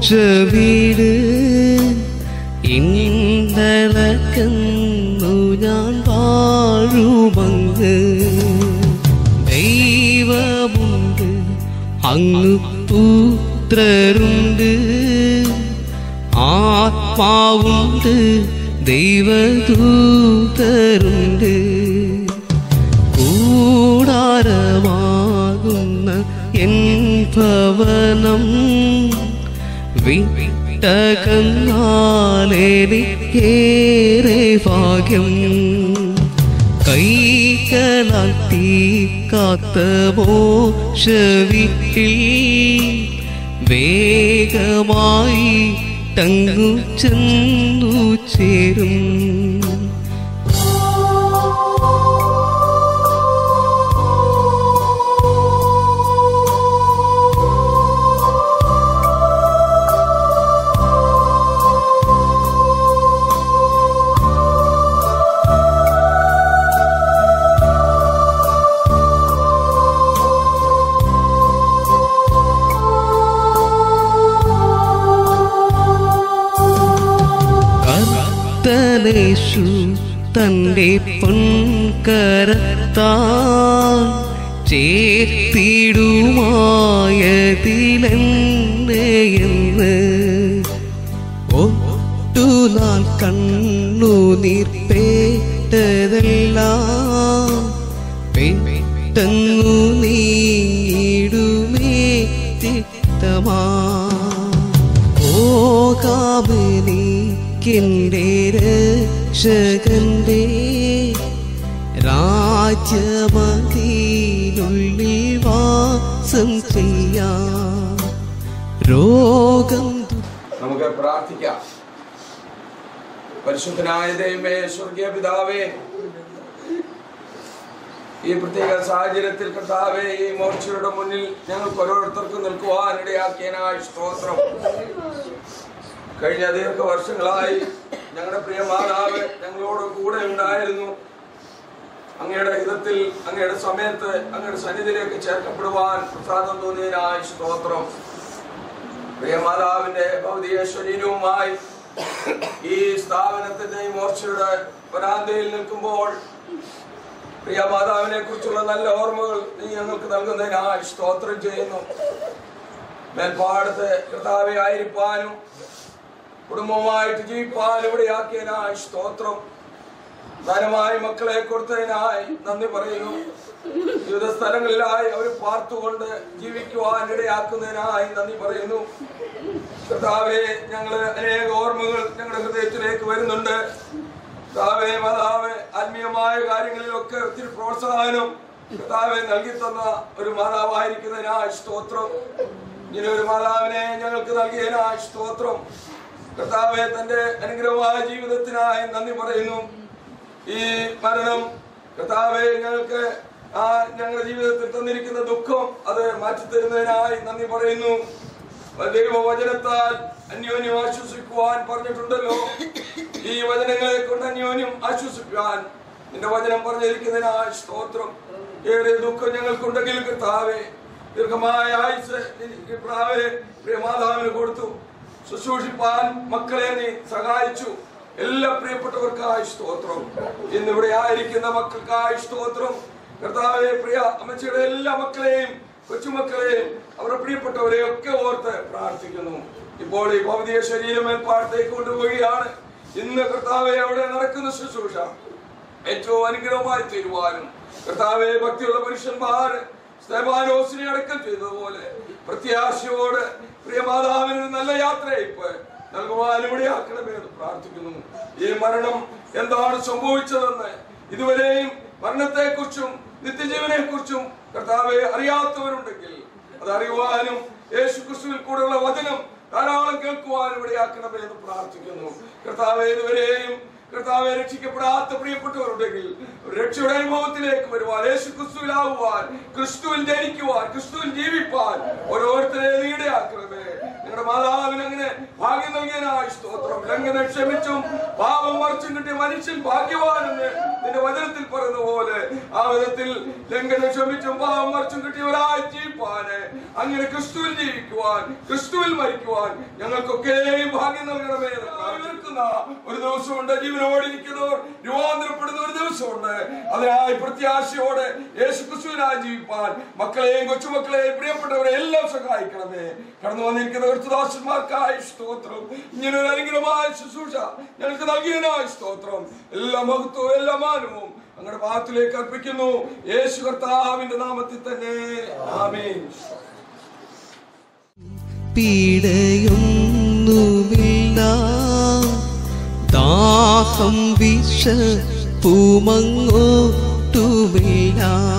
വീട് ഇന്നലക്കുന്നു ഞാൻ വാഴുമങ്ങ് ദൈവമുണ്ട് അങ്ങ് പുത്രരുണ്ട് ആത്മാവുണ്ട് ദൈവദൂതരുണ്ട് കൂടാരമാകുന്ന എൻ ഭവനം വിട്ടകന്നാലേറെ ഭാഗ്യം കൈകളാൽ തീ കാത്ത മോശവിട്ടിൽ വേഗമായി ടങ്ങു ചെന്നു ചേരും കർത്തനേശു തന്റെ പൊൻകരത്താൽ ചേർത്തിടുമായതിലെന്ന് ഒട്ടുനാൾ കണ്ണു നീർപ്പേട്ടതെല്ലാം പെട്ടെന്നു നീടുമേ ചിത്തമാ പോകാമെനിക്കെൻ്റെ രക്ഷകന്റെ രാജ്യമതിനുള്ളിൽ വാസം ചെയ്യാം രോഗം ദു- നമുക്ക് പ്രാർത്ഥിക്കാം പരിശുദ്ധനായ ദൈവമേ സ്വർഗീയ പിതാവേ ഈ പ്രത്യേക സാഹചര്യത്തിൽ കർത്താവേ ഈ മോർച്ചയുടെ മുന്നിൽ ഞങ്ങൾക്ക് ഓരോരുത്തർക്കും നിൽക്കുവാൻ ഇടയാക്കിയനായ സ്തോത്രം കഴിഞ്ഞ ദീർഘ വർഷങ്ങളായി ഞങ്ങളുടെ പ്രിയ മാതാവ് ഞങ്ങളോട് കൂടെ ഉണ്ടായിരുന്നു അങ്ങയുടെ ഹിതത്തിൽ അങ്ങയുടെ സമയത്ത് അങ്ങയുടെ സന്നിധിയിലേക്ക് ചേർക്കപ്പെടുവാൻ പ്രസാദം തോന്നിയതിനായ സ്തോത്രം പ്രിയ മാതാവിന്റെ ഭൗതിക ശരീരവുമായി ഈ സ്ഥാപനത്തിന്റെ ഈ മോർച്ചയുടെ വരാന്തയിൽ നിൽക്കുമ്പോൾ പ്രിയ മാതാവിനെ കുറിച്ചുള്ള നല്ല ഓർമ്മകൾ നീ ഞങ്ങൾക്ക് നൽകുന്നതിനായി സ്തോത്രം ചെയ്യുന്നു മേൽപ്പാടത്ത് കർത്താവെ ആയിരിക്കാനും കുടുംബവുമായിട്ട് ജീവിപ്പാനും ഇവിടെയാക്കിയതിനായി സ്തോത്രം ധനമായി മക്കളെ കൊടുത്തതിനായി നന്ദി പറയുന്നു വിവിധ സ്ഥലങ്ങളിലായി അവർ പാർത്തുകൊണ്ട് ജീവിക്കുവാൻ ഇടയാക്കുന്നതിനായി നന്ദി പറയുന്നു കർത്താവെ ഞങ്ങള് അനേക ഓർമ്മകൾ ഞങ്ങളുടെ ഹൃദയത്തിലേക്ക് വരുന്നുണ്ട് കർത്താവെ മാതാവെ ആത്മീയമായ കാര്യങ്ങളിലൊക്കെ ഒത്തിരി പ്രോത്സാഹനം കർത്താവെ നൽകി തന്ന ഒരു മാതാവായിരിക്കുന്നതിനായി സ്തോത്രം ഇങ്ങനെ ഒരു മാതാവിനെ ഞങ്ങൾക്ക് നൽകിയതിനായി സ്തോത്രം കർത്താവെ തന്റെ അനുഗ്രഹമായ ജീവിതത്തിനായി നന്ദി പറയുന്നു ഈ മരണം കർത്താവെ ഞങ്ങൾക്ക് ആ ഞങ്ങളുടെ ജീവിതത്തിൽ തന്നിരിക്കുന്ന ദുഃഖം അത് മാറ്റിത്തരുന്നതിനായി നന്ദി പറയുന്നു ദൈവവചനത്താൽ അന്യോന്യം ആശ്വസിക്കുവാൻ പറഞ്ഞിട്ടുണ്ടല്ലോ ഈ വചനങ്ങളെ കൊണ്ട് അന്യോന്യം ആശ്വസിക്കുവാൻ നിന്റെ വചനം പറഞ്ഞിരിക്കുന്നതിനായി സ്തോത്രം ഏറെ ദുഃഖം ഞങ്ങൾക്കുണ്ടെങ്കിൽ കർത്താവെ ദീർഘമായ ആയുസ് എനിക്ക് പ്രാവെ പ്രിയ മാതാവിന് കൊടുത്തു ശുശ്രൂഷിപ്പാൻ മക്കളെ നീ സഹായിച്ചു എല്ലാ പ്രിയപ്പെട്ടവർക്കായി സ്തോത്രം ഇന്നിവിടെ ആയിരിക്കുന്ന മക്കൾക്കായി സ്തോത്രം കർത്താവെ പ്രിയ അമ്മച്ചിയുടെ എല്ലാ മക്കളെയും കൊച്ചുമക്കളെയും അവരുടെ പ്രിയപ്പെട്ടവരെയും ഒക്കെ ഓർത്ത് പ്രാർത്ഥിക്കുന്നു ഇപ്പോൾ ഈ ഭൗതിക ശരീരം മേൽപ്പാടത്തേക്ക് കൊണ്ടുപോവുകയാണ് ഇന്ന് കർത്താവെ അവിടെ നടക്കുന്ന ശുശ്രൂഷ ഏറ്റവും അനുഗ്രഹമായി തീരുവാനും കർത്താവെ ഭക്തിയുള്ള പുരുഷന്മാർ സ്തേമാനോസിനെ അടക്കം ചെയ്തതുപോലെ പ്രത്യാശയോട് പ്രിയമാതാവിന് ഒരു നല്ല യാത്രയയപ്പ് നൽകുവാനും ഇടയാക്കണമേ എന്ന് പ്രാർത്ഥിക്കുന്നു ഈ മരണം എന്താണ് സംഭവിച്ചതെന്ന് ഇതുവരെയും മരണത്തെ കുറിച്ചും നിത്യജീവനെ കുറിച്ചും കർത്താവെ അറിയാത്തവരുണ്ടെങ്കിൽ അത് അറിയുവാനും യേശു ക്രിസ്തുവിൽ കൂടെയുള്ള വചനം ധാരാളം കേൾക്കുവാനും ഇടയാക്കണമേ എന്ന് പ്രാർത്ഥിക്കുന്നു കർത്താവെ ഇതുവരെയും കർത്താവെ രക്ഷിക്കപ്പെടാത്ത പ്രിയപ്പെട്ടവരുണ്ടെങ്കിൽ രക്ഷയുടെ അനുഭവത്തിലേക്ക് വരുവാൻ യേശു ക്രിസ്തുവിലാവുവാൻ ക്രിസ്തുവിൽ ജനിക്കുവാൻ ക്രിസ്തുവിൽ ജീവിപ്പാൻ ഓരോരുത്തരെ നീടയാക്കണമേ നിങ്ങളുടെ മാതാവിന് അങ്ങനെ ഭാഗ്യം നൽകിയതിനായി സ്തോത്രം ലംഘനം ക്ഷമിച്ചും പാപം മറിച്ചും കിട്ടിയ മനുഷ്യൻ ഭാഗ്യവാനെന്ന് നിന്റെ വചനത്തിൽ പറയുന്ന പോലെ ആ വിധത്തിൽ ലംഘനം ക്ഷമിച്ചും പാവം മറിച്ചും കിട്ടിയവരായി ജീവിപ്പാന് അങ്ങനെ ക്രിസ്തുവിൽ ജീവിക്കുവാൻ ക്രിസ്തുവിൽ മരിക്കുവാൻ ഞങ്ങൾക്കൊക്കെ ഭാഗ്യം നൽകണമേ നിൽക്കുന്ന ഒരു ദിവസമുണ്ട് ജീവനോടിരിക്കുന്നവർ രൂപാന്തരപ്പെടുന്ന ഒരു ദിവസമുണ്ട് അതിനായി പ്രത്യാശയോടെ യേശു ക്രിസ്തുവിനായി ജീവിപ്പാൻ മക്കളെയും കൊച്ചുമക്കളെയും പ്രിയപ്പെട്ടവരെ എല്ലാം സഹായിക്കണമേ കടന്നു വന്നിരിക്കുന്ന കൃത്തുദാസന്മാർക്കായി സ്തോത്രം ഇങ്ങനെ ഒരു അനുഗ്രഹമായ ശുശ്രൂഷ ഞങ്ങൾക്ക് നൽകിയതിനായി സ്തോത്രം എല്ലാ മഹത്വവും എല്ലാ മാനവും അങ്ങയുടെ പാദത്തിലേക്ക് അർപ്പിക്കുന്നു യേശു കർത്താവിന്റെ നാമത്തിൽ തന്നെ ആമേൻ പീഡയൊന്നുമില്ല ദാഹം വിഷ പൂമങ്ങോട്ടുമില്ല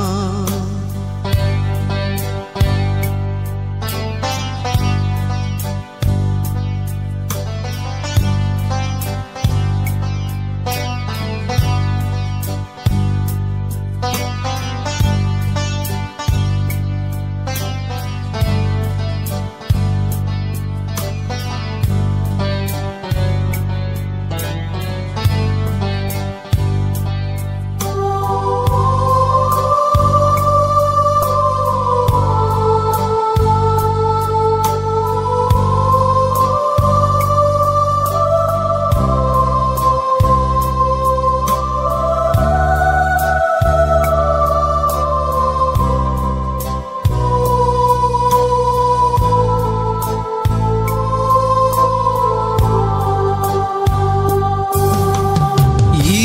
ഈ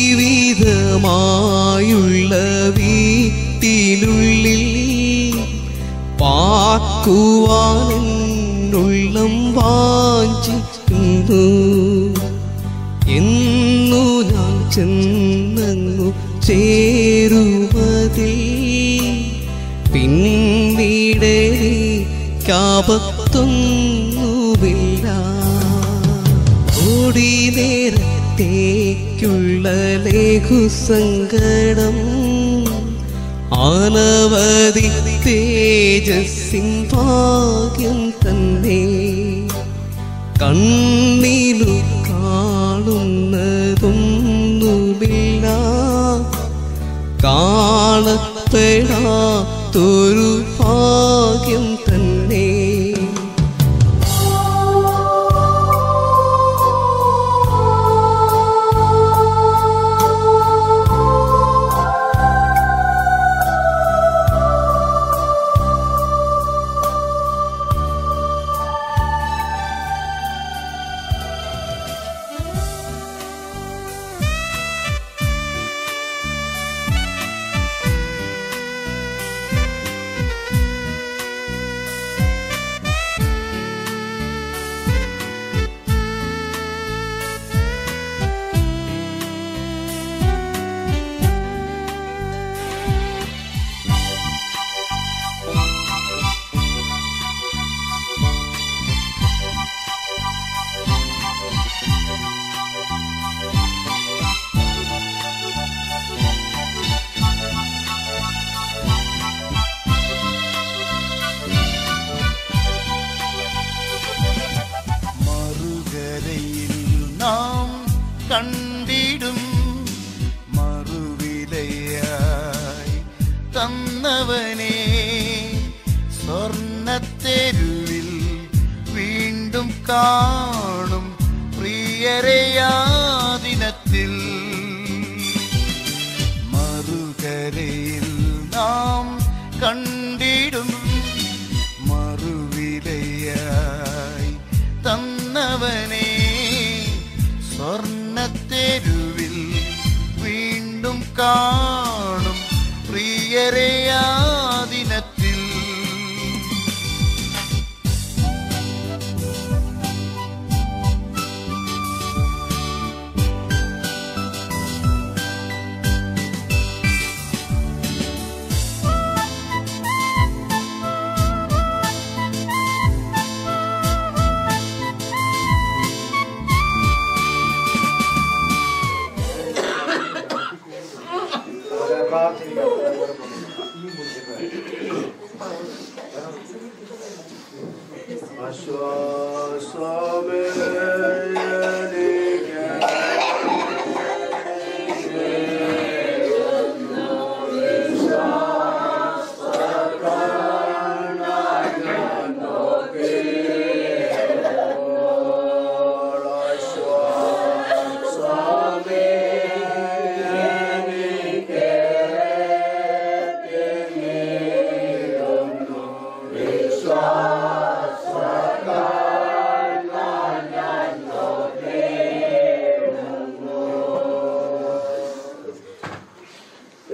വിധമായുള്ള വീട്ടിനുള്ളിൽ പാക്കുവാനുള്ളം വാഞ്ചിക്കുന്നു എന്നു ഞാൻ ചെന്നങ്ങു ചേരുവതിൽ പിന്നീട് കാപത്തൊന്നുമില്ല ഓടി നേരത്തേക്കുള്ള ലഘുസങ്കടം അനവധി തേജസ്സിൻ ഭാഗ്യം തന്നെ കണ്ണിലു കാണുന്നതൊന്നുമില്ല കാണപ്പെടാത്തൊരു ഭാഗ്യം തന്നെ മറുകരയിൽ നാം കണ്ടിടും മറുവിലയായി തന്നവനെ സ്വർണത്തെരുവിൽ വീണ്ടും കാണും പ്രിയരയാദിനത്തിൽ മറുകരയിൽ നാം കണ്ടിടും മറുവിലയായി തന്നവനെ സ്വർണത്തെരുവിൽ വീണ്ടും കാണും പ്രിയരയാദിനത്തിൽ ആശ്വാസമേ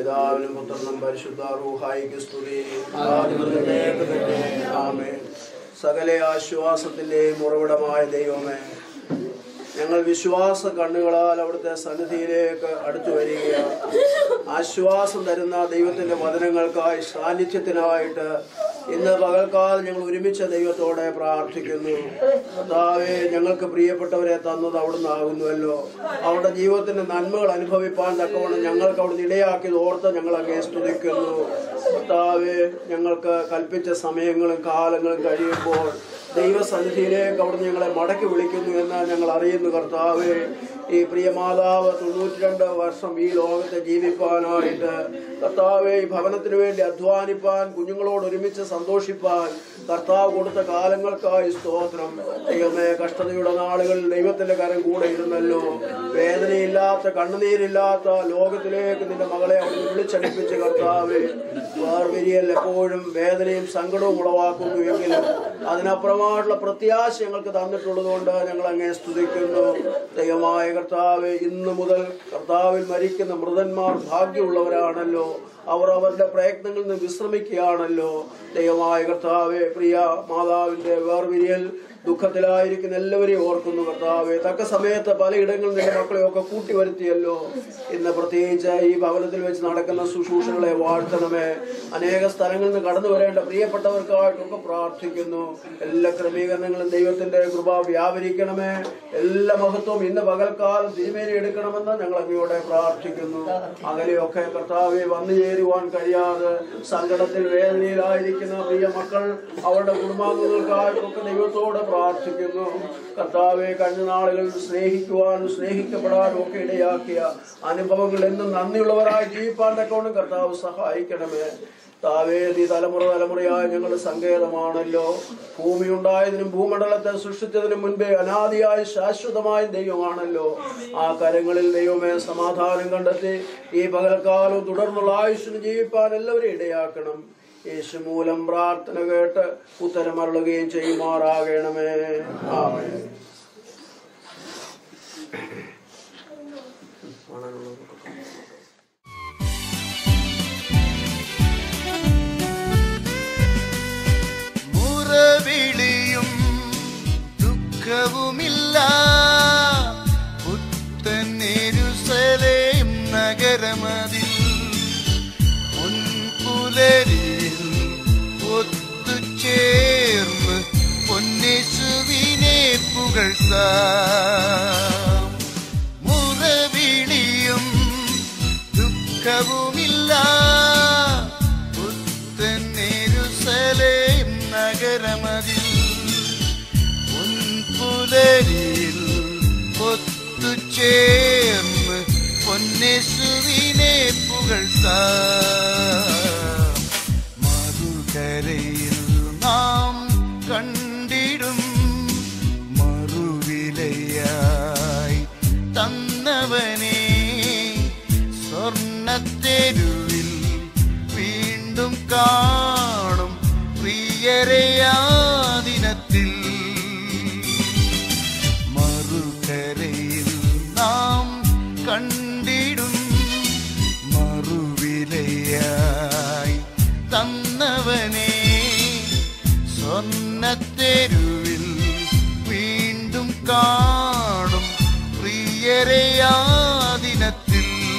പിതാവിനും പുത്രനും പരിശുദ്ധ റൂഹായിക്ക് സ്തുതി ആദിമുതലേക്ക് തന്നെ ആമേൻ സകല ആശ്വാസത്തിന്റെയും ഉറവിടമായ ദൈവമേ ഞങ്ങൾ വിശ്വാസ കണ്ണുകളാൽ അവിടുത്തെ സന്നിധിയിലേക്ക് അടുത്തു വരികയാണ് ആശ്വാസം തരുന്ന ദൈവത്തിന്റെ വചനങ്ങൾക്കായി സാന്നിധ്യത്തിനായിട്ട് ഇന്ന് പകൽക്കാലം ഞങ്ങൾ ഒരുമിച്ച ദൈവത്തോടെ പ്രാർത്ഥിക്കുന്നു കർത്താവേ ഞങ്ങൾക്ക് പ്രിയപ്പെട്ടവരെ തന്നത് അവിടുന്ന് ആകുന്നുവല്ലോ അവരുടെ ജീവിതത്തിന്റെ നന്മകൾ അനുഭവിപ്പാൻ തക്കവണ്ണം ഞങ്ങൾക്ക് അവിടുന്ന് ഇടയാക്കിയത് ഓർത്ത് ഞങ്ങൾ അങ്ങേ സ്തുതിക്കുന്നു കർത്താവേ ഞങ്ങൾക്ക് കൽപ്പിച്ച സമയങ്ങളും കാലങ്ങളും കഴിയുമ്പോൾ ദൈവസന്നിധിയിലേക്ക് അവിടുന്ന് ഞങ്ങളെ മടക്കി വിളിക്കുന്നു എന്ന് ഞങ്ങൾ അറിയുന്നു കർത്താവേ ഈ പ്രിയ മാതാവ് തൊണ്ണൂറ്റി രണ്ട് വർഷം ഈ ലോകത്തെ ജീവിപ്പാനായിട്ട് കർത്താവെ ഈ ഭവനത്തിന് വേണ്ടി അധ്വാനിപ്പാൻ കുഞ്ഞുങ്ങളോട് ഒരുമിച്ച് സന്തോഷിപ്പാൻ കർത്താവ് കൊടുത്ത കാലങ്ങൾക്കായി സ്തോത്രം ദൈവമേ കഷ്ടതയുടെ നാളുകളിൽ ദൈവത്തിന്റെ കരം കൂടെ ഇരുന്നല്ലോ വേദനയില്ലാത്ത കണ്ണുനീരില്ലാത്ത ലോകത്തിലേക്ക് നിന്റെ മകളെ അവിടെ വിളിച്ചടിപ്പിച്ച് കർത്താവെ വേർവിരിയൽ എപ്പോഴും വേദനയും സങ്കടവും ഉളവാക്കുന്നു എങ്കിലും അതിനപ്പുറമായിട്ടുള്ള പ്രത്യാശ ഞങ്ങൾക്ക് തന്നിട്ടുള്ളത് കൊണ്ട് ഞങ്ങൾ അങ്ങേ സ്തുതിക്കുന്നു ദൈവമായ കർത്താവ് ഇന്നു മുതൽ കർത്താവിൽ മരിക്കുന്ന മൃതന്മാർ ഭാഗ്യമുള്ളവരാണല്ലോ അവർ അവരുടെ പ്രയത്നങ്ങളിൽ നിന്ന് വിശ്രമിക്കുകയാണല്ലോ ദൈവമായ കർത്താവെ പ്രിയ മാതാവിന്റെ വേർവിരിയൽ ദുഃഖത്തിലായിരിക്കുന്ന എല്ലാവരെയും ഓർക്കുന്നു കർത്താവെ തക്ക സമയത്ത് പലയിടങ്ങളിൽ നിന്റെ മക്കളെയൊക്കെ കൂട്ടി വരുത്തിയല്ലോ ഇന്ന് പ്രത്യേകിച്ച് ഈ ഭവനത്തിൽ വെച്ച് നടക്കുന്ന ശുശ്രൂഷകളെ വാഴ്ത്തണമേ അനേക സ്ഥലങ്ങളിൽ നിന്ന് കടന്നു വരേണ്ട പ്രിയപ്പെട്ടവർക്കായിട്ടൊക്കെ പ്രാർത്ഥിക്കുന്നു എല്ലാ ക്രമീകരണങ്ങളും ദൈവത്തിന്റെ കൃപ വ്യാപരിക്കണമേ എല്ലാ മഹത്വവും ഇന്ന് പകൽക്കാലം തിരുമേനി എടുക്കണമെന്ന് ഞങ്ങൾ അങ്ങയോടെ പ്രാർത്ഥിക്കുന്നു അകലെയൊക്കെ കർത്താവെ വന്നു ചേരുവാൻ കഴിയാതെ സങ്കടത്തിൽ വേദനയിലായിരിക്കുന്ന പ്രിയ മക്കൾ അവരുടെ കുടുംബാംഗങ്ങൾക്കായിട്ടൊക്കെ ദൈവത്തോട് പ്രാർത്ഥിക്കുന്നു കർത്താവെ കഴിഞ്ഞ നാളുകളിൽ സ്നേഹിക്കുവാനും സ്നേഹിക്കപ്പെടാനും ഒക്കെ ഇടയാക്കിയ അനുഭവങ്ങൾ എന്നും നന്ദിയുള്ളവരായി ജീവിപ്പാൻ തക്കവണ്ണം കർത്താവ് സഹായിക്കണമേ താവേ നീ തലമുറ തലമുറയായ ഞങ്ങളുടെ സങ്കേതമാണല്ലോ ഭൂമി ഉണ്ടായതിനും ഭൂമണ്ഡലത്തെ സൃഷ്ടിച്ചതിനും മുൻപേ അനാദിയായ ശാശ്വതമായ ദൈവമാണല്ലോ ആ കരങ്ങളിൽ ദൈവമേ സമാധാനം കണ്ടെത്തി ഈ പകൽക്കാലം തുടർന്നുള്ള ആയുഷിന് ജീവിപ്പാൻ എല്ലാവരെയും ഇടയാക്കണം യേശു മൂലം പ്രാർത്ഥന കേട്ട് ഉത്തരമരുളുകയും ചെയ്യുമാറാകണമേ ആമേ മുറവിളിയും ദുഃഖവുമില്ല പുത്തനെരുസലേം നഗരമതിൽ മുൻപുലരിൽ ഒത്തുചേർന്ന് പൊന്നേശുവിനെ പുകഴ്ത്താം മുറവിളിയും ദുഃഖവുമില്ല പുത്തനെരുസലേം നഗരമതിൽ മുൻപുലരിൽ ഒത്തുചേർന്ന് പൊന്നേശുവിനെ പുകഴ്ത്താം മറുകരയിൽ നാം കണ്ടിടും മറുവിലയായി തന്നവനെ സ്വർണത്തെരുവിൽ വീണ്ടും കാണും പ്രിയരെയാ ദിനത്തിൽ മറുകരയിൽ നാം കണ്ടിടും മറുവിലയായി തന്നവനെ സ്വർണത്തെരുവിൽ വീണ്ടും കാണും പ്രിയരെയാ ദിനത്തിൽ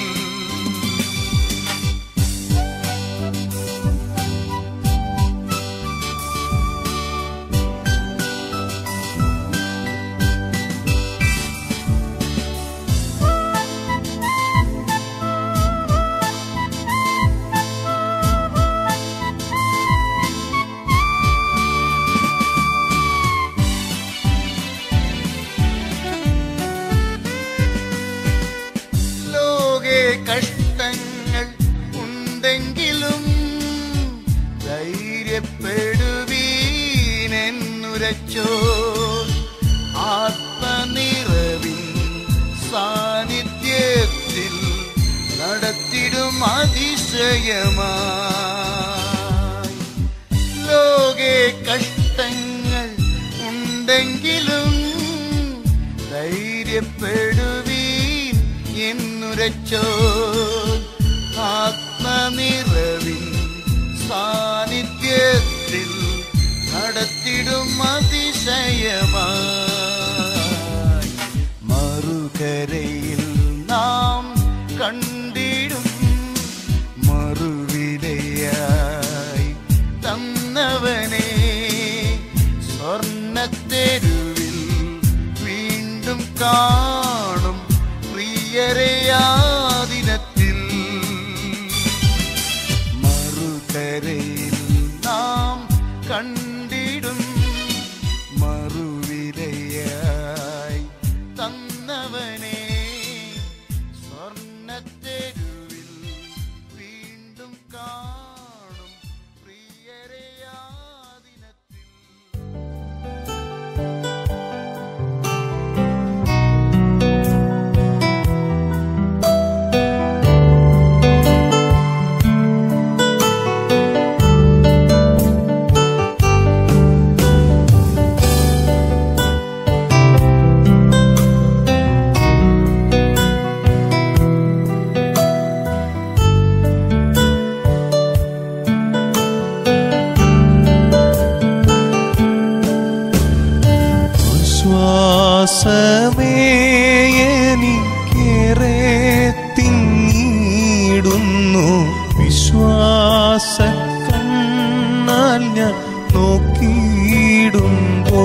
ലോകെ കഷ്ടങ്ങൾ ഉണ്ടെങ്കിലും ധൈര്യപ്പെടുവീനെന്നുരച്ചോ ആത്മനിറവിൻ സാന്നിധ്യത്തിൽ നടത്തിടും അതിശയമായി ലോകെ കഷ്ടങ്ങൾ ഉണ്ടെങ്കിലും ധൈര്യപ്പെടുവീൻ എന്നുരച്ചോ ആത്മ നിറവിൻ സാന്നിധ്യത്തിൽ നടത്തിടും അതിശയമായി മറുകരയിൽ നാം കണ്ടിടും മറുവിലയായി തന്നവനെ സ്വർണത്തെരുവിൽ വീണ്ടും കാണും പ്രിയരയാദിനത്തിൽ മറുകരയിൽ നാം കണ്ടിടും മറുവിലയായി തന്നവനെ സ്വർണത്തെരുവിൽ വീണ്ടും കാണും പ്രിയരയാദിനത്തിൽ ശ്വാസമേ എനിക്കേറെ തിങ്ങിടുന്നു വിശ്വാസ കണ്ണാൽ ഞാൻ നോക്കിയിടുമ്പോ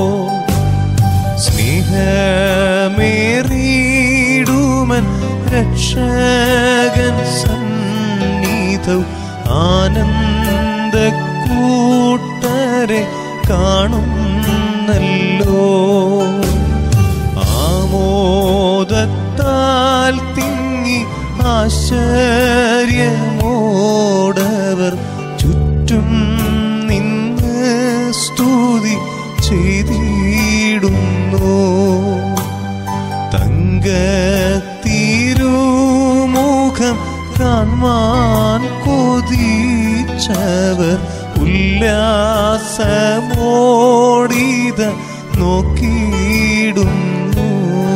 സ്നേഹമേറിയിടുമൻ രക്ഷകൻ സന്നിധൗ ആനന്ദ കൂട്ടരെ കാണുന്നല്ലോ ആമോദത്താൽ തിങ്ങി ആശ്ചര്യമോടവർ ചുറ്റും നിന്ന് സ്തുതി ചെയ്തിടുന്നു തങ്കത്തിരുമുഖം കാൺമാൻ കൊതിച്ചവർ ഉല്ലാസമോടിത നോക്കിയിടുന്നു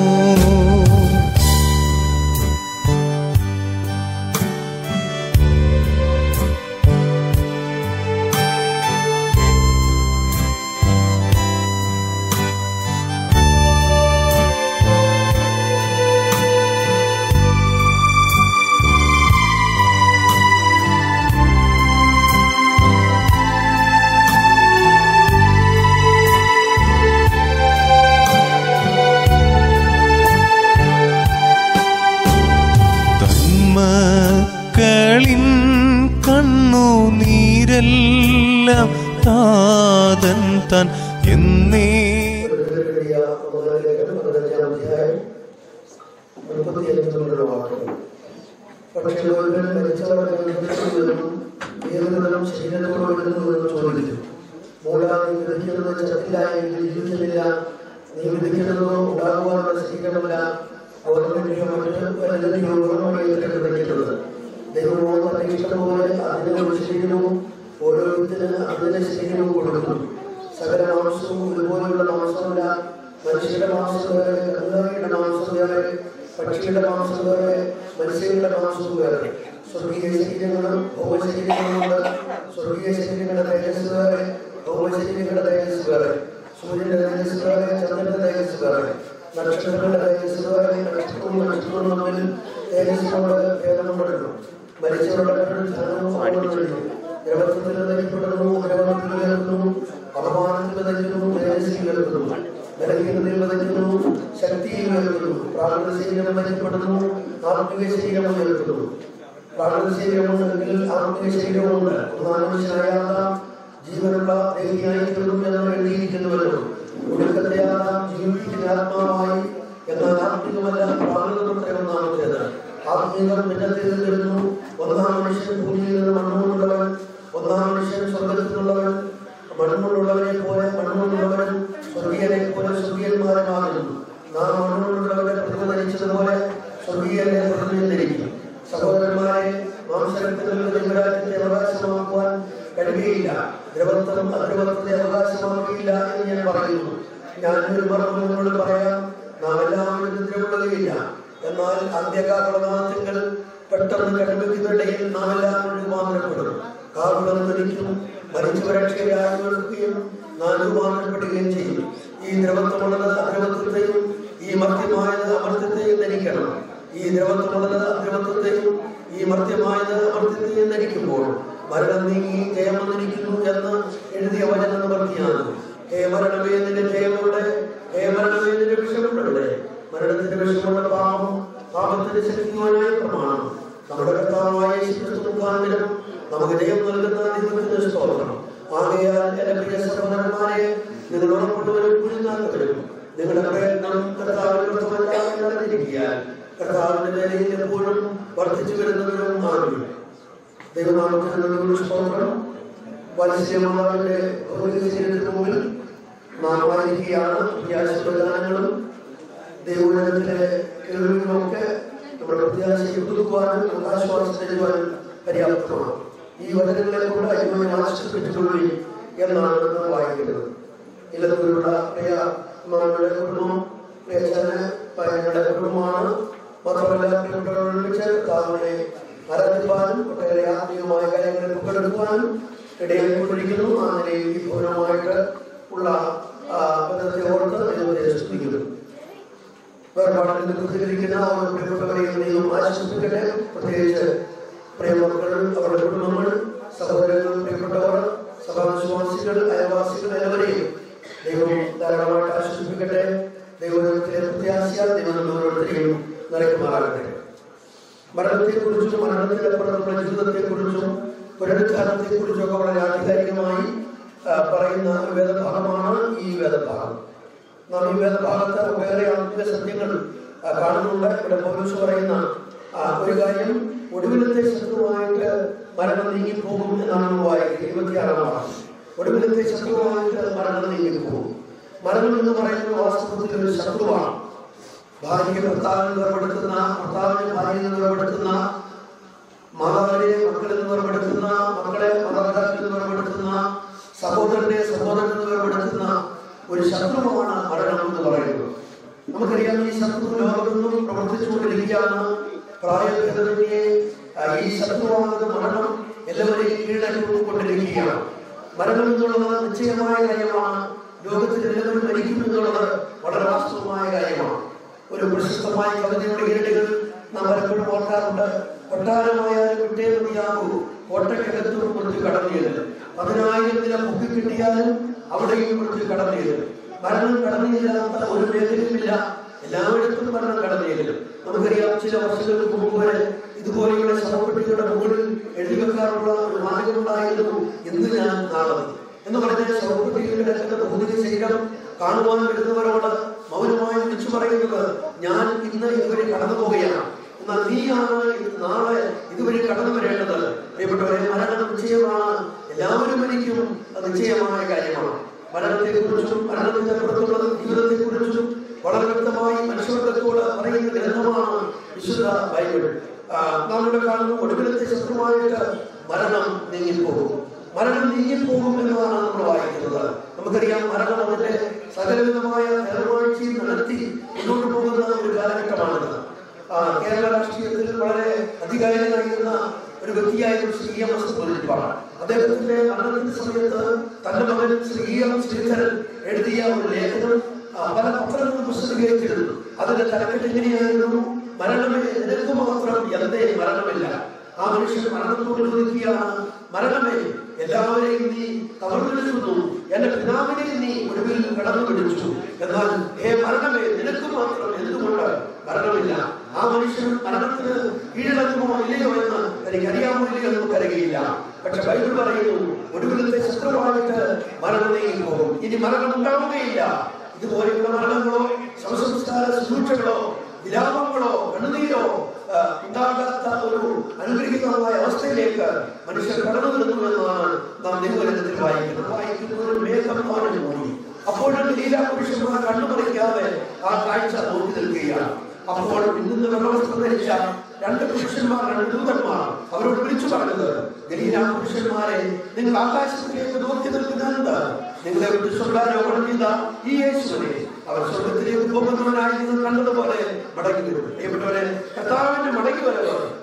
തന്മക്കളിൻ കണ്ണു നീരെല്ലാം താതൻ താൻ എന്നേ പക്ഷേ ഒരുവൻ മരിച്ചവരുടെ നിന്നും ഏതൊരു ശരീരത്തോട് വരുന്നുവെന്ന് ചോദിച്ചു മൂലാ നീ വിധിക്കുന്നത് ചത്തിലായെങ്കിൽ ജീവിക്കുന്നില്ല നീ വിധിക്കുന്നതോ ഉണ്ടാകുവാനുള്ള ശീലമല്ല അവരുടെ ഏറ്റെടുക്കുന്നത് ദൈവമോ പരീക്ഷണപോലെ അതിന്റെ ഒരു ശരീരവും ഓരോരുത്തരും അതിന്റെ ശരീരവും കൊടുക്കും സകല മാംസവും ഒരുപോലുള്ള മാംസമല്ല മനുഷ്യരുടെ മാംസം വേറെ കന്നുകാലിയുടെ മാംസം വേറെ പക്ഷിയുടെ മാംസം വേറെ മത്സ്യങ്ങളുടെ മാംസം വേറെ സ്വർഗീയ ശരീരങ്ങളും ഭൗമശരീരങ്ങളുമുണ്ട് സ്വർഗീയ ശരീരങ്ങളുടെ തേജസ് വേറെ ഭൗമശരീരങ്ങളുടെ തേജസ് വേറെ സൂര്യന്റെ തേജസ് വേറെ ചന്ദ്രന്റെ തേജസ് വേറെ നക്ഷത്രങ്ങളുടെ തേജസ് വേറെ നക്ഷത്രവും നക്ഷത്രവും തമ്മിൽ തേജസ്സിനോട് ഭേദമുണ്ടല്ലോ മരിച്ചവരുടെ ധനവും ദേവത്വത്തിൽ നയിക്കപ്പെടുന്നു ദേവത്വത്തിൽ ഉയർത്തുന്നു അപമാനത്തിൽ നയിക്കുന്നു തേജസ്സിൽ ഉയർത്തുന്നു ബലഹീനതയിൽ നയിക്കുന്നു ശക്തിയിൽ ഉയർത്തുന്നു പ്രാകൃത ശരീരം നയിക്കപ്പെടുന്നു ആത്മീയ ശരീരം ഉയർത്തുന്നു പ്രാകൃത ശരീരമുണ്ടെങ്കിൽ ആത്മീയ ശരീരമുണ്ട് ഒന്നാമനുഷ്യനായാത ജീവനുള്ള ദേഹിയായിരിക്കുന്നു എന്ന് എഴുതിയിരിക്കുന്നുവല്ലോ ഒടുക്കത്തെ ആദാം ജീവിക്കുന്ന ആത്മാവായി എന്നാൽ ആത്മികമല്ല പ്രാകൃതം ഒന്നാമത്തേത് ആത്മീകം ഭിന്നത്തിൽ വരുന്നു ഒന്നാം മനുഷ്യൻ ഭൂമിയിൽ നിന്ന് മണ്ണുകൊണ്ടുള്ളവൻ ഒന്നാം മനുഷ്യൻ സ്വർഗത്തിലുള്ളവൻ മണ്ണുകൊണ്ടുള്ളവനെ പോലെ മണ്ണുകൊണ്ടുള്ളവൻ സ്വർഗീയനെ പോലെ സ്വർഗീയന്മാരുമാകുന്നു നാം മണ്ണുകൊണ്ടുള്ളവരെ പ്രതിനിധരിച്ചതുപോലെ സ്വർഗീയനെ പ്രതിനിധീകരിക്കും സഹോദരന്മാരെ മാംസരക്തങ്ങളുടെ ദൈവരാജ്യത്തെ അവകാശമാക്കുവാൻ കഴിയുകയില്ല ദ്രവത്വം അദ്രവത്വത്തെ അവകാശമാക്കിയില്ല എന്ന് ഞാൻ പറയുന്നു ഞാൻ ഒരു മർമ്മങ്ങളോട് പറയാം നാം എല്ലാവരും ദ്രവമുള്ളതയില്ല എന്നാൽ അന്ത്യകാലത്തിൽ പെട്ടെന്ന് കണ്ടുവയ്ക്കുന്നതിടയിൽ നാം എല്ലാവരും രൂപാന്തരപ്പെടും കാർബണിക്കും മരിച്ചവരക്ഷയായി നിൽക്കുകയും നാം രൂപാന്തരപ്പെടുകയും ചെയ്യും ഈ ദ്രവത്വമുള്ളത് അദ്രവത്വത്തെയും ഈ മർത്യമായത് അമർത്യത്തെയും ധരിക്കണം ഈ ദ്രവത്വമുള്ളത് അദ്രവത്വത്തെയും ഈ മർത്യമായത് അമർത്യത്തെയും ധരിക്കുമ്പോൾ മരണം നീങ്ങി ജയം വന്നിരിക്കുന്നു എന്ന് എഴുതിയ വചന നിവർത്തിയാണ് ഹേ മരണമേ നിന്റെ ജയമുടെ ഹേ മരണമേ നിന്റെ വിഷമുടെ മരണത്തിന്റെ വിഷമുള്ള പാപം പാപത്തിന്റെ ശക്തിയുമായ പ്രമാണം നമ്മുടെ കർത്താവായ യേശുക്രിസ്തു മുഖാന്തരം നമുക്ക് ജയം നൽകുന്ന ദൈവത്തിന്റെ സ്തോത്രം ആകയാൽ എന്റെ പ്രിയ സഹോദരന്മാരെ നിങ്ങൾ ഉറപ്പുള്ളവരും കുരുങ്ങാത്തവരും നിങ്ങളുടെ പ്രയത്നം കർത്താവിന്റെ നടന്നിരിക്കാൻ കർത്താവിന്റെ നിലയിൽ എപ്പോഴും വർദ്ധിച്ചു വരുന്നവരും ആകും ദൈവനാമത്തിന് സ്തോത്രം വത്സ്യമാവിന്റെ ഭൗതികശരീരത്തിന് മുമ്പിൽ നാം വായിക്കുകയാണ് വ്യാസപ്രധാനങ്ങളും ദൈവജനത്തിലെ കേൾവികളുമൊക്കെ നമ്മുടെ പ്രത്യാശയെ പുതുക്കുവാനും നമുക്ക് ആശ്വാസം തരുവാനും പര്യാപ്തമാണ് ഈ വചനങ്ങളെ കൊണ്ട് അയ്യോനെ ആശ്വസിപ്പിച്ചുകൊള്ളി എന്നാണ് നാം വായിക്കുന്നത് ഇല്ലത്തിലുള്ള പ്രിയ മാങ്ങളുടെ കുടുംബം പ്രിയച്ചന് ഞങ്ങളുടെ കുടുംബമാണ് മാത്രമല്ല പ്രിയപ്പെട്ടവരോട് വിളിച്ച് താങ്കളെ ആരാധിപ്പാനും ഒട്ടേറെ ആത്മീയമായ കാര്യങ്ങളിൽ പങ്കെടുക്കുവാനും ഇടയായിക്കൊണ്ടിരിക്കുന്നു ആ നിലയിൽ ഈ പൂർണ്ണമായിട്ട് ഉള്ള ആ, ബന്ധത്തെ ഓർത്ത് ദൈവത്തെ സ്തുതിക്കുന്നു വേർപാടിൽ നിന്ന് പ്രതികരിക്കുന്ന ഓരോ പ്രിയപ്പെട്ടവരെയും ദൈവം ആശംസിക്കട്ടെ പ്രത്യേകിച്ച് പ്രിയമക്കൾ അവരുടെ കുടുംബങ്ങൾ സഹോദരങ്ങൾ പ്രിയപ്പെട്ടവർ സഭാവിശ്വാസികൾ അയൽവാസികൾ എല്ലാവരെയും ദൈവം ധാരാളമായിട്ട് ആശ്വസിപ്പിക്കട്ടെ ദൈവത്തിലെ പ്രത്യാശയാൽ ദൈവം ഓരോരുത്തരെയും നിറയ്ക്കുമാറാകട്ടെ മരണത്തെക്കുറിച്ചും മരണത്തിലപ്പുറത്തുള്ള ജീവിതത്തെക്കുറിച്ചും പുനരുദ്ധാരണത്തെക്കുറിച്ചും ഒക്കെ വളരെ ആധികാരികമായി ആ, പറയുന്ന ഒരു വേദഭാഗമാണ് ഈ വേദഭാഗം നാം ഈ വേദഭാഗത്ത് വേറെ ആത്മീയ സത്യങ്ങൾ ആ, കാണുന്നുണ്ട് ഇവിടെ പൗലോസ് പറയുന്ന ആ, ഒരു കാര്യം ഒടുവിലത്തെ ശത്രുവായിട്ട് മരണം നീങ്ങിപ്പോകും എന്നാണ് നമ്മൾ വായിക്കുന്നത് ഇരുപത്തിയാറാം ഭാഗം ഒടുവിലത്തെ ശത്രുവായിട്ട് മരണം നീങ്ങിപ്പോകും മരണം എന്ന് പറയുന്നത് വാസ്തവത്തിൽ ഒരു ശത്രുവാണ് ഭാര്യയെ ഭർത്താവിനെ വേർപെടുത്തുന്ന ഭർത്താവിനെ ഭാര്യയെ വേർപെടുത്തുന്ന മാതാവിനെ മക്കളിൽ നിന്ന് വേർപെടുത്തുന്ന മക്കളെ മാതാപിതാക്കളിൽ നിന്ന് വേർപെടുത്തുന്ന സഹോദരനെ സഹോദരനിൽ നിന്ന് വേർപെടുത്തുന്ന ഒരു ശത്രുവാണ് മരണം എന്ന് പറയുന്നത് നമുക്കറിയാം ഈ ശത്രു ലോകത്തൊന്നും പ്രവർത്തിച്ചുകൊണ്ടിരിക്കുകയാണ് പ്രായഭേദമന്യേ ആ, ഈ ശത്രുവാകുന്ന മരണം എല്ലാവരെയും കീഴടക്കിക്കൊണ്ടിരിക്കുകയാണ് മരണം എന്നുള്ളത് നിശ്ചയമായ കാര്യമാണ് ലോകത്തിൽ എല്ലാവരും മരിക്കും എന്നുള്ളത് വളരെ വാസ്തവമായ കാര്യമാണ് ഒരു പ്രശസ്തമായ കവിതയുടെ ഈരടികൾ നാം പലപ്പോഴും ഓർക്കാറുണ്ട് കൊട്ടാരമായാലും വിട്ടേ മതിയാകൂ കോട്ടയ്ക്കകത്തും കുറച്ച് കടന്നിയത് പതിനായിരം നില പൊക്കി കിട്ടിയാലും അവിടെയും കുറച്ച് കടന്നിയത് മരണം കടന്നില്ലാത്ത ഒരു മേഖലയുമില്ല എല്ലായിടത്തും മരണം കടന്നിയത് നമുക്കറിയാം ചില വർഷങ്ങൾക്ക് മുമ്പ് വരെ ഇതുപോലെയുള്ള ശവപ്പെട്ടികളുടെ മുകളിൽ എഴുതി വെക്കാറുള്ള ഒരു മാർഗമുണ്ടായിരുന്നു എന്ന് ഞാൻ കാണുന്നത് എന്ന് പറഞ്ഞാൽ ശവപ്പെട്ടികളുടെ ഭൗതിക ശരീരം കാണുവാൻ വരുന്നവരോട് മൗനമായി വിളിച്ചു പറയുന്നത് ഞാൻ ഇന്ന് ഇതുവരെ കടന്നു പോവുകയാണ് എന്നാൽ നീയാണ് ഇത് നാളെ ഇതുവരെ കടന്നു വരേണ്ടത് പ്രിയപ്പെട്ടവരെ മരണം നിശ്ചയമാണ് എല്ലാവരും മരിക്കും അത് നിശ്ചയമായ കാര്യമാണ് മരണത്തെ കുറിച്ചും മരണത്തിന്റെ അപ്പുറത്തുള്ള ജീവിതത്തെ കുറിച്ചും വളരെ വ്യക്തമായി മനുഷ്യവർഗത്തോട് പറയുന്ന ഗ്രന്ഥമാണ് വിശുദ്ധ ബൈബിൾ ആ, നാം ഇവിടെ കാണുന്നു ഒടുവിലത്തെ ശത്രുവായിട്ട് മരണം നീങ്ങിപ്പോകും മരണം നീങ്ങിപ്പോകും എന്നതാണ് നമ്മൾ വായിക്കുന്നത് നമുക്കറിയാം മരണം അതിന്റെ സകലവിധമായ നിലവാഴ്ചയും നടത്തി മുന്നോട്ട് പോകുന്ന ഒരു കാലഘട്ടമാണിത് ആ, കേരള രാഷ്ട്രീയത്തിൽ വളരെ അധികാരിയായിരുന്ന ഒരു വ്യക്തിയായിരുന്നു ശ്രീ എം എസ് പൊതുപ്പാണ് അദ്ദേഹത്തിന്റെ മരണത്തിന്റെ സമയത്ത് തന്റെ മകൻ ശ്രീ ഇ എം ശ്രീധരൻ എഴുതിയ ഒരു ലേഖനം ആ, പല പത്രങ്ങളും പ്രസിദ്ധീകരിച്ചിരുന്നു അതിന്റെ തലക്കെട്ട് എങ്ങനെയായിരുന്നു മരണമേ നിനക്ക് മാത്രം എന്തേ മരണമില്ല ആ മനുഷ്യൻ മരണത്തോട് ചോദിക്കുകയാണ് മരണമേ എല്ലാവരെയും നീ തളർന്നെടുക്കുന്നു എന്റെ പിതാവിനെ നീ ഒടുവിൽ കടന്നു പിടിച്ചു എന്നാൽ ഹേ മരണമേ നിനക്ക് മാത്രം എന്തുകൊണ്ട് മരണമില്ല ആ മനുഷ്യൻ മരണത്തിന് കീഴടങ്ങുമോ ഇല്ലയോ എന്ന് എനിക്കറിയാമോ ഇല്ലയോ എന്ന് നമുക്കറിയില്ല പക്ഷെ ബൈബിൾ പറയുന്നു ഒടുവിലത്തെ ശത്രുവായിട്ട് മരണം നീങ്ങി പോകും ഇനി മരണം ഉണ്ടാവുകയില്ല ഇതുപോലെയുള്ള മരണങ്ങളോ ശവസംസ്കാര ശുശ്രൂഷകളോ വിലാപങ്ങളോ കണ്ണുനീരോ ആ, ഉണ്ടാകാത്ത ഒരു അനുഗ്രഹീതമായ അവസ്ഥയിലേക്ക് മനുഷ്യർ കടന്നു വരുന്നുവെന്നാണ് നാം ദൈവജനത്തിൽ വായിക്കുന്നത് വായിക്കുന്നത് ഒരു മേഘം മാറി മൂടി അപ്പോഴും ലീലാ പുരുഷന്മാർ കണ്ണുമറിക്കാതെ ആ കാഴ്ച നോക്കി നിൽക്കുകയാണ് അപ്പോൾ ഇന്ന് വെള്ളവസ്ത്രം ധരിച്ച രണ്ട് പുരുഷന്മാർ രണ്ട് ദൂതന്മാർ അവരോട് വിളിച്ചു പറഞ്ഞത് ഗലീലാ പുരുഷന്മാരെ നിങ്ങൾ ആകാശത്തിലേക്ക് നോക്കി നിൽക്കുന്നത് നിങ്ങളെ വിട്ട് സ്വർഗാരോപണം ചെയ്ത ഈ യേശുവിനെ അവർ സ്വർഗത്തിലേക്ക് പോകുന്നവനായി നിങ്ങൾ കണ്ടതുപോലെ മടങ്ങി വരും പ്രിയപ്പെട്ടവരെ കർത്താവിന്റെ മടങ്ങി വരവ്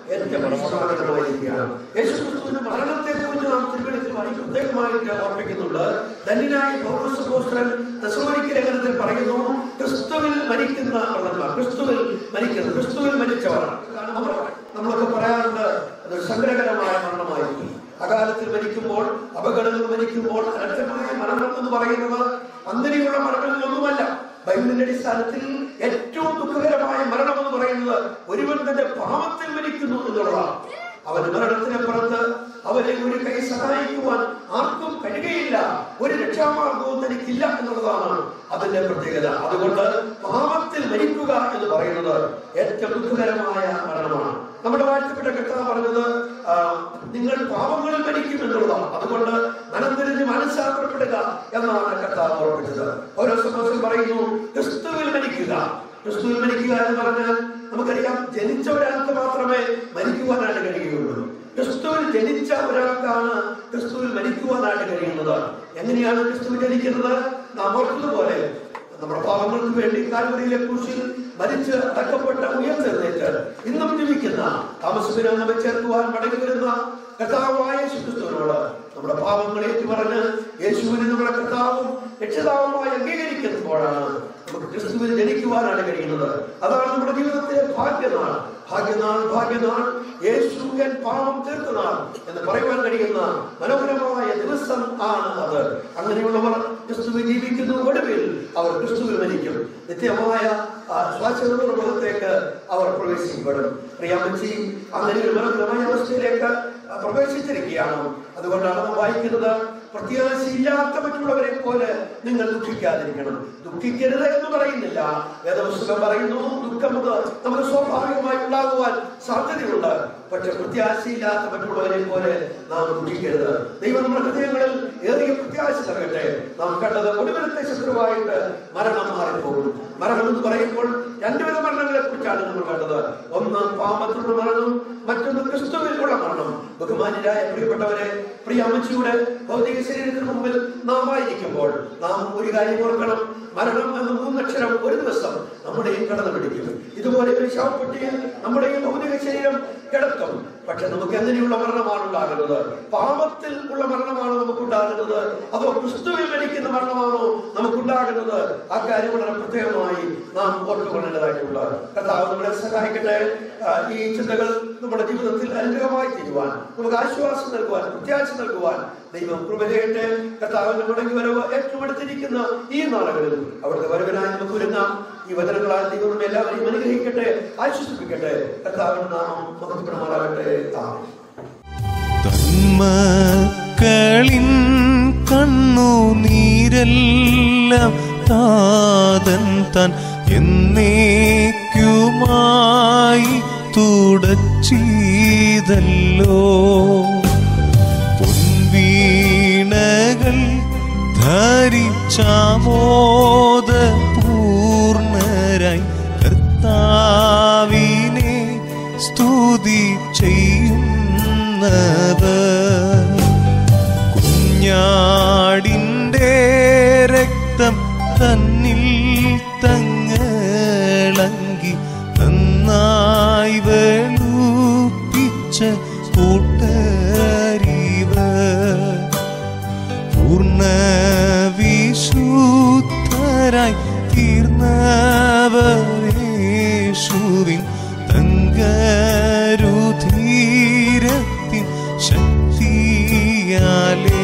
ഏറ്റവും സമാനമായിരിക്കുകയാണ് യേശുക്രിസ്തുവിന്റെ മരണത്തെ കുറിച്ച് നാം തിരുവനന്തപുരത്തിൽ വായി പ്രത്യേകമായിട്ട് ഓർമ്മിക്കുന്നുണ്ട് ധന്യനായ പൗരസ്പോസ്റ്റൻ തെസലോനിക്ക ലേഖനത്തിൽ പറയുന്നു ക്രിസ്തുവിൽ മരിക്കുന്ന മരണന്മാർ ക്രിസ്തുവിൽ മരിക്കുന്നത് ക്രിസ്തുവിൽ മരിച്ചവർ നമ്മൾ നമ്മളൊക്കെ പറയാറുണ്ട് അത് സങ്കടകരമായ മരണമായിരിക്കും അകാലത്തിൽ മരിക്കുമ്പോൾ അപകടങ്ങൾ മരിക്കുമ്പോൾ അനർത്ഥമായ മരണം എന്ന് പറയുന്നത് അങ്ങനെയുള്ള മരണങ്ങളൊന്നുമല്ല ബൈബിളിന്റെ അടിസ്ഥാനത്തിൽ ഏറ്റവും ദുഃഖകരമായ മരണം എന്ന് പറയുന്നത് ഒരുവൻ തന്റെ പാപത്തിൽ മരിക്കുന്നു എന്നുള്ളതാണ് അവന് മരണത്തിനപ്പുറത്ത് അവരെ ഒരു കൈ സഹായിക്കുവാൻ ആർക്കും കഴിയുകയില്ല ഒരു രക്ഷാമാർഗവും തനിക്കില്ല എന്നുള്ളതാണ് അതിന്റെ പ്രത്യേകത അതുകൊണ്ട് പാപത്തിൽ മരിക്കുക എന്ന് പറയുന്നത് ഏറ്റവും ദുഃഖകരമായ മരണമാണ് നമ്മുടെ വാഴ്ത്തപ്പെട്ട കർത്താവ് പറഞ്ഞത് ആ, നിങ്ങൾ പാപങ്ങളിൽ മരിക്കും എന്നുള്ളതാണ് അതുകൊണ്ട് മനം തിരിഞ്ഞ് മനസ്സാക്കപ്പെടുക എന്നാണ് കർത്താവ് ഓർപ്പിച്ചത് ഓരോ സമയത്തും പറയുന്നു ക്രിസ്തുവിൽ മരിക്കുക ക്രിസ്തുവിൽ മരിക്കുക എന്ന് പറഞ്ഞാൽ നമുക്കറിയാം ജനിച്ച ഒരാൾക്ക് മാത്രമേ മരിക്കുവാനായിട്ട് കഴിയുകയുള്ളൂ ക്രിസ്തുവിൽ ജനിച്ച ഒരാൾക്കാണ് ക്രിസ്തുവിൽ മരിക്കുവാനായിട്ട് കഴിയുന്നത് എങ്ങനെയാണ് ക്രിസ്തുവിൽ ജനിക്കുന്നത് നാം ഓർക്കുന്നതുപോലെ നമ്മുടെ പാപങ്ങൾക്ക് വേണ്ടി കാൽവരിയിലെ കുരിശിൽ മരിച്ച് അടക്കപ്പെട്ട ഉയർത്തെഴുന്നേറ്റ് ഇന്നും ജീവിക്കുന്ന താമസത്തിന് നമ്മെ ചേർക്കുവാൻ മടങ്ങി വരുന്ന കർത്താവായ യേശുക്രിസ്തുവിനോട് നമ്മുടെ പാപങ്ങൾ ഏറ്റുപറഞ്ഞ് യേശുവിനെ നമ്മുടെ കർത്താവും രക്ഷിതാവുമായി അംഗീകരിക്കുമ്പോഴാണ് നമുക്ക് ക്രിസ്തുവിൽ ജനിക്കുവാനാണ് കഴിയുന്നത് അതാണ് നമ്മുടെ ജീവിതത്തിലെ ഭാഗ്യനാൾ ഭാഗ്യനാൾ ഭാഗ്യനാൾ യേശു എൻ പാപം തീർത്ത നാൾ എന്ന് പറയുവാൻ കഴിയുന്ന മനോഹരമായ ദിവസം ആണ് അത് അങ്ങനെയുള്ളവർ ക്രിസ്തുവിൽ ജീവിക്കുന്നു ഒടുവിൽ അവർ ക്രിസ്തുവിൽ മരിക്കും നിത്യമായ ആ ശ്വാസങ്ങളുടെ ലോകത്തേക്ക് അവർ പ്രവേശിക്കപ്പെടും പ്രിയാമച്ചി അങ്ങനെ ഒരു മനോഹരമായ അവസ്ഥയിലേക്ക് പ്രവേശിച്ചിരിക്കുകയാണ് അതുകൊണ്ടാണ് നാം വായിക്കുന്നത് പ്രത്യാശയില്ലാത്ത മറ്റുള്ളവരെ പോലെ നിങ്ങൾ ദുഃഖിക്കാതിരിക്കണം ദുഃഖിക്കരുത് എന്ന് പറയുന്നില്ല വേദപുസ്തകം പറയുന്നു ദുഃഖം അത് നമുക്ക് സ്വാഭാവികമായി ഉണ്ടാകുവാൻ സാധ്യതയുണ്ട് പക്ഷെ പ്രത്യാശയില്ലാത്ത മറ്റുള്ളവരെ പോലെ നാം ദുഃഖിക്കരുത് ദൈവം നമ്മുടെ ഹൃദയങ്ങളിൽ ഏറിയ പ്രത്യാശ നൽകട്ടെ നാം കണ്ടത് ഒടുവിലത്തെ ശത്രുവായിട്ട് മരണം മാറിപ്പോകും മരണം എന്ന് പറയുമ്പോൾ രണ്ടുവിധ മരണങ്ങളെ കുറിച്ചാണ് നമ്മൾ കണ്ടത് ഒന്ന് പാപത്തിലുള്ള മരണം മറ്റൊന്ന് ക്രിസ്തുവിലുള്ള മരണം ബഹുമാന്യരായ പ്രിയപ്പെട്ടവരെ പ്രിയ അമ്മച്ചിയുടെ ഭൗതിക ശരീരത്തിന് മുമ്പിൽ നാം ആയിരിക്കുമ്പോൾ നാം ഒരു കാര്യം ഓർക്കണം മരണം എന്ന മൂന്നക്ഷരം ഒരു ദിവസം നമ്മുടെയും കടന്നു പിടിക്കും ഇതുപോലെ ഒരു ശവപ്പെട്ടിയിൽ നമ്മുടെയും ഭൗതിക ശരീരം കിടക്കും പക്ഷെ നമുക്ക് എങ്ങനെയുള്ള മരണമാണ് ഉണ്ടാകുന്നത് പാപത്തിൽ ഉള്ള മരണമാണോ നമുക്ക് ഉണ്ടാകുന്നത് അതോ ക്രിസ്തുവിൽ മരിക്കുന്ന മരണമാണോ നമുക്ക് ഉണ്ടാകുന്നത് ആ കാര്യം വളരെ പ്രത്യേകമായി നാം ഓർത്തുകൊള്ളേണ്ടതായിട്ടുള്ള കർത്താവ് നമ്മളെ സഹായിക്കട്ടെ ആ, ഈ ചിന്തകൾ നമ്മുടെ ജീവിതത്തിൽ അനുഗ്രഹമായി തീരുവാൻ നമുക്ക് ആശ്വാസം നൽകുവാൻ പ്രത്യാശ നൽകുവാൻ ദൈവം കൃപ ചെയ്യട്ടെ കർത്താവിന്റെ മടങ്ങി വരവ് ഏറ്റവും അടുത്തിരിക്കുന്ന ഈ നാളുകളിൽ അവിടുത്തെ വരവിനായി നമുക്ക് ഒരുങ്ങാം ഈ വചനങ്ങളാൽ ദൈവം നമ്മെ എല്ലാവരെയും അനുഗ്രഹിക്കട്ടെ ആശ്വസിപ്പിക്കട്ടെ കർത്താവിന്റെ നാമം മഹത്വപ്പെടമാറാകട്ടെ ആമേൻ തന്മക്കളിൻ കണ്ണു നീരെല്ലാം താതൻ താൻ എന്നേക്കുമായി തുടച്ചീതല്ലോ പൊൻവീണകൾ ധരിച്ചാമോദ പൂർണരായി കർത്താവിനെ സ്തുതി ചെയ്യുന്നവർ കുഞ്ഞാടിൻ്റെ രക്തം തന്നിൽ തങ്ങളങ്കി നന്നായി വെളുപ്പിച്ച കൂട്ടരിവർ പൂർണ്ണ വിശുദ്ധരായി തീർന്നവരേശുവിൻ തങ്കരുധീരത്തിൻ ശക്തിയാലേ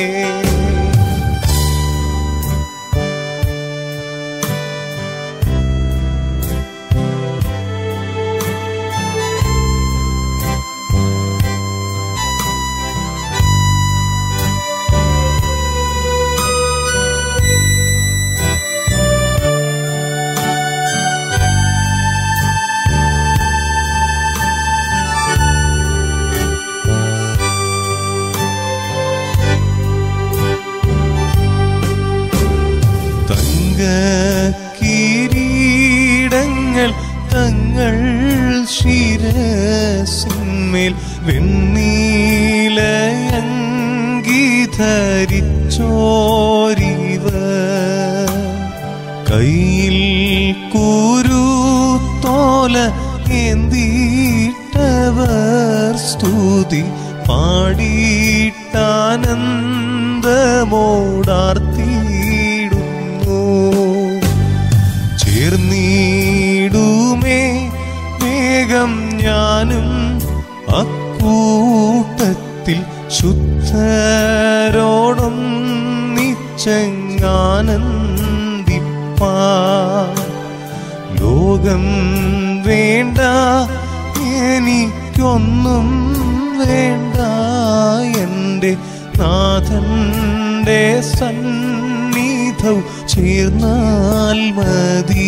തങ്ക കിരീടങ്ങൾ തങ്ങൾ ശിരസിന്മേൽ വെണ്ണീലയങ്കി ധരിച്ചോരിവ കയ്യിൽ കുരുത്തോല ഏന്തിട്ടവ അവർ സ്തുതി പാടിയിട്ടാനന്ദമോടാർത്തിയിടുന്നു ചേർന്നിടുമേ വേഗം ഞാനും അക്കൂട്ടത്തിൽ ശുദ്ധരോടും നിച്ചങ്ങാനന്ദിപ്പാ ലോകം വേണ്ട എനിക്കൊന്നും വേണ്ട എൻ്റെ നാഥൻ്റെ സന്നിധം ചേർന്നാൽ മതി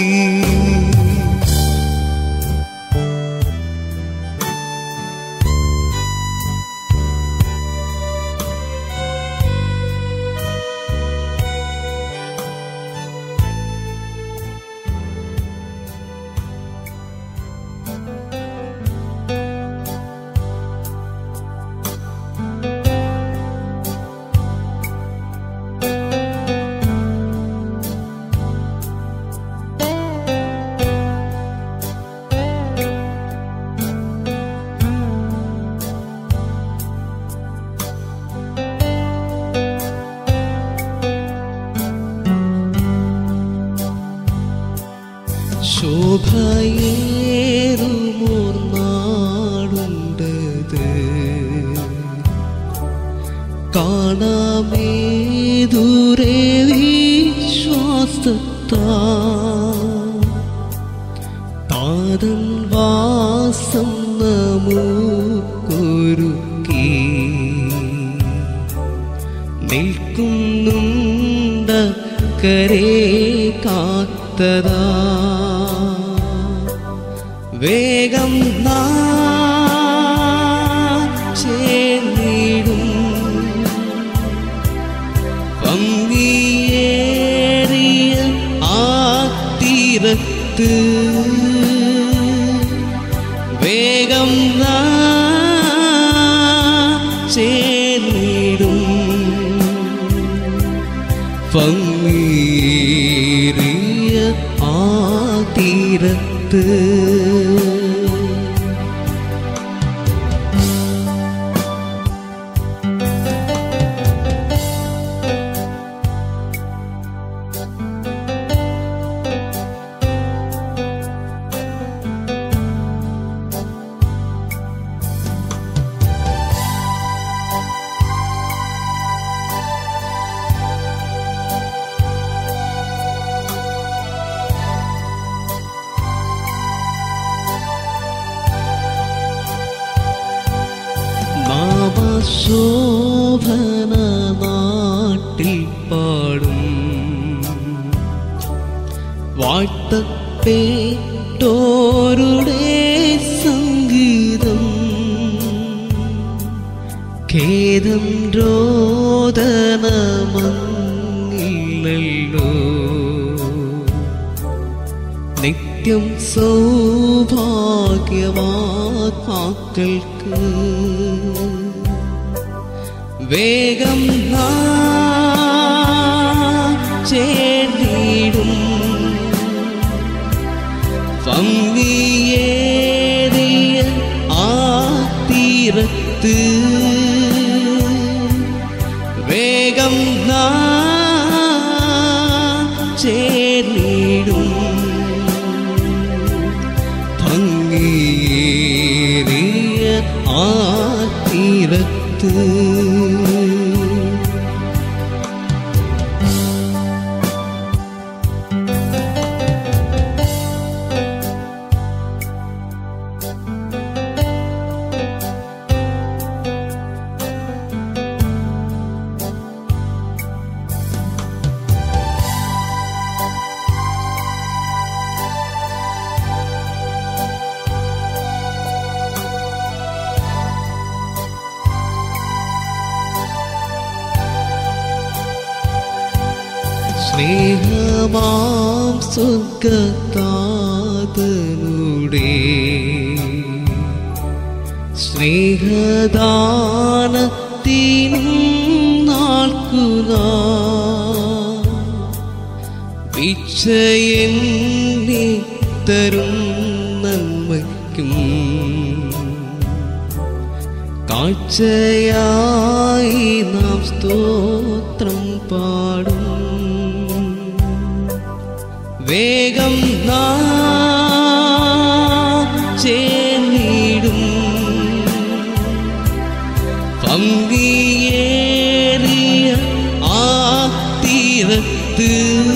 ശോഭയേറുമോർനാടുണ്ടത് കാണാമേ ദൂരെ വിശ്വാസത്താ താതൻ വാസം നമുക്കൊരുക്കി നിൽക്കുന്നുണ്ട കരേ കാത്തതാ വേഗം നാ ചേർന്നിടും ഭംഗിയേറിയ ആ തീരത്ത് വേഗം നാ ചേർന്നിടും ഭംഗിയേറിയ ആ തീരത്ത് നാമശോഭന നാട്ടിൽ പാടും വാഴ്ത്തപ്പേട്ടോരുടെ സംഗീതം ഖേദം രോദനമങ്ങില്ലല്ലോ നിത്യം സൗഭാഗ്യവാത്മാക്കൾക്ക് വേഗം നാ ചേർന്നിടും ഭംഗിയേറിയ ആ തീരത്ത് വേഗം നാ ചേർന്നിടും ഭംഗിയേറിയ ആ തീരത്ത് സ്നേഹമാം സ്വർഗത്താതനുടെ സ്നേഹദാനത്തിനും നാൾക്കുനാ വിച്ചയെന്നെ തരും നന്മയ്ക്കും കാഴ്ചയായി നാം സ്തോത്രം പാടും വേഗം നാം ചേർന്നിടും പങ്കിയേറിയ ആ തീരത്ത്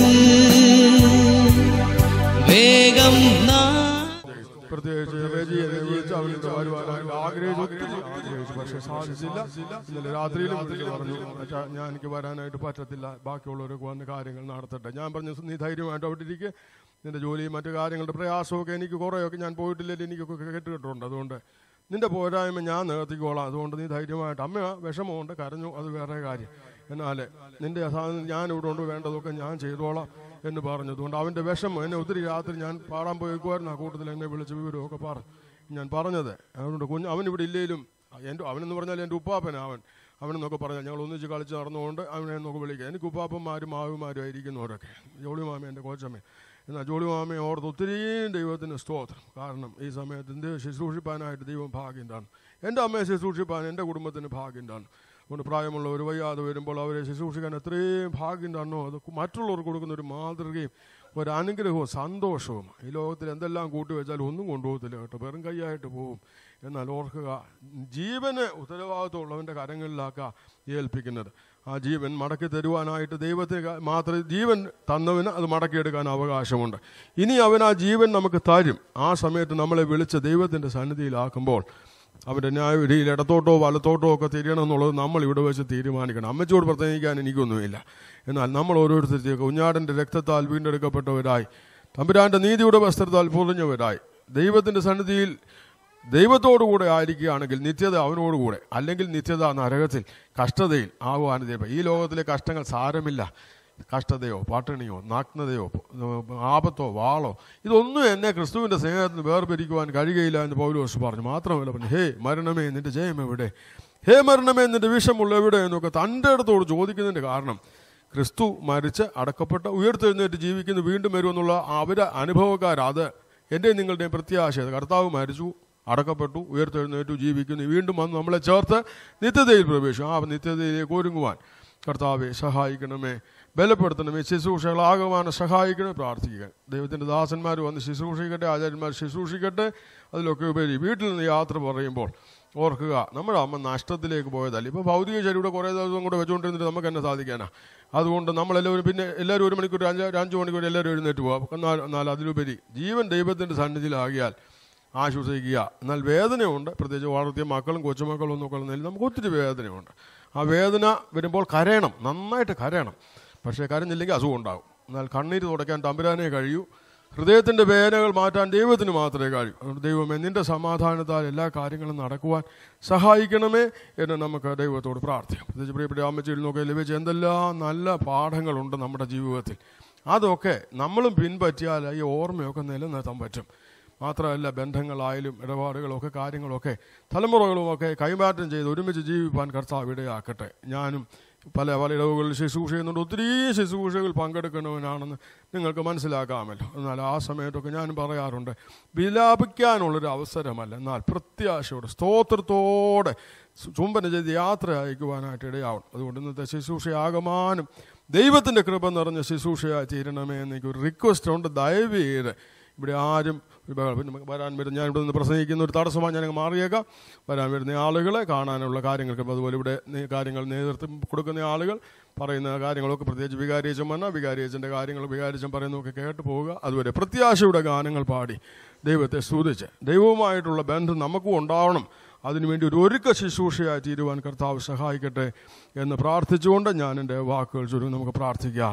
വേഗം നാം പ്രത്യേകിച്ച് റെജി എന്നെ വിളിച്ച് അവനിവിടെ വരുവാനായിട്ട് ആഗ്രഹിച്ചു ഒത്തിരി ആഗ്രഹിച്ചു പക്ഷെ സാധിച്ചില്ല ഇന്നലെ രാത്രിയിലും വിളിച്ച് പറഞ്ഞു "അച്ഛാ, ഞാൻ എനിക്ക് വരാനായിട്ട് പറ്റത്തില്ല ബാക്കിയുള്ളവരൊക്കെ വന്ന് കാര്യങ്ങൾ നടത്തട്ടെ ഞാൻ പറഞ്ഞു നീ ധൈര്യമായിട്ട് അവിടെ ഇരിക്കുക നിന്റെ ജോലിയും മറ്റു കാര്യങ്ങളുടെ പ്രയാസമൊക്കെ എനിക്ക് കുറേയൊക്കെ ഞാൻ പോയിട്ടില്ലെങ്കിൽ എനിക്കൊക്കെ കേട്ട് കേട്ടിട്ടുണ്ട് അതുകൊണ്ട് നിന്റെ പോരായ്മ ഞാൻ നികത്തിക്കോളാം അതുകൊണ്ട് നീ ധൈര്യമായിട്ട് അമ്മ വിഷമമുണ്ട് കരഞ്ഞു അത് വേറെ കാര്യം എന്നാൽ നിന്റെ സാധനം ഞാൻ ഇവിടെ കൊണ്ട് വേണ്ടതൊക്കെ ഞാൻ ചെയ്തോളാം എന്ന് പറഞ്ഞു അതുകൊണ്ട് അവൻ്റെ വിഷമം എന്നെ ഒത്തിരി രാത്രി ഞാൻ പാടാൻ പോയിക്കുമായിരുന്നു ആ കൂട്ടത്തിൽ എന്നെ വിളിച്ച് വിവരമൊക്കെ പറഞ്ഞു ഞാൻ പറഞ്ഞത് അതുകൊണ്ട് കുഞ്ഞ് അവൻ ഇവിടെ ഇല്ലേലും എൻ്റെ അവനെന്ന് പറഞ്ഞാൽ എൻ്റെ ഉപ്പാപ്പനാ അവൻ അവനെന്നൊക്കെ പറഞ്ഞാൽ ഞങ്ങൾ ഒന്നിച്ച് കളിച്ച് നടന്നുകൊണ്ട് അവനെ എന്നൊക്കെ വിളിക്കുക എനിക്ക് ഉപ്പാപ്പന്മാരും മാവുമാരും ആയിരിക്കുന്നവരൊക്കെ ജോളി മാമ എൻ്റെ കോച്ചമ്മ എന്നാൽ ജോളി മാമയെ ഓർത്ത് ഒത്തിരിയും ദൈവത്തിന് സ്തോത്രം കാരണം ഈ സമയത്ത് എന്ത് ശുശ്രൂഷിപ്പാനായിട്ട് ദൈവം ഭാഗ്യം താന്നു എൻ്റെ അമ്മയെ ശുശ്രൂഷിപ്പാൻ എൻ്റെ കുടുംബത്തിന് ഭാഗ്യം താന്നു അതുകൊണ്ട് പ്രായമുള്ളവർ വയ്യാതെ വരുമ്പോൾ അവരെ ശുശ്രൂഷിക്കാൻ എത്രയും ഭാഗ്യം തന്നോ അത് മറ്റുള്ളവർക്ക് കൊടുക്കുന്ന ഒരു മാതൃകയും ഒരു അനുഗ്രഹവും സന്തോഷവും ഈ ലോകത്തിൽ എന്തെല്ലാം കൂട്ടി വെച്ചാൽ ഒന്നും കൊണ്ടുപോകത്തില്ല കേട്ടോ വെറും കൈയായിട്ട് പോകും എന്നാൽ ഓർക്കുക ജീവന് ഉത്തരവാദിത്വമുള്ളവൻ്റെ കരങ്ങളിലാക്കുക ഏൽപ്പിക്കുന്നത് ആ ജീവൻ മടക്കി തരുവാനായിട്ട് ദൈവത്തെ ക- മാത്രം ജീവൻ തന്നവന് അത് മടക്കിയെടുക്കാൻ അവകാശമുണ്ട് ഇനി അവൻ ആ ജീവൻ നമുക്ക് തരും ആ സമയത്ത് നമ്മളെ വിളിച്ച് ദൈവത്തിൻ്റെ സന്നിധിയിലാക്കുമ്പോൾ അവൻ്റെ ന്യായവിധിയിൽ ഇടത്തോട്ടോ വലത്തോട്ടോ ഒക്കെ തിരിയണം എന്നുള്ളത് നമ്മൾ ഇവിടെ വെച്ച് തീരുമാനിക്കണം അമ്മച്ചോട് പ്രത്യേകിക്കാൻ എനിക്കൊന്നുമില്ല എന്നാൽ നമ്മൾ ഓരോരുത്തർക്ക് കുഞ്ഞാടൻ്റെ രക്തത്താൽ വീണ്ടെടുക്കപ്പെട്ടവരായി തമ്പുരാൻ്റെ നീതിയുടെ വസ്ത്രത്താൽ പൊതിഞ്ഞവരായി ദൈവത്തിൻ്റെ സന്നിധിയിൽ ദൈവത്തോടുകൂടെ ആയിരിക്കുകയാണെങ്കിൽ നിത്യത അവനോടുകൂടെ അല്ലെങ്കിൽ നിത്യത നരകത്തിൽ കഷ്ടതയിൽ ആകുവാൻ ദൈവം ഈ ലോകത്തിലെ കഷ്ടങ്ങൾ സാരമില്ല കഷ്ടതയോ പട്ടിണിയോ നഗ്നതയോ ആപത്തോ വാളോ ഇതൊന്നും എന്നെ ക്രിസ്തുവിൻ്റെ സ്നേഹത്തിന് വേർപിരിക്കുവാൻ കഴിയുകയില്ല എന്ന് പൗലോസ് പറഞ്ഞു മാത്രമല്ല പറഞ്ഞു ഹേ മരണമേ നിന്റെ ജയം എവിടെ ഹേ മരണമേ നിന്റെ വിഷമുള്ള എവിടെ എന്നൊക്കെ തൻ്റെ അടുത്തോട് ചോദിക്കുന്നതിൻ്റെ കാരണം ക്രിസ്തു മരിച്ച് അടക്കപ്പെട്ട ഉയർത്തെഴുന്നേറ്റ് ജീവിക്കുന്നു വീണ്ടും വരുമെന്നുള്ള അവരെ അനുഭവക്കാർ അത് എൻ്റെ നിങ്ങളുടെയും പ്രത്യാശ കർത്താവ് മരിച്ചു അടക്കപ്പെട്ടു ഉയർത്തെഴുന്നേറ്റു ജീവിക്കുന്നു വീണ്ടും വന്ന് നമ്മളെ ചേർത്ത് നിത്യതയിൽ പ്രവേശിക്കും ആ നിത്യതയിലേക്ക് ഒരുങ്ങുവാൻ കർത്താവെ സഹായിക്കണമേ ബലപ്പെടുത്തണമേ ശുശ്രൂഷകളാകുവാൻ സഹായിക്കണമേ പ്രാർത്ഥിക്കുക ദൈവത്തിൻ്റെ ദാസന്മാർ വന്ന് ശുശ്രൂഷിക്കട്ടെ ആചാര്യന്മാർ ശുശ്രൂഷിക്കട്ടെ അതിലൊക്കെ ഉപരി വീട്ടിൽ നിന്ന് യാത്ര പറയുമ്പോൾ ഓർക്കുക നമ്മുടെ അമ്മ നഷ്ടത്തിലേക്ക് പോയതല്ല ഇപ്പോൾ ഭൗതിക ശരീരം കുറേ ദിവസം കൂടെ വെച്ചുകൊണ്ടിരുന്നിട്ട് നമുക്ക് എന്നെ സാധിക്കാനാ അതുകൊണ്ട് നമ്മളെല്ലാവരും പിന്നെ എല്ലാവരും ഒരു മണിക്കൂർ അഞ്ച് ഒരു അഞ്ച് മണിക്കൂർ എല്ലാവരും എഴുന്നേറ്റ് പോകാം എന്നാൽ എന്നാൽ അതിലുപരി ജീവൻ ദൈവത്തിൻ്റെ സന്നിധിയിലാകിയാൽ ആശ്വസിക്കുക എന്നാൽ വേദനയുണ്ട് പ്രത്യേകിച്ച് വളർത്തിയ മക്കളും കൊച്ചുമക്കളും ഒന്നും ഒക്കെ നിലയിൽ നമുക്ക് ഒത്തിരി വേദനയുണ്ട് ആ വേദന വരുമ്പോൾ കരയണം നന്നായിട്ട് കരയണം പക്ഷേ കരഞ്ഞില്ലെങ്കിൽ അസുഖം ഉണ്ടാകും എന്നാൽ കണ്ണീര് തുടയ്ക്കാൻ തമ്പുരാനേ കഴിയൂ ഹൃദയത്തിൻ്റെ വേദനകൾ മാറ്റാൻ ദൈവത്തിന് മാത്രമേ കഴിയൂ അതുകൊണ്ട് ദൈവമേ നിന്റെ സമാധാനത്താൽ എല്ലാ കാര്യങ്ങളും നടക്കുവാൻ സഹായിക്കണമേ എന്ന് നമുക്ക് ദൈവത്തോട് പ്രാർത്ഥിക്കാം പ്രത്യേകിച്ച് പ്രിയപ്പെട്ട അമ്മച്ചിയിൽ നോക്കി ലഭിച്ച എന്തെല്ലാം നല്ല പാഠങ്ങളുണ്ട് നമ്മുടെ ജീവിതത്തിൽ അതൊക്കെ നമ്മളും പിൻപറ്റിയാൽ ഈ ഓർമ്മയൊക്കെ നിലനിർത്താൻ പറ്റും മാത്രമല്ല ബന്ധങ്ങളായാലും ഇടപാടുകളൊക്കെ കാര്യങ്ങളൊക്കെ തലമുറകളുമൊക്കെ കൈമാറ്റം ചെയ്ത് ഒരുമിച്ച് ജീവിപ്പാൻ കർത്താവ് ഇടയാക്കട്ടെ ഞാനും പല പല ഇടവുകളിൽ ശുശ്രൂഷ ചെയ്യുന്നുണ്ട് ഒത്തിരി ശുശ്രൂഷകൾ പങ്കെടുക്കുന്നവനാണെന്ന് നിങ്ങൾക്ക് മനസ്സിലാക്കാമല്ലോ എന്നാൽ ആ സമയത്തൊക്കെ ഞാൻ പറയാറുണ്ട് വിലാപിക്കാനുള്ളൊരു അവസരമല്ല എന്നാൽ പ്രത്യാശയോടെ സ്തോത്രത്തോടെ ചുംബന ചെയ്ത് യാത്ര അയക്കുവാനായിട്ട് ഇടയാവണം അതുകൊണ്ട് ഇന്നത്തെ ശുശ്രൂഷയാകമാനം ദൈവത്തിൻ്റെ കൃപ നിറഞ്ഞ ശുശ്രൂഷയായി തീരണമേ എന്നൊക്കെ ഒരു റിക്വസ്റ്റ് ഉണ്ട് ദയവ് ചെയ്ത് ഇവിടെ ആരും ഇപ്പൊ പിന്നെ വരാൻ വരുന്ന ഞാൻ ഇവിടെ നിന്ന് പ്രസംഗിക്കുന്ന ഒരു തടസ്സമായി ഞാൻ അങ്ങ് മാറിയേക്കാം വരാൻ വരുന്ന ആളുകളെ കാണാനുള്ള കാര്യങ്ങൾക്കും അതുപോലെ ഇവിടെ നേ- കാര്യങ്ങൾ നേതൃത്വം കൊടുക്കുന്ന ആളുകൾ പറയുന്ന കാര്യങ്ങളൊക്കെ പ്രത്യേകിച്ച് വികാരിയച്ചൻ വന്നാൽ വികാരിയച്ചൻ്റെ കാര്യങ്ങൾ വികാരിച്ചൻ പറയുന്നതൊക്കെ കേട്ട് പോവുക അതുപോലെ പ്രത്യാശയുടെ ഗാനങ്ങൾ പാടി ദൈവത്തെ സ്തുതിച്ച് ദൈവവുമായിട്ടുള്ള ബന്ധം നമുക്കും ഉണ്ടാവണം അതിനുവേണ്ടി ഒരു ഒരുക്ക ശുശ്രൂഷയായി തീരുവാൻ കർത്താവ് സഹായിക്കട്ടെ എന്ന് പ്രാർത്ഥിച്ചുകൊണ്ട് ഞാൻ എൻ്റെ വാക്കുകൾ ചുരുങ്ങി നമുക്ക് പ്രാർത്ഥിക്കാം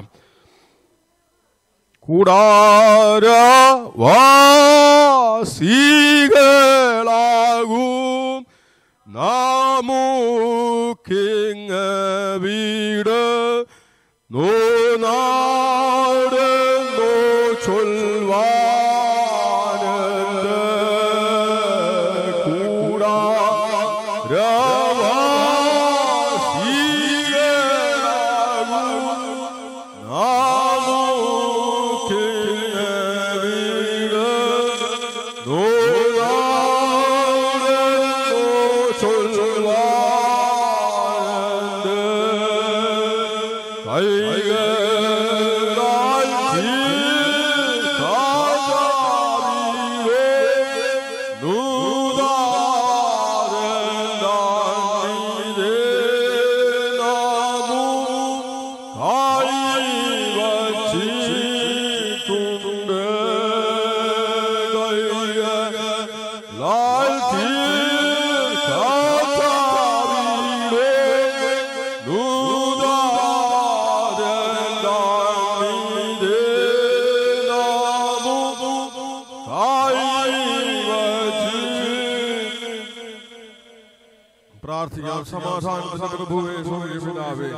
കൂടാര വാസികളാകും നാമുക്കിങ് വീട് നോനാട് നോ ചൊൽവാനുണ്ട് കൂടാര വാസികളാകും ചൊല്ലുവാ പ്രാർത്ഥിക്കാം സമാധാനത്തിന്റെ പ്രഭുവേ സ്വർഗീയ പിതാവേ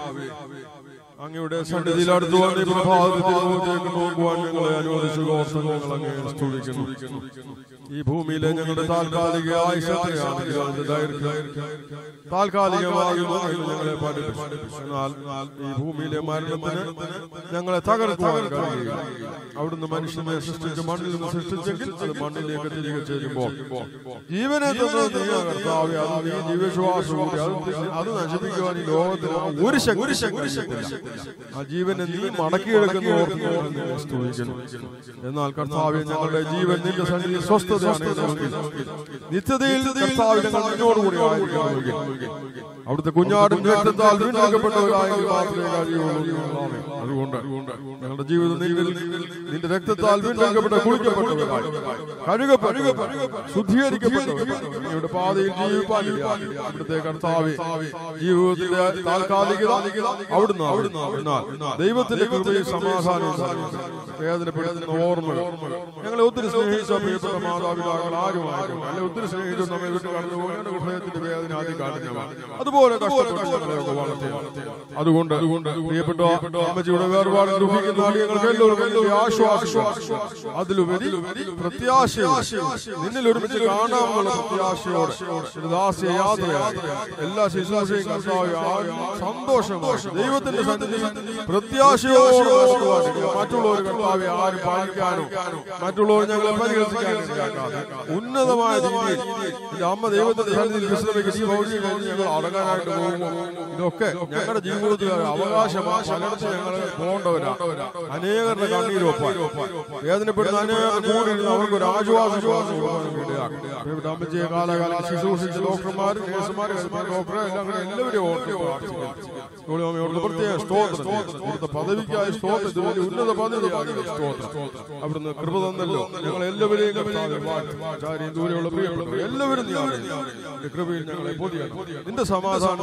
അങ്ങയുടെ സന്നിധിയിൽ അടുത്ത് വന്ന് ഈ പ്രഭാതത്തിൽ മുഖത്തേക്ക് നോക്കുവാൻ ഞങ്ങളെ അനുവദിച്ചു ഓർത്ത് ഞങ്ങൾ അങ്ങേ സ്തുതിക്കുന്നു ഈ ഭൂമിയിലെ ഞങ്ങളുടെ താൽക്കാലിക ആയുഷത്തെയാണെങ്കിൽ അതിന്റെ ദൈർഘ്യം താൽക്കാലികമാകുന്നു എന്ന് ഞങ്ങളെ പഠിപ്പിച്ചു എന്നാൽ ഈ ഭൂമിയിലെ മരണത്തിന് ഞങ്ങളെ തകർക്കുവാൻ കഴിയുക അവിടുന്ന് മനുഷ്യനെ സൃഷ്ടിച്ച് മണ്ണിൽ നിന്ന് സൃഷ്ടിച്ചെങ്കിൽ അത് മണ്ണിലേക്ക് തിരികെ ചേരുമ്പോൾ ജീവനെ തന്നത് നീ കർത്താവേ അത് നീ ജീവശ്വാസവും അത് അത് നശിപ്പിക്കുവാൻ ഈ ലോകത്തിൽ ഒരു ശക്തി ഒരു ശക്തി ആ ജീവനെ നീ മടക്കിയെടുക്കുന്ന ഓർത്ത് ഞങ്ങൾ നിന്നെ സ്തുതിക്കുന്നു എന്നാൽ കർത്താവെ ഞങ്ങളുടെ ജീവൻ നിന്റെ സന്നിധി സ്വസ്ഥതയാണ് എന്നുവെങ്കിൽ നിത്യതയിൽ കർത്താവ് ഞങ്ങൾ നിന്നോടുകൂടി ആയിരിക്കണമെങ്കിൽ അവിടുത്തെ കുഞ്ഞാടിന്റെ രക്തത്താൽ വീണ്ടെടുക്കപ്പെട്ടവരായെങ്കിൽ മാത്രമേ കഴിയുള്ളൂ കർത്താവേ. അതുകൊണ്ട് ഞങ്ങളുടെ ജീവിതം നിന്റെ നിന്റെ രക്തത്താൽ വീണ്ടെടുക്കപ്പെട്ട കുളിക്കപ്പെട്ടവരായി കഴുകപ്പെട്ടു ശുദ്ധീകരിക്കപ്പെട്ടവരായി അങ്ങയുടെ പാതയിൽ ജീവിപ്പാൻ ഇടയാക്കി. അവിടുത്തെ കർത്താവെ ജീവിതത്തിന്റെ താൽക്കാലികത അവിടുന്ന് അവിടുന്ന് എന്നാൽ ദൈവത്തിന്റെ കൃപയും സമാധാനവും വേദനപ്പെടുത്തുന്ന ഓർമ്മകൾ ഞങ്ങളെ ഒത്തിരി സ്നേഹിച്ച പ്രിയപ്പെട്ട മാതാപിതാക്കൾ ആരുമായിരുന്നു അല്ലെ ഒത്തിരി സ്നേഹിച്ചു നമ്മെ വിട്ട് കടന്നു പോകേണ്ട ഹൃദയത്തിന്റെ വേദന ആദ്യം കാണിഞ്ഞവർ അതുപോലെ കഷ്ടപ്പെട്ട് ഞങ്ങളെയൊക്കെ വളർത്തിയ അതുകൊണ്ട് അതുകൊണ്ട് പ്രിയപ്പെട്ട അമ്മച്ചിയുടെ വേർപാട് ദുഃഖിക്കുന്ന അടിയങ്ങൾക്ക് എല്ലാവർക്കും വലിയ ആശ്വാസം അതിലുപരി പ്രത്യാശയോടെ നിന്നിൽ ഒരുമിച്ച് കാണാമെന്നുള്ള പ്രത്യാശയോടെ ഒരു ദാസ്യ യാത്രയാണ് എല്ലാ ശുശ്രൂഷയും കർത്താവ് സന്തോഷമാണ് ദൈവത്തിന്റെ സന്നിധി പ്രത്യാശയോടെ നടത്തുവാൻ മറ്റുള്ളവർ കർത്താവെ ആരും പാലിക്കാനോ മറ്റുള്ളവർ ഞങ്ങളെ പരിഹസിക്കാനോ ഇടയാക്കാതെ ഉന്നതമായ രീതിയിൽ എന്റെ അമ്മ ദൈവത്തിന്റെ സന്നിധിയിൽ വിശ്രമിക്കുന്ന ഈ ഭൗതിക കഴിഞ്ഞ് ഞങ്ങൾ അടങ്ങാനായിട്ട് പോകുമ്പോൾ ഇതൊക്കെ ഞങ്ങളുടെ ജീവിതത്തിൽ ഒരു അവകാശമാണ് പലയിടത്ത് ഞങ്ങൾ പോകേണ്ടവരാണ് അനേകരുടെ കണ്ണീരൊപ്പാൻ വേദനപ്പെടുന്ന അനേകം കൂടിയിരുന്ന് അവർക്ക് ഒരു ആശ്വാസം ഇടയാക്കും അമ്മച്ചിയെ കാലകാലം ശുശ്രൂഷിച്ച ഡോക്ടർമാർ നേഴ്സുമാർ ഡോക്ടർ എല്ലാം എല്ലാവരും ഓർത്ത് പ്രാർത്ഥിക്കുന്നു അമ്മയോട് പ്രത്യേക സ്തോത്രം ഇവിടുത്തെ പദവിക്കായ സ്തോത്രം ഇത് വലിയ ഉന്നത പദവിയാകുന്ന സ്തോത്രം അവിടുന്ന് കൃപ തന്നല്ലോ ഞങ്ങൾ എല്ലാവരെയും കർത്താവേ വാഴ്ത്തും. ആചാര്യൻ ദൂരെയുള്ള പ്രിയപ്പെട്ടവർ എല്ലാവരും നീ അറിയുന്നു. നിന്റെ കൃപയിൽ ഞങ്ങളെ പൊതിയണം നിന്റെ സമാധാനം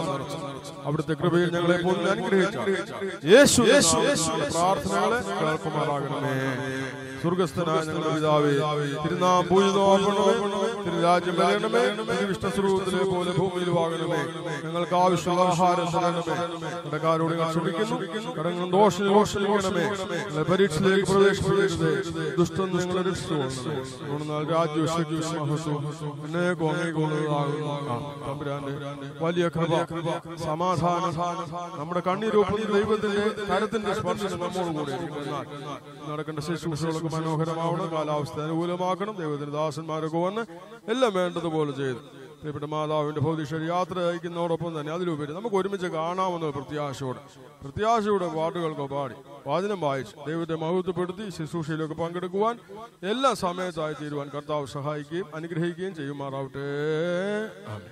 അവിടുത്തെ കൃപയിൽ ഞങ്ങളെ പൊതി അനുഗ്രഹിച്ചു യേശു യേശു പ്രാർത്ഥനകളെ കേൾക്കുമാറാകണമേ സ്വർഗസ്ഥനായ ഞങ്ങളുടെ പിതാവേ തിരുനാം പൂജിതമാകണമേ തിരുരാജ്യം വരണമേ വിഷ്ണുസ്വരൂപത്തിലെ പോലെ ഭൂമിയിൽ വാങ്ങണമേ ഞങ്ങൾക്ക് ആവശ്യമുള്ള ആഹാരം തരണമേ കടക്കാരോട് ഞാൻ ക്ഷമിക്കുന്നു കടങ്ങളും ദോഷം ദോഷിക്കണമേ ഞങ്ങളെ പരീക്ഷയിലേക്ക് പ്രവേശിപ്പിക്കരുത് ദുഷ്ടം നിങ്ങളെ രക്ഷിച്ചുകൊള്ളണം രാജ്യവും ശക്തിയും മഹത്വവും എന്നേക്കും അങ്ങേക്കുള്ളതാകുന്നു ആ, തമ്പുരാന്റെ വലിയ കൃപ സമാധാനം നമ്മുടെ കണ്ണീരൊപ്പം ദൈവത്തിന്റെ കരത്തിന്റെ സ്പർശനം നമ്മോട് കൂടെ എന്നാൽ നടക്കേണ്ട ശുശ്രൂഷകളൊക്കെ മനോഹരമാവണം കാലാവസ്ഥ അനുകൂലമാക്കണം ദൈവത്തിന്റെ ദാസന്മാരൊക്കെ വന്ന് എല്ലാം വേണ്ടതുപോലെ ചെയ്ത് പ്രിയപ്പെട്ട മാതാവിന്റെ ഭൗതിക യാത്ര അയക്കുന്നതോടൊപ്പം തന്നെ അതിലുപരി നമുക്ക് ഒരുമിച്ച് കാണാമെന്ന പ്രത്യാശയോടെ പ്രത്യാശയുടെ പാട്ടുകൾക്ക് പാടി വാചനം വായിച്ച് ദൈവത്തെ മഹത്വപ്പെടുത്തി ശുശ്രൂഷയിലൊക്കെ പങ്കെടുക്കുവാൻ എല്ലാ സമയത്തായി തീരുവാൻ കർത്താവ് സഹായിക്കുകയും അനുഗ്രഹിക്കുകയും ചെയ്യുമാറാവട്ടെ ആമേൻ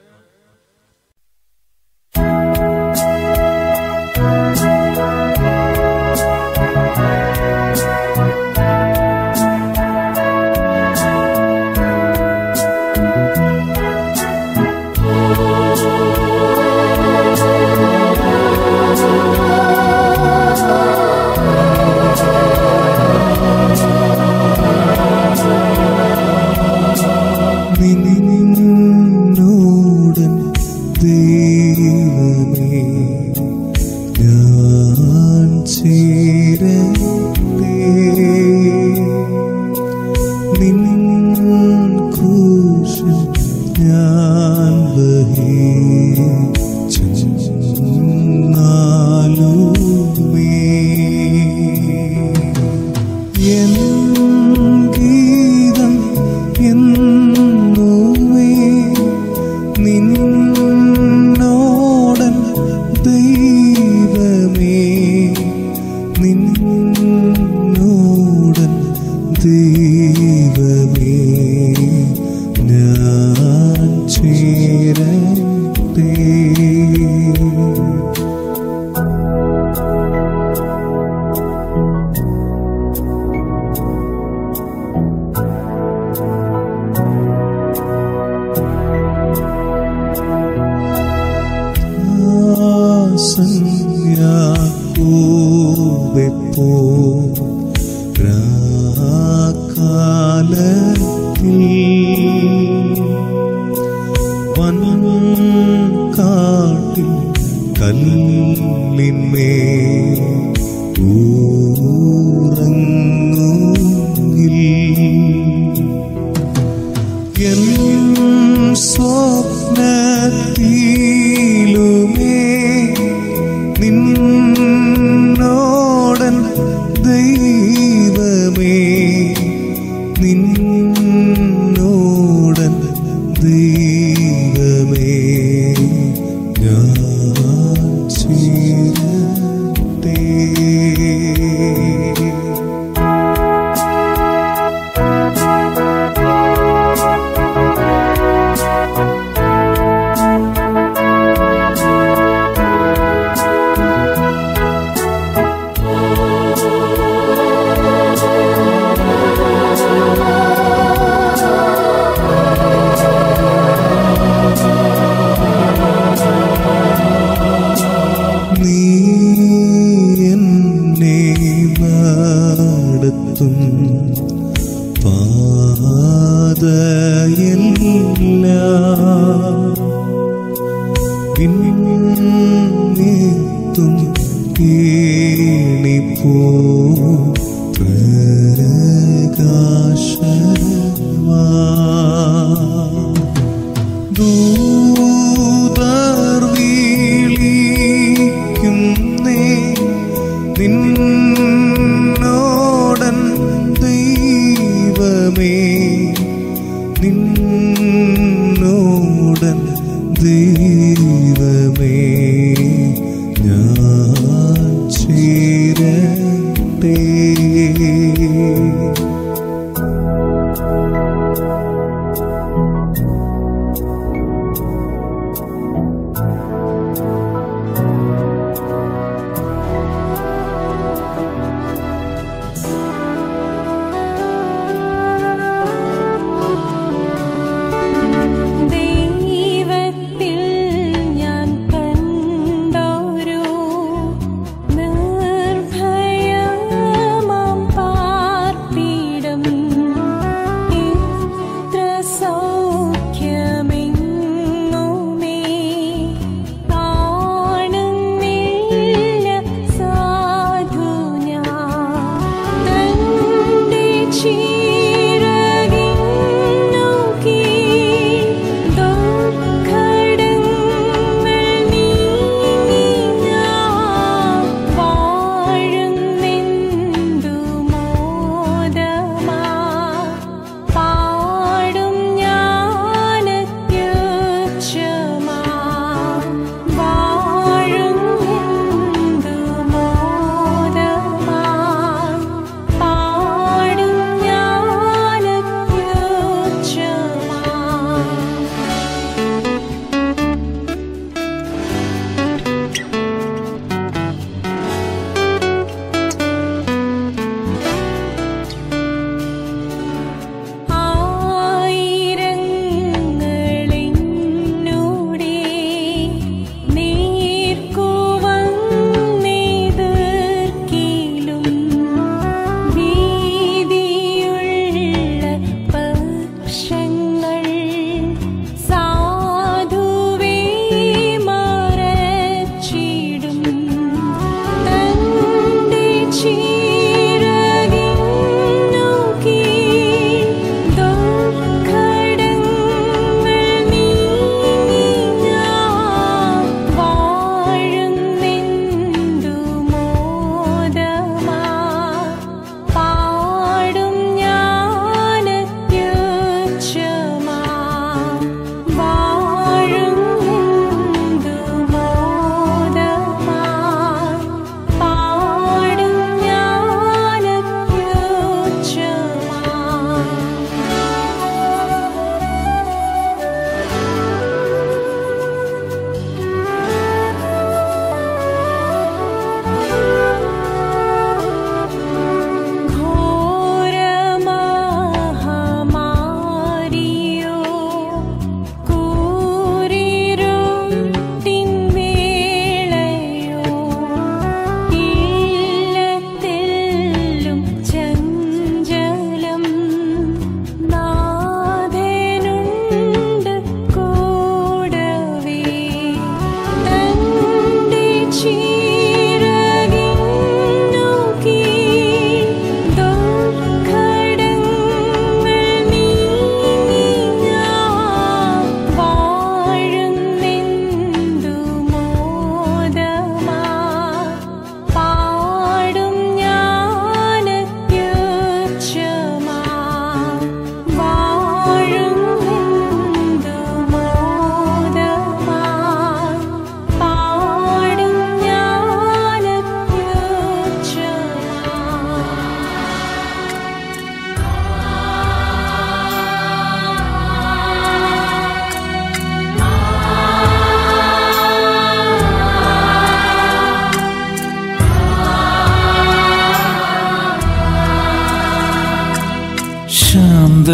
നിന്നോടൻ ദൈവമേ ഞാൻ ചേരട്ടെ നിൻ ക്രൂശിൽ ഞാൻ വഹിച്ചെന്നാലുമേ എൻ ഗീതം എന്നുമേ നിന്നോടൻ ദൈവമേ നിന്നോടൻ ദൈവമേ ഞാൻ ചേരട്ടെ യാക്കോബെപ്പോ രാക്കാലത്തിൽ വൻ കല്ലിന്മേ ഊറങ്ങുകിൽ എൻ സ്വപ്നത്തിലുമേ നിന്നോടൻ ദൈവമേ നിന്നോടൻ ദൈവമേ ഞാൻ ചേരട്ടെ നീ എന്നെ നടത്തും പാതയെല്ലാം പിന്നെത്തും കേണിപ്പോ പ്രകാശമാ ദൂതർ വിളിക്കുന്നേ നിന്നോടൻ ദൈവമേ നിന്നോടൻ ദൈവമേ ഞാൻ ചേരട്ടെ ദൈവത്തിൽ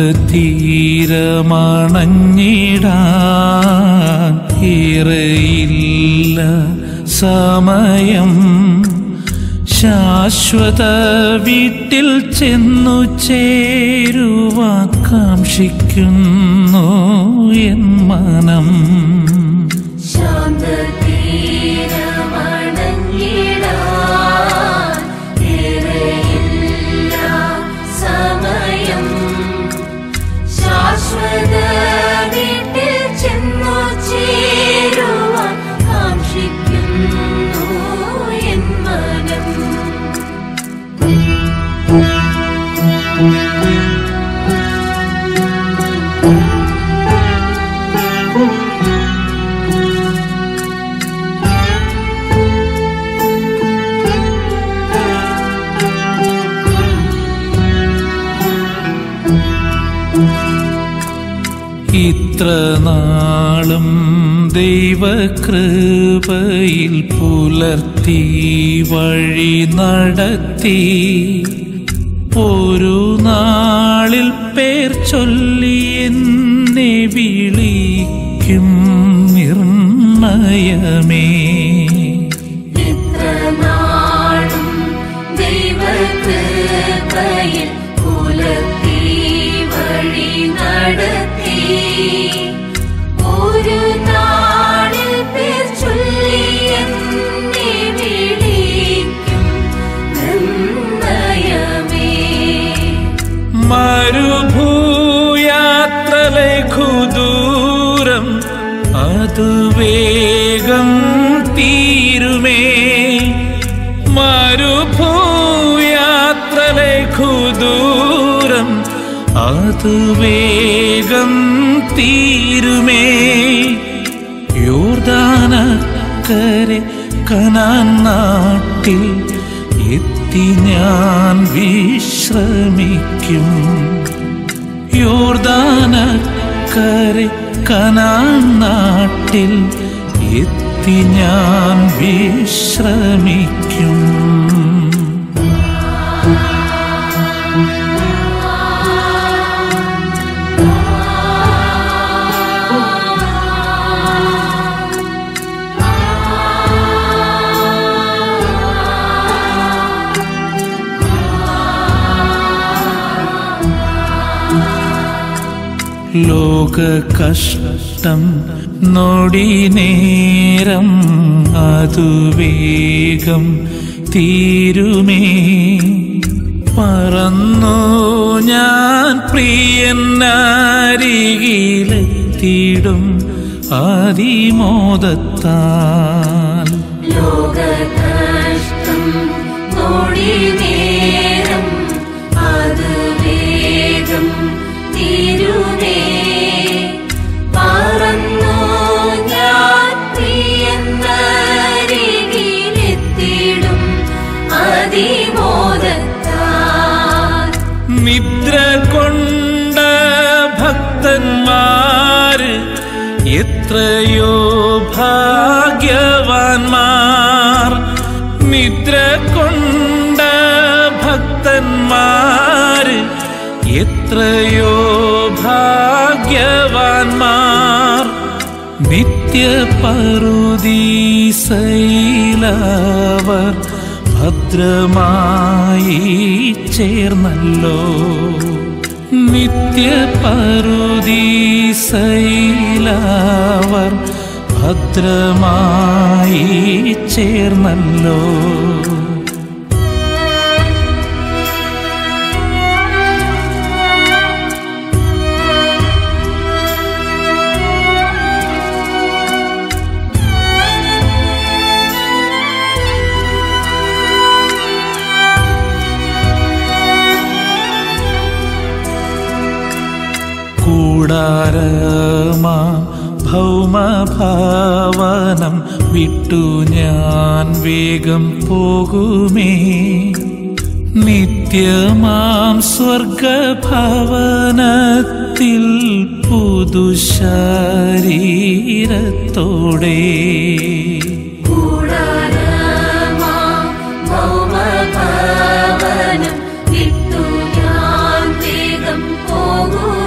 തീരമണഞ്ഞിടാൻ ഏറെയില്ല സമയം ശാശ്വത വീട്ടിൽ ചെന്നു ചേരുവാൻ കാക്ഷിക്കുന്നു എൻ മനം ശാന്തതീരമണഞ്ഞിടാൻ ഏറെയില്ല സമയം ശാശ്വത വീട്ടിൽ ചെന്നു ചേരുവാൻ കാക്ഷിക്കുന്നു എൻ മനം ഇത്ര നാളും ദൈവകൃപയിൽ പുലർത്തി വഴി നടത്തി ഒരു നാളിൽ പേർ ചൊല്ലി എന്നെ വിളിക്കും നിർണയമേ ഇത്രനാളും ദൈവകൃപയിൽ പുലർത്തി വഴി നടത്തി ഒരു നാളിൽ പേർ ചൊല്ലി എന്നെ വിളിക്കും നിർണയമേ മരുഭൂയാത്ര ലഘുദൂരം അത് വേഗം തീരുമേ മരുഭൂയാത്ര ലഘുദൂരം അത് വേഗം തീരുമേ യോർദാനക്കരെ കനാൻ നാട്ടിൽ എത്തി ഞാൻ വിശ്രമിക്കും യോർദാനക്കരെ കനാൻ നാട്ടിൽ എത്തി ഞാൻ വിശ്രമിക്കും ലോക കഷ്ടം നൊടി നേരം അതു വേഗം തീരുമേ പറന്നു ഞാൻ പ്രിയനരികിലെത്തിടും അതിമോദത്താൽ ലോകകഷ്ടം നോടി നേരം അത് വേഗം തിരുനേ പറന്നു ഞാൻ പ്രിയന്നരികിലെത്തിടും അതിമോദത്താൽ നിദ്ര കൊണ്ട ഭക്തന്മാര് എത്രയോ ഭാഗ്യവാന്മാർ നിദ്ര കൊണ്ട ഭക്തന്മാര് എത്രയോ ഭാഗ്യവാന്മാർ നിത്യപറുദീസൈലവർ ഭദ്രമായി ചേർന്നല്ലോ നിത്യപറുദീസൈലവർ ഭദ്രമായി ചേർന്നല്ലോ കൂടാരമാ ഭൗമഭാവനം വിട്ടു ഞാൻ വേഗം പോകുമേ നിത്യമാം സ്വർഗഭവനത്തിൽ പുതുശരീരത്തോടെ കൂടാരമാ ഭൗമഭവനം വിട്ടു ഞാൻ വേഗം പോകുമേ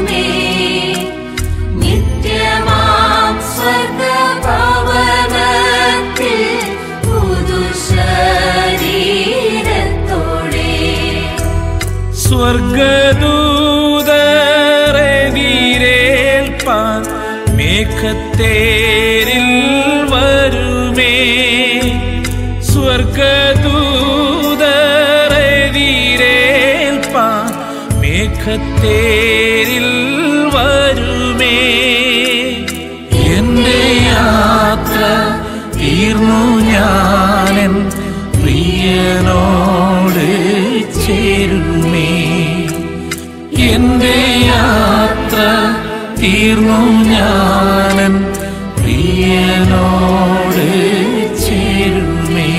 മേഘത്തേരിൽ വരുമേ സ്വർഗദൂതരെതിരേൽപ്പാൻ മേഘത്തേരിൽ വരുമേ എന്റെ യാത്ര തീർന്നു ഞാനൻ പ്രിയനോട് ചേരുമേ എന്റെ യാത്ര തീർന്നു ഞാനൻ പ്രിയനോട് ചേരുമേ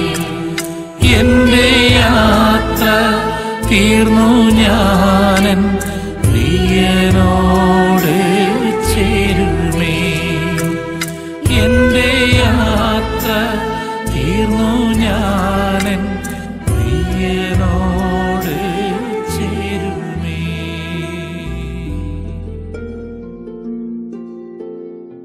എന്റെ യാത്ര തീർന്നു ഞാനൻ പ്രിയനോട് ചേരുമേ എന്റെ യാത്ര തീർന്നു ഞാനൻ പ്രിയനോട് ചേരുമേ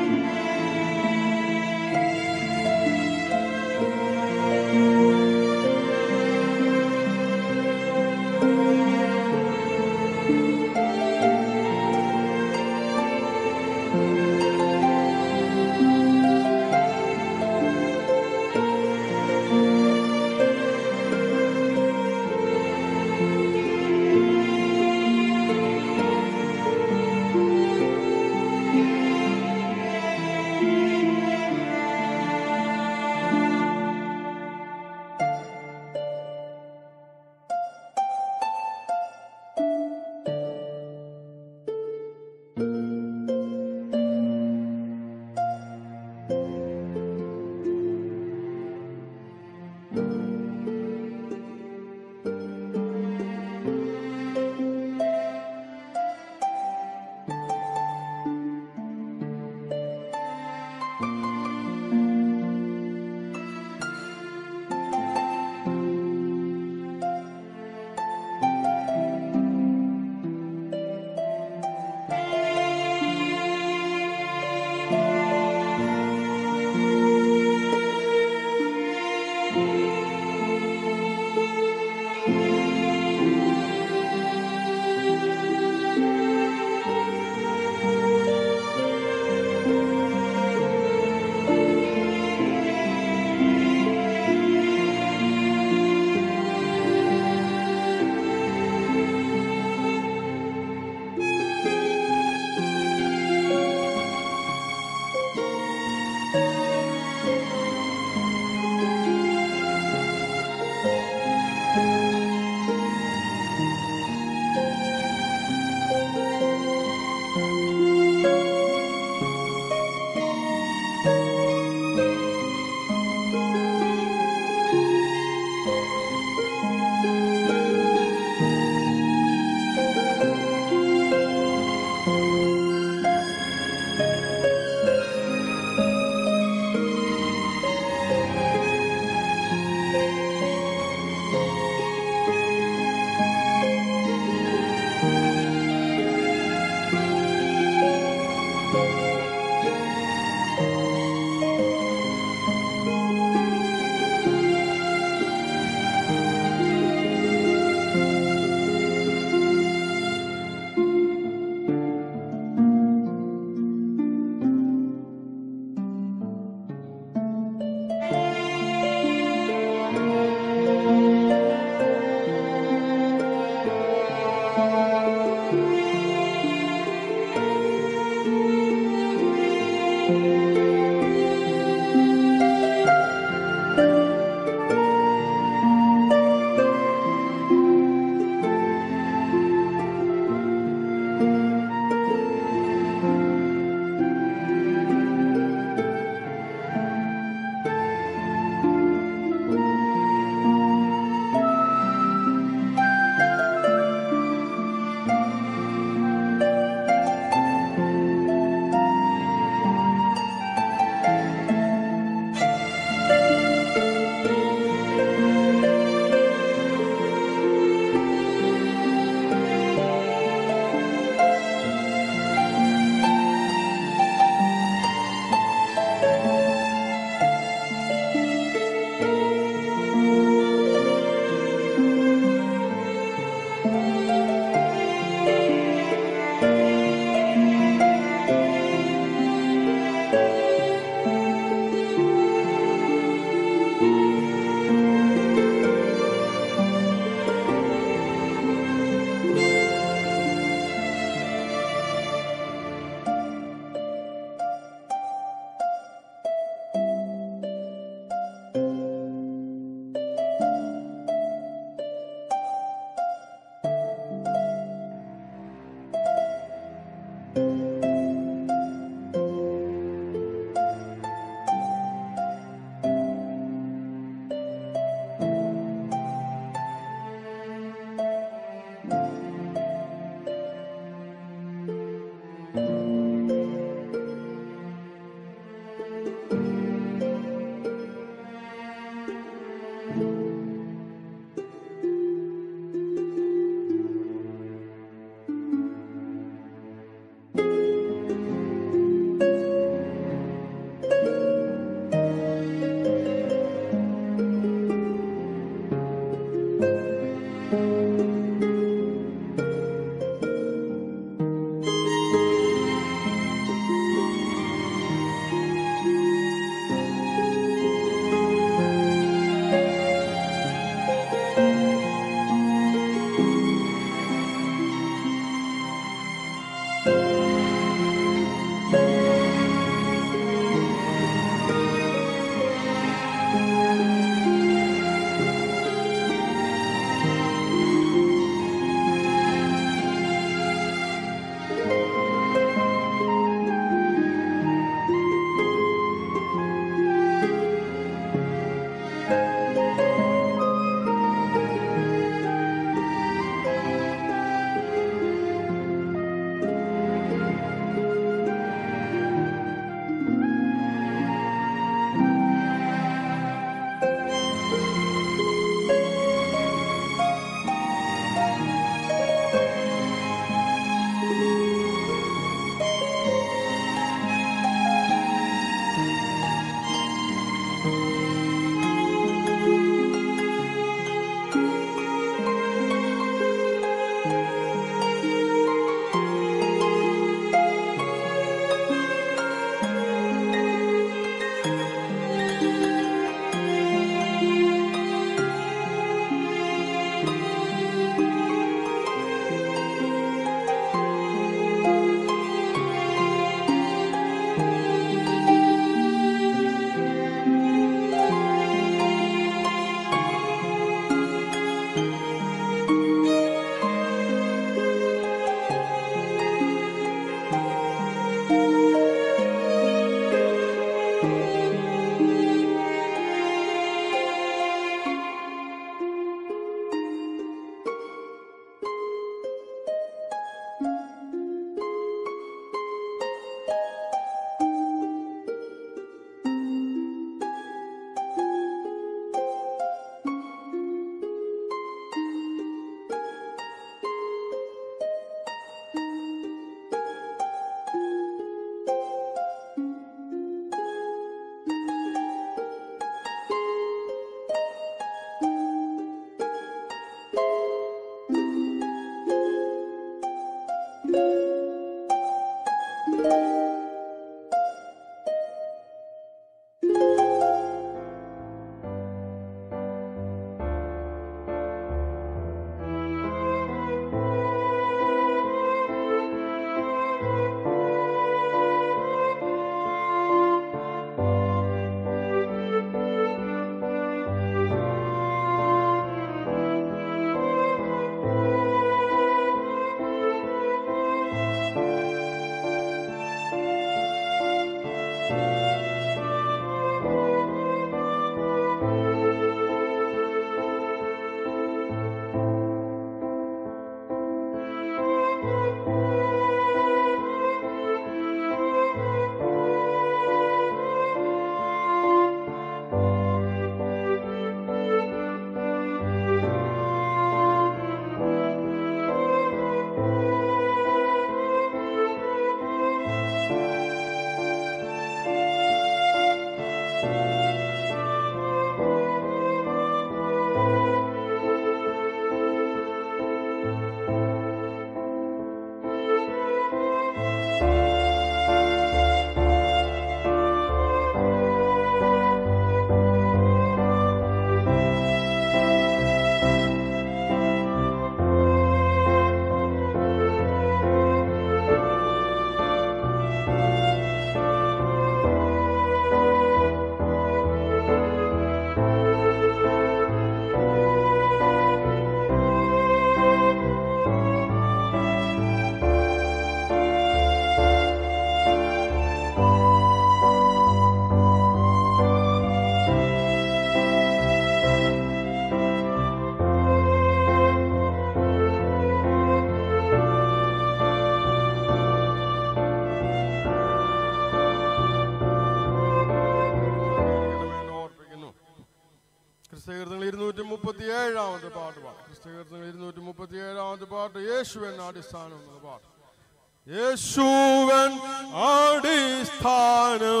ഏഴാമത്തെ പാട്ട് പാടാം ക്രിസ്തകീർത്തനം ഇരുന്നൂറ്റി മുപ്പത്തി ഏഴാമത്തെ പാട്ട് യേശുവൻ അടിസ്ഥാനം എന്നുള്ള പാട്ട് യേശുവൻ അടിസ്ഥാനം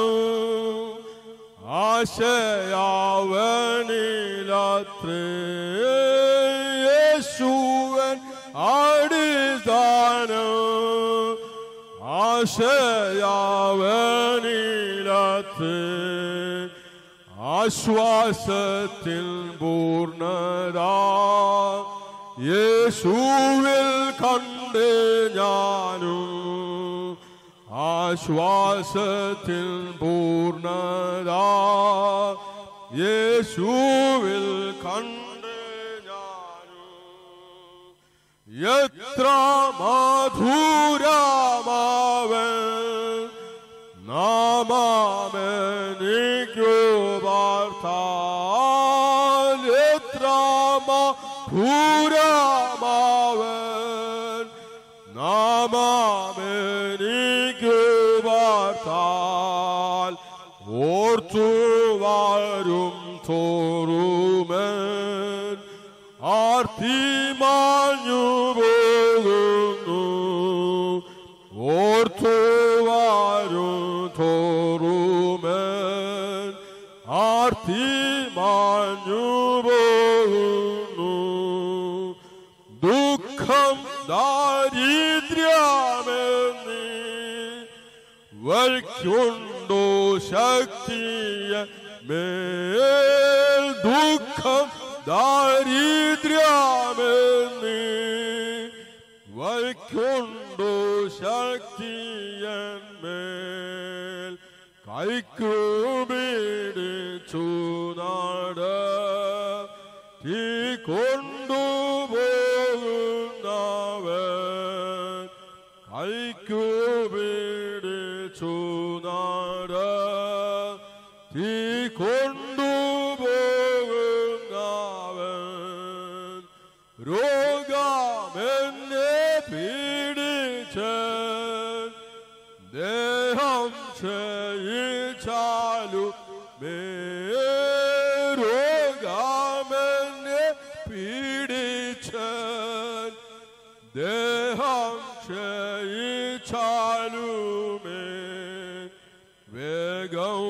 ആശയാവനിലത്രേ യേശുവൻ അടിസ്ഥാനം ആശയാവനിലത്രേ ആശ്വാസത്തിൽ പൂർണ്ണത യേശുവിൽ കണ്ട് ഞാനും ആശ്വാസത്തിൽ പൂർണ്ണത യേശുവിൽ കണ്ട് ഞാനും എത്ര മധുരമാവൻ നാമാമെനിക്കു വാർത്താൽ എത്ര മധുരമാവൻ നാമാമെനിക്കു വാർത്താൽ ഓർത്തു വരും തോറുമൻ ആർത്തി മാഞ്ഞു പോകുന്നു ഓർത്തു വരും തോറുമൻ ആർത്തി മാഞ്ഞു പോകുന്നു ദുഃഖം ദാരിദ്ര്യമെന്നീ വയ്ക്കുണ്ടോ ശക്തിയ മേൽ ദുഃഖം ദാരിദ്ര്യമെന്നീ വയ്ക്കുണ്ടോ ശക്തിയന്മേൽ കൈക്കു പിടിച്ചു നാട തീ കൊണ്ടുപോകുന്നവൻ കൈക്കു പിടിച്ചു നാട തീ കൊണ്ടുപോകുന്നവൻ രോഗമെന്നെ പീഡിച്ച് ദേഹം ചെയ്യിച്ചാലു മേ രോഗമെന്നെ പീഡിച്ച് ദേഹം ക്ഷയിച്ചാലുമേ വേഗം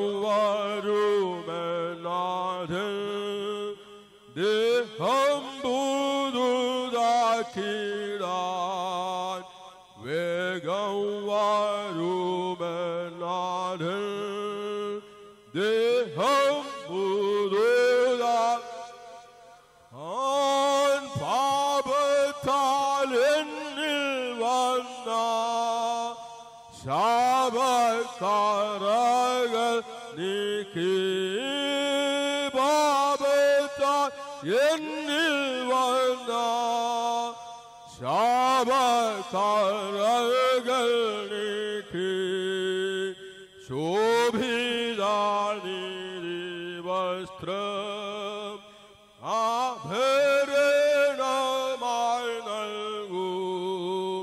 വരുമെന്നാഥൻ ദേഹം പുതുതാക്കിടാൻ വേഗം വരുമെന്നാഥൻ ദേഹം പുതുതാ ആൻ പാപത്താൽ എന്നിൽ വന്ന ശാപക്കാരകൾ നീക്കി പാപത്താൽ എന്നിൽ വന്ന ശാപക്കാരകൾ നീക്കി ശോഭിതാനിരി വസ്ത്രം ആഭരണമായി നൽകും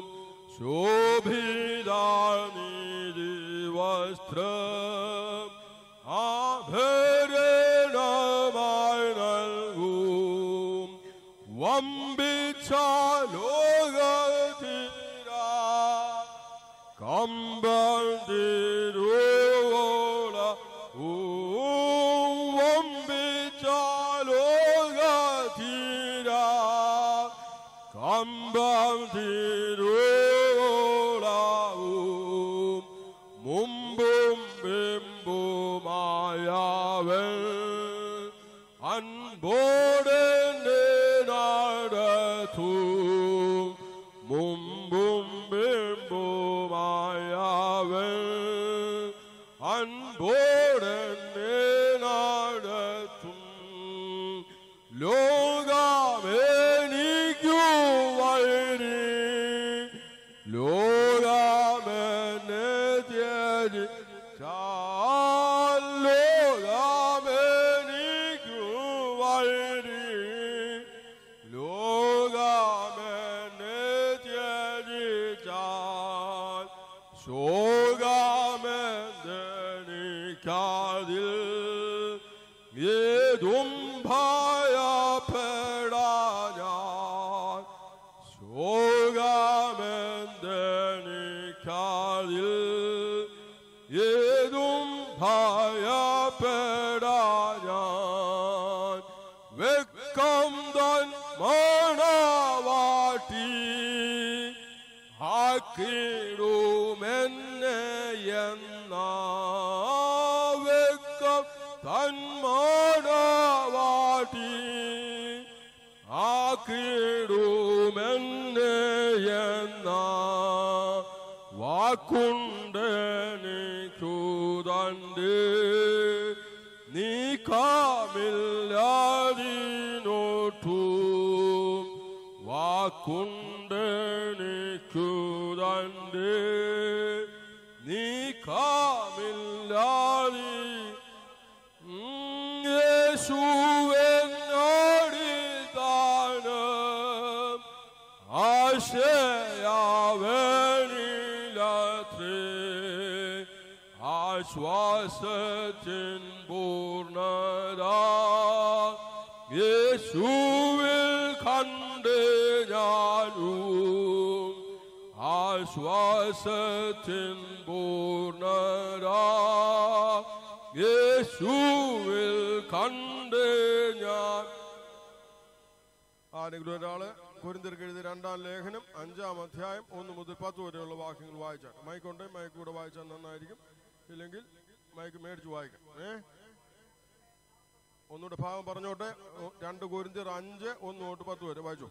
ശോഭിതാനിരി വസ്ത്രം ആഭരണമായി നൽകും വമ്പിച്ച ലോകത്തിരാ കമ്പന്തിരുവോള വമ്പിച്ചാലോകീര കമ്പം തിരുവോളവും മുമ്പും ബിംബുമായവൻ അൻപോടെ നടത്തും മുമ്പും ബിംബുമായവൻ അൻപോടെ നടത്തും ലോകമെനിക്കു വൈരി ലോകമെന്നെ ത്യജി ലോകമെനിക്കു വൈരി ലോകമെന്നെ ത്യജിച്ചാൽ ശോകമെന്തനിക്കാതിൽ ഏതും ഭയപ്പെടാ ഞാൻ വെക്കം തൻ മണവാട്ടി ആക്കിടുമെന്നെ എന്ന വെക്കം തൻ മണവാട്ടി ആക്കിടുമെന്നെ എന്ന വാക്കുണ്ടെനിക്കുതണ്ട് നീ കാമില്ലാതിനോട്ടു വാക്കുണ്ടെനിക്കുതണ്ട് നീ കാമില്ലാതി യേശുവെന്നോടിതാണ് ആശയാവനിലത്രേ ആശ്വാസത്തിൻ പൂർണ്ണത യേശുവിൽ കണ്ട് ഞാനും ആശ്വാസത്തിൻ പൂർണ്ണത യേശുവിൽ കണ്ട് ഞാൻ ആരെങ്കിലും ഒരാള് കുരിന്തിർക്ക് എഴുതിയ രണ്ടാം ലേഖനം അഞ്ചാം അധ്യായം ഒന്ന് മുതൽ പത്ത് വരെയുള്ള വാക്യങ്ങൾ വായിച്ചാൽ മൈക്കുണ്ട് മൈക്ക് കൂടെ വായിച്ചാൽ നന്നായിരിക്കും ഇല്ലെങ്കിൽ മൈക്ക് മേടിച്ച് വായിക്കാം ഏ ഒന്നുകൂടെ ഭാഗം പറഞ്ഞോട്ടെ ഓ, രണ്ട് കുരിന്തിർ അഞ്ച് ഒന്ന് തൊട്ട് പത്ത് വരെ വായിച്ചു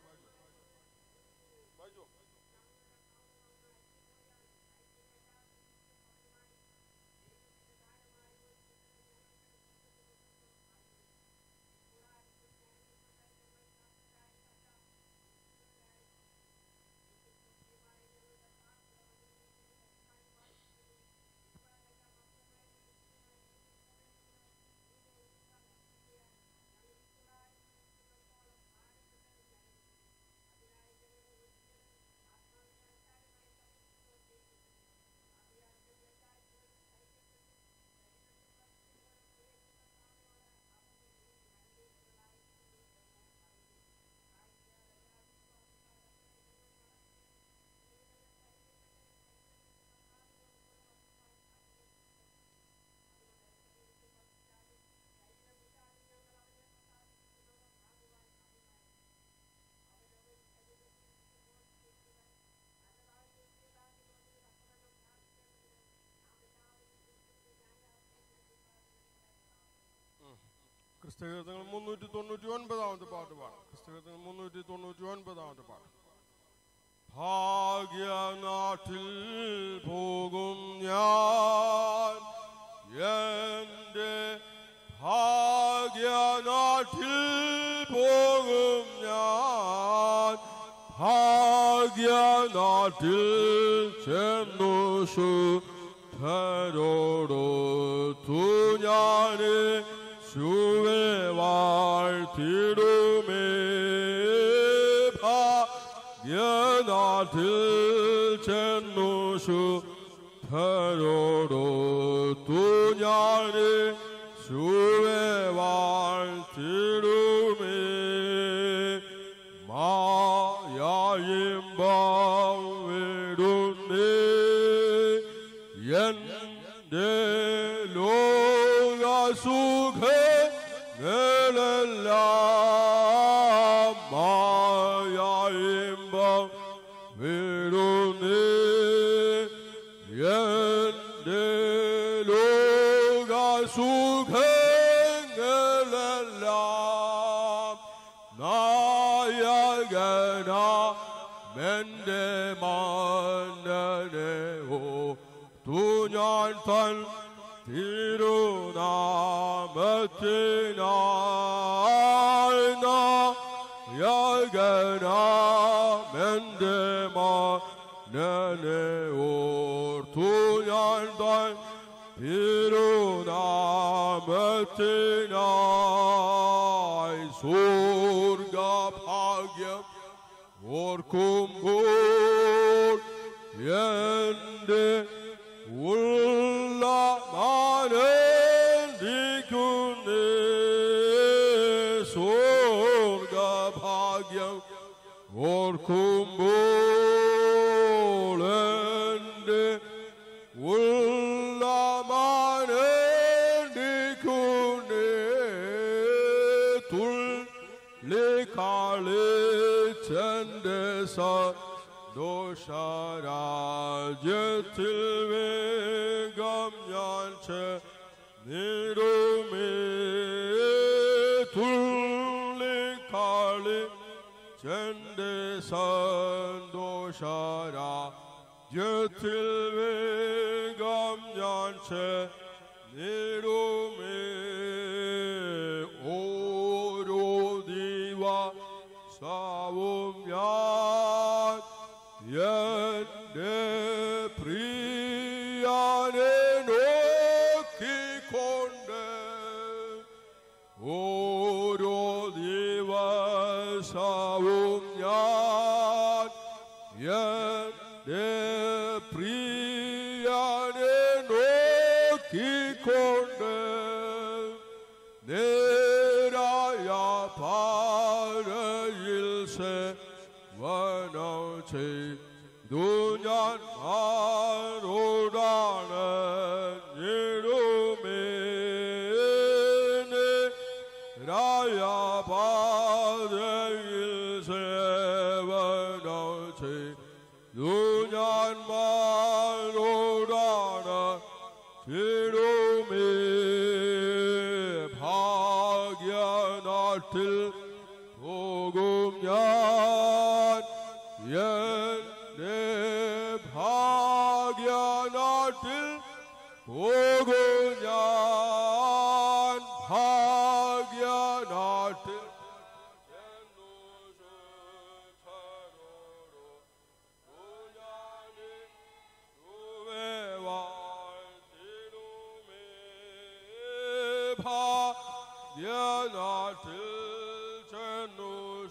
ക്രിസ്തകീർത്തങ്ങൾ മുന്നൂറ്റി തൊണ്ണൂറ്റി ഒൻപതാമത്തെ പാട്ട് പാടാം ക്രിസ്തകീർത്തങ്ങൾ മുന്നൂറ്റി തൊണ്ണൂറ്റി ഒൻപതാമത്തെ പാട്ട് ഭാഗ്യനാട്ടിൽ പോകും ഞാൻ എന്റെ ഭാഗ്യനാട്ടിൽ പോകും ഞാൻ ഭാഗ്യനാട്ടിൽ ചെന്നു ശുദ്ധരോടൊത്തു ഞാന് ശുവേ വാഴ്ത്തിടുമേ ഭാഗ്യനാട്ടിൽ ചെന്നു ശുദ്ധരോടൊത്തു ഞാന് ശുവേ വാഴ്ത്തിടുമേ മായായിമ്പം വിടുന്നേ എന്റെ ലോകസുഖങ്ങളെല്ലാം മായായിമ്പം വിടുന്നേ എന്റെ ലോകസുഖങ്ങളെല്ലാം നായകനാമെന്റെ മാനനെ ഓ തു ഞാൻ തൻ തിരുനാമത്തിനായി നായകനാമെന്റെ മാനനെ ഓർത്തു ഞാൻ തൻ തിരുനാമത്തിനായി സ്വർഗഭാഗ്യം ഓർക്കുമ്പോൾ എന്റെ ഉള്ള മാനന്ദിക്കുന്നേ സ്വർഗഭാഗ്യം ഓർക്കുമ്പോൾ എന്റെ ഉള്ള മാനന്ദിക്കുന്നേ കളിച്ചെന്റെ സന്തോഷരാജ്യത്തിൽ വേഗം ഞാൻ ചെന്നിടുമേ തുള്ളിക്കാളി ചെന്റെ സന്തോഷരാജ്യത്തിൽ വേഗം ഞാൻ ചെന്നിടുമേ ഓരോ ദിവസവും ഞാൻ എന്റെ പ്രിയനെ നോക്കിക്കൊണ്ട് ഓരോ ദിവസവും ഞാൻ എന്റെ പ്രിയനെ നോക്കിക്കൊണ്ട് നേരായ പാറയിൽ സേവനം ചെയ്തു ഞാൻ ആരോടാണ് ഞെടുമേനെ രായ പാതയിൽ സേവനം ചെയ്തു ഞാൻ മാരോടാണ് ചിടുമേ ഭാഗ്യനാട്ടിൽ പോകും ഞാൻ എന്റെ ഭാഗ്യനാട്ടിൽ പോകും ഞാൻ ഭാഗ്യനാട്ടിൽ ഭാഗ്യനാട്ടിൽ ചെന്നു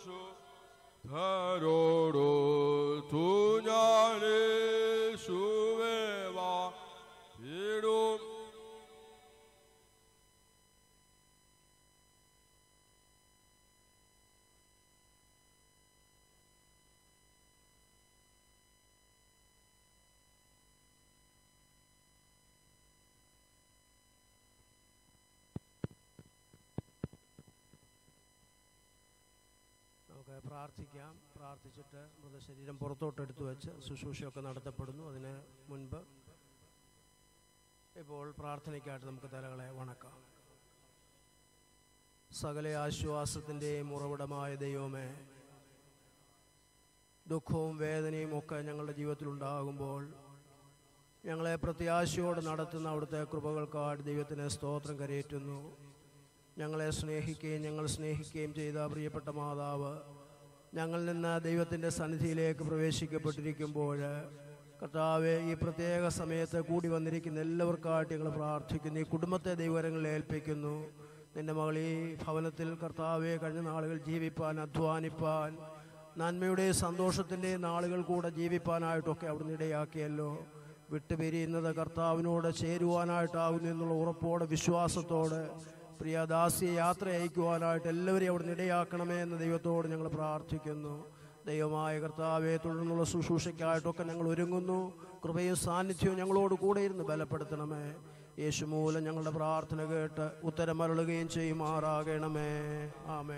ധരോടോ തുഞ്ഞാനേ സുവേവാ ഇടും നമുക്ക് പ്രാർത്ഥിക്കാം പ്രാർത്ഥിച്ചിട്ട് മൃതശരീരം പുറത്തോട്ട് എടുത്തു വെച്ച് ശുശ്രൂഷയൊക്കെ നടത്തപ്പെടുന്നു അതിന് മുൻപ് ഇപ്പോൾ പ്രാർത്ഥനയ്ക്കായിട്ട് നമുക്ക് തലകളെ വണക്കാം സകല ആശ്വാസത്തിൻ്റെയും ഉറവിടമായ ദൈവമേ ദുഃഖവും വേദനയും ഒക്കെ ഞങ്ങളുടെ ജീവിതത്തിലുണ്ടാകുമ്പോൾ ഞങ്ങളെ പ്രത്യാശയോട് നടത്തുന്ന അവിടുത്തെ കൃപകൾക്കാട് ദൈവത്തിന് സ്തോത്രം കരയേറ്റുന്നു ഞങ്ങളെ സ്നേഹിക്കുകയും ഞങ്ങൾ സ്നേഹിക്കുകയും ചെയ്ത പ്രിയപ്പെട്ട മാതാവ് ഞങ്ങളിൽ നിന്ന് ദൈവത്തിൻ്റെ സന്നിധിയിലേക്ക് പ്രവേശിക്കപ്പെട്ടിരിക്കുമ്പോൾ കർത്താവെ ഈ പ്രത്യേക സമയത്ത് കൂടി വന്നിരിക്കുന്ന എല്ലാവർക്കായിട്ട് ഞങ്ങൾ പ്രാർത്ഥിക്കുന്നു ഈ കുടുംബത്തെ ദൈവകരങ്ങളിൽ ഏൽപ്പിക്കുന്നു നിന്റെ മകൾ ഈ ഭവനത്തിൽ കർത്താവെ കഴിഞ്ഞ നാളുകൾ ജീവിപ്പാൻ അധ്വാനിപ്പാൻ നന്മയുടെ സന്തോഷത്തിൻ്റെ നാളുകൾ കൂടെ ജീവിപ്പാനായിട്ടൊക്കെ അവിടുന്ന് ഇടയാക്കിയല്ലോ വിട്ടുപിരിയുന്നത് കർത്താവിനോട് ചേരുവാനായിട്ടാകുന്നു എന്നുള്ള ഉറപ്പോടെ വിശ്വാസത്തോടെ പ്രിയ ദാസിയെ യാത്ര അയക്കുവാനായിട്ട് എല്ലാവരെയും അവിടുന്ന് ഇടയാക്കണമേ എന്ന് ദൈവത്തോട് ഞങ്ങൾ പ്രാർത്ഥിക്കുന്നു ദൈവമായ കർത്താവെ തുടർന്നുള്ള ശുശ്രൂഷയ്ക്കായിട്ടൊക്കെ ഞങ്ങൾ ഒരുങ്ങുന്നു കൃപയും സാന്നിധ്യവും ഞങ്ങളോട് കൂടെ ഇരുന്ന് ബലപ്പെടുത്തണമേ യേശു മൂലം ഞങ്ങളുടെ പ്രാർത്ഥന കേട്ട് ഉത്തരമരുളുകയും ചെയ്യുമാറാകണമേ ആമേ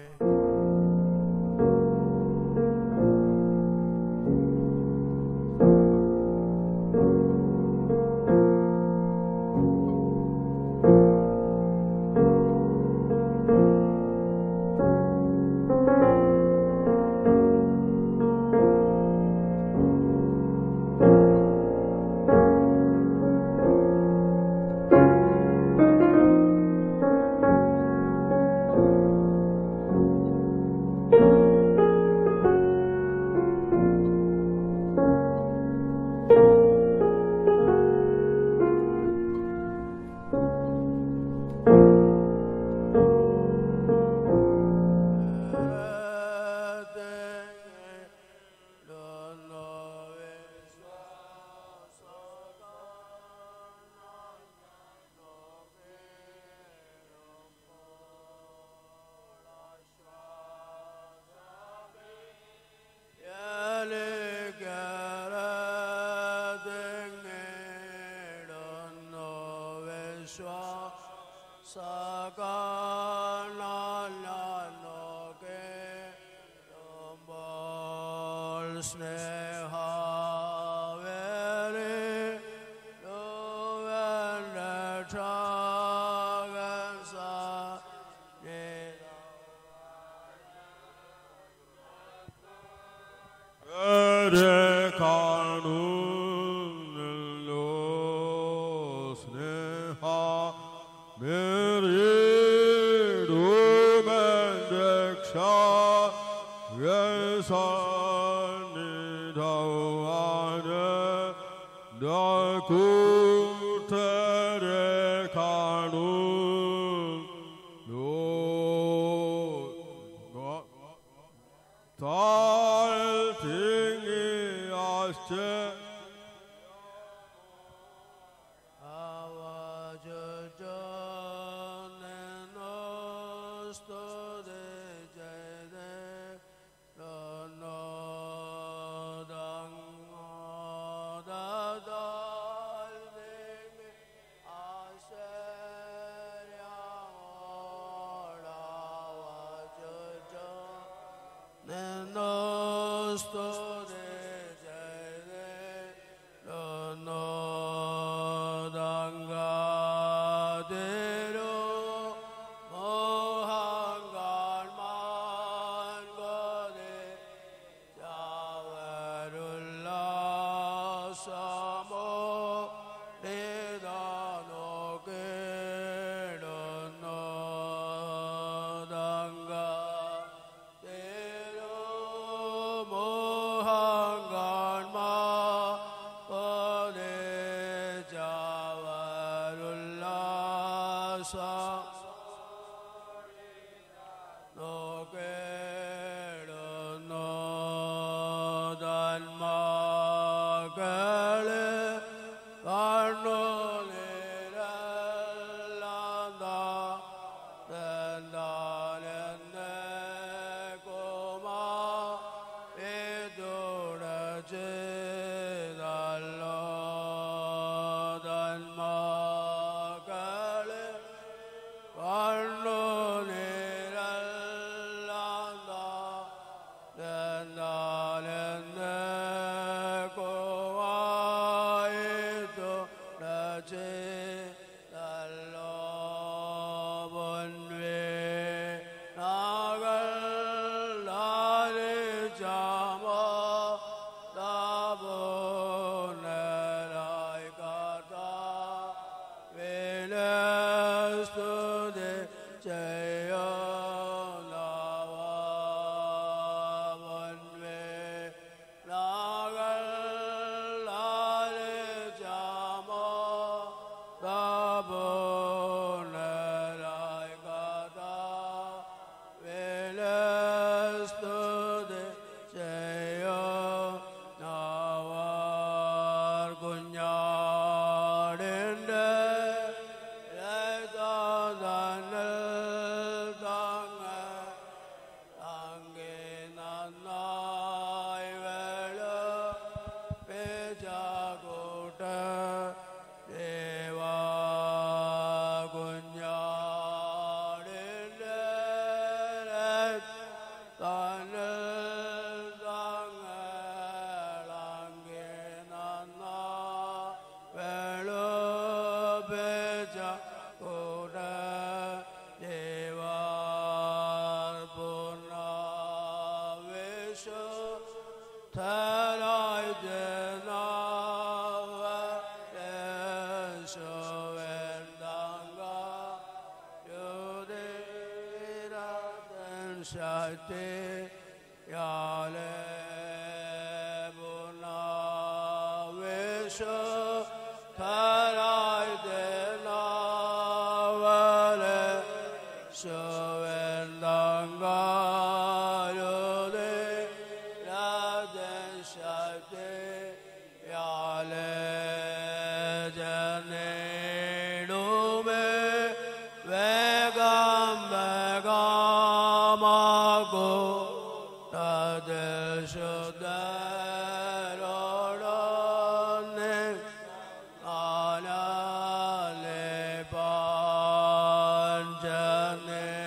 സ്നേഹാവേറെ ലോകൻ രക്ഷകൻ സന്നിധ വേറെ കാണുന്നല്ലോ സ്നേഹ മേറിടുമൻ രക്ഷ സന്നിധവാന് കൂട്ടരെ കാണൂ താഴ്ത്തിങ്ങി ആശ്ച Nostro de no dangadero mohangal mangade jawarullah samo nedano kedono dangadero mohangal mangade jawarullah samo no quiero no dalmagale carnolerallanda dandalenne coma edurace dallo dalmagale കണ്ണുനീരല്ലാന്താ എന്നാലെന്നെ കോവായിട്ടു നച്ചേ നല്ലോ പൊൻവേ നാകൾ നാല് ചാമോ താപോനരായി കാത്താ വിലസ്തുതി ചെയ്യോലാവൻവേ നാകൾ ലാല് ചാമോ താപോനരായി കാത്താ വിലസ്തുതി ചെയ്യോ നാവാർ കുഞ്ഞാടിൻ്റെ രക്തദാനൽ താങ്ങ താങ്കി നന്നായി വേള പേച്ചാകൂട്ട ദേവാ കുഞ്ഞാടിൻ്റെ രക്തദാനൽ താങ്ങളാങ്കി നന്നാ വേള പേച്ചാകൂട്ട ദേവാ പൂർണ്ണാവേശ തരായി ജനാവ യേശുവേന്ദാംഗ യുദിരാതൻ ശക്തി യാലെ പൂർണ്ണാവേശ തരായി ജനാവലെ ശോവെന്ദാങ്കാരുദേ രാജൻ ശക്തി യാലെ ജനേടുമേ വേഗം വേഗമാകൂ തദ്ശുദ്ധരോടൊന്നെ ആലാലെ പാഞ്ചനേ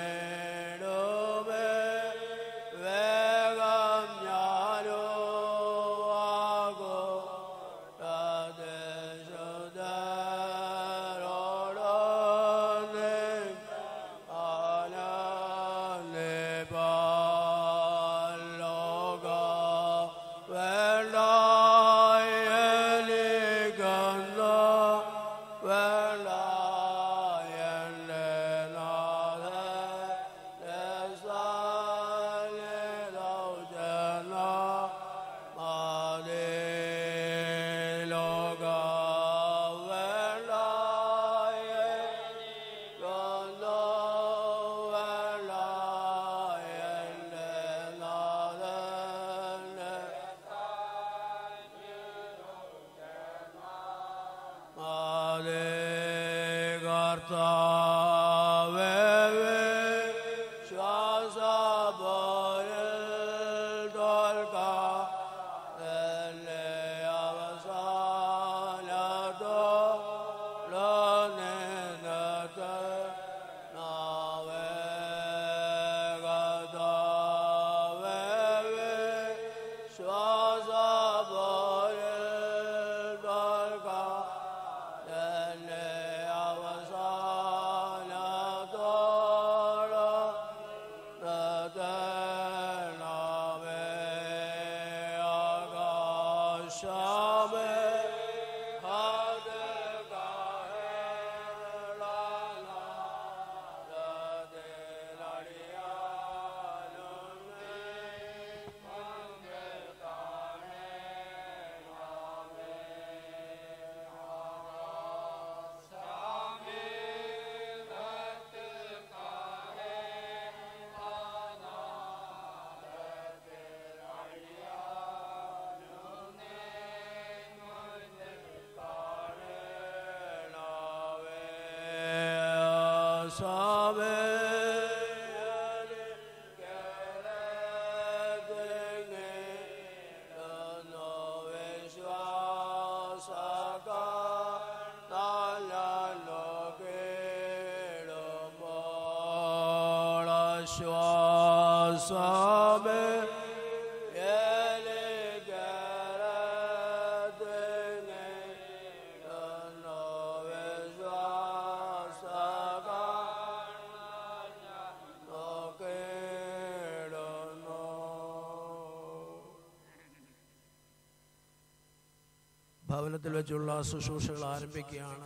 ഭവനത്തിൽ വെച്ചുള്ള ശുശ്രൂഷകൾ ആരംഭിക്കുകയാണ്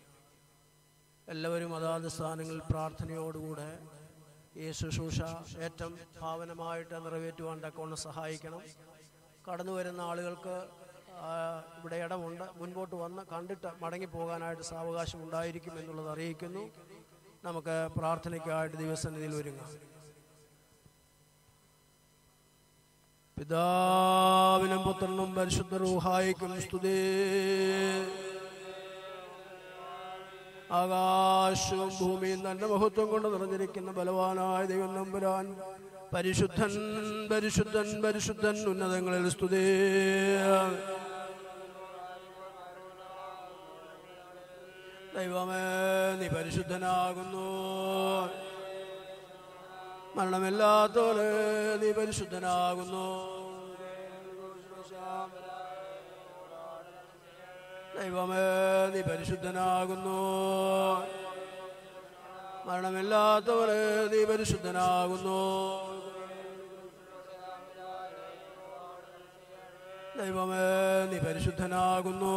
എല്ലാവരും അതാത് സ്ഥാനങ്ങളിൽ പ്രാർത്ഥനയോടുകൂടെ ഈ ശുശ്രൂഷ ഏറ്റവും ഭാവനമായിട്ട് നിറവേറ്റുവാൻ തക്കവണ്ണം സഹായിക്കണം കടന്നു വരുന്ന ആളുകൾക്ക് ആ, ഇവിടെ ഇടമുണ്ട് മുൻപോട്ട് വന്ന് കണ്ടിട്ട് മടങ്ങി പോകാനായിട്ട് സാവകാശം ഉണ്ടായിരിക്കും എന്നുള്ളത് അറിയിക്കുന്നു നമുക്ക് പ്രാർത്ഥനയ്ക്കായിട്ട് ദിവസനിധിയിൽ ഒരുങ്ങാം പിതാവിനും പുത്രനും പരിശുദ്ധ റൂഹായിക്കും സ്തുതി ആകാശവും ഭൂമിയും നല്ല മഹത്വം കൊണ്ട് നിറഞ്ഞിരിക്കുന്ന ബലവാനായ ദൈവം നമ്പുരാൻ പരിശുദ്ധൻ പരിശുദ്ധൻ പരിശുദ്ധൻ ഉന്നതങ്ങളിൽ സ്തുതി ദൈവമേ നീ പരിശുദ്ധനാകുന്നു മരണമില്ലാത്തോലെ നീ പരിശുദ്ധനാകുന്നു ദൈവമേ നീ പരിശുദ്ധനാകുന്നു മരണമില്ലാത്തവരെ നീ പരിശുദ്ധനാകുന്നു ദൈവമേ നീ പരിശുദ്ധനാകുന്നു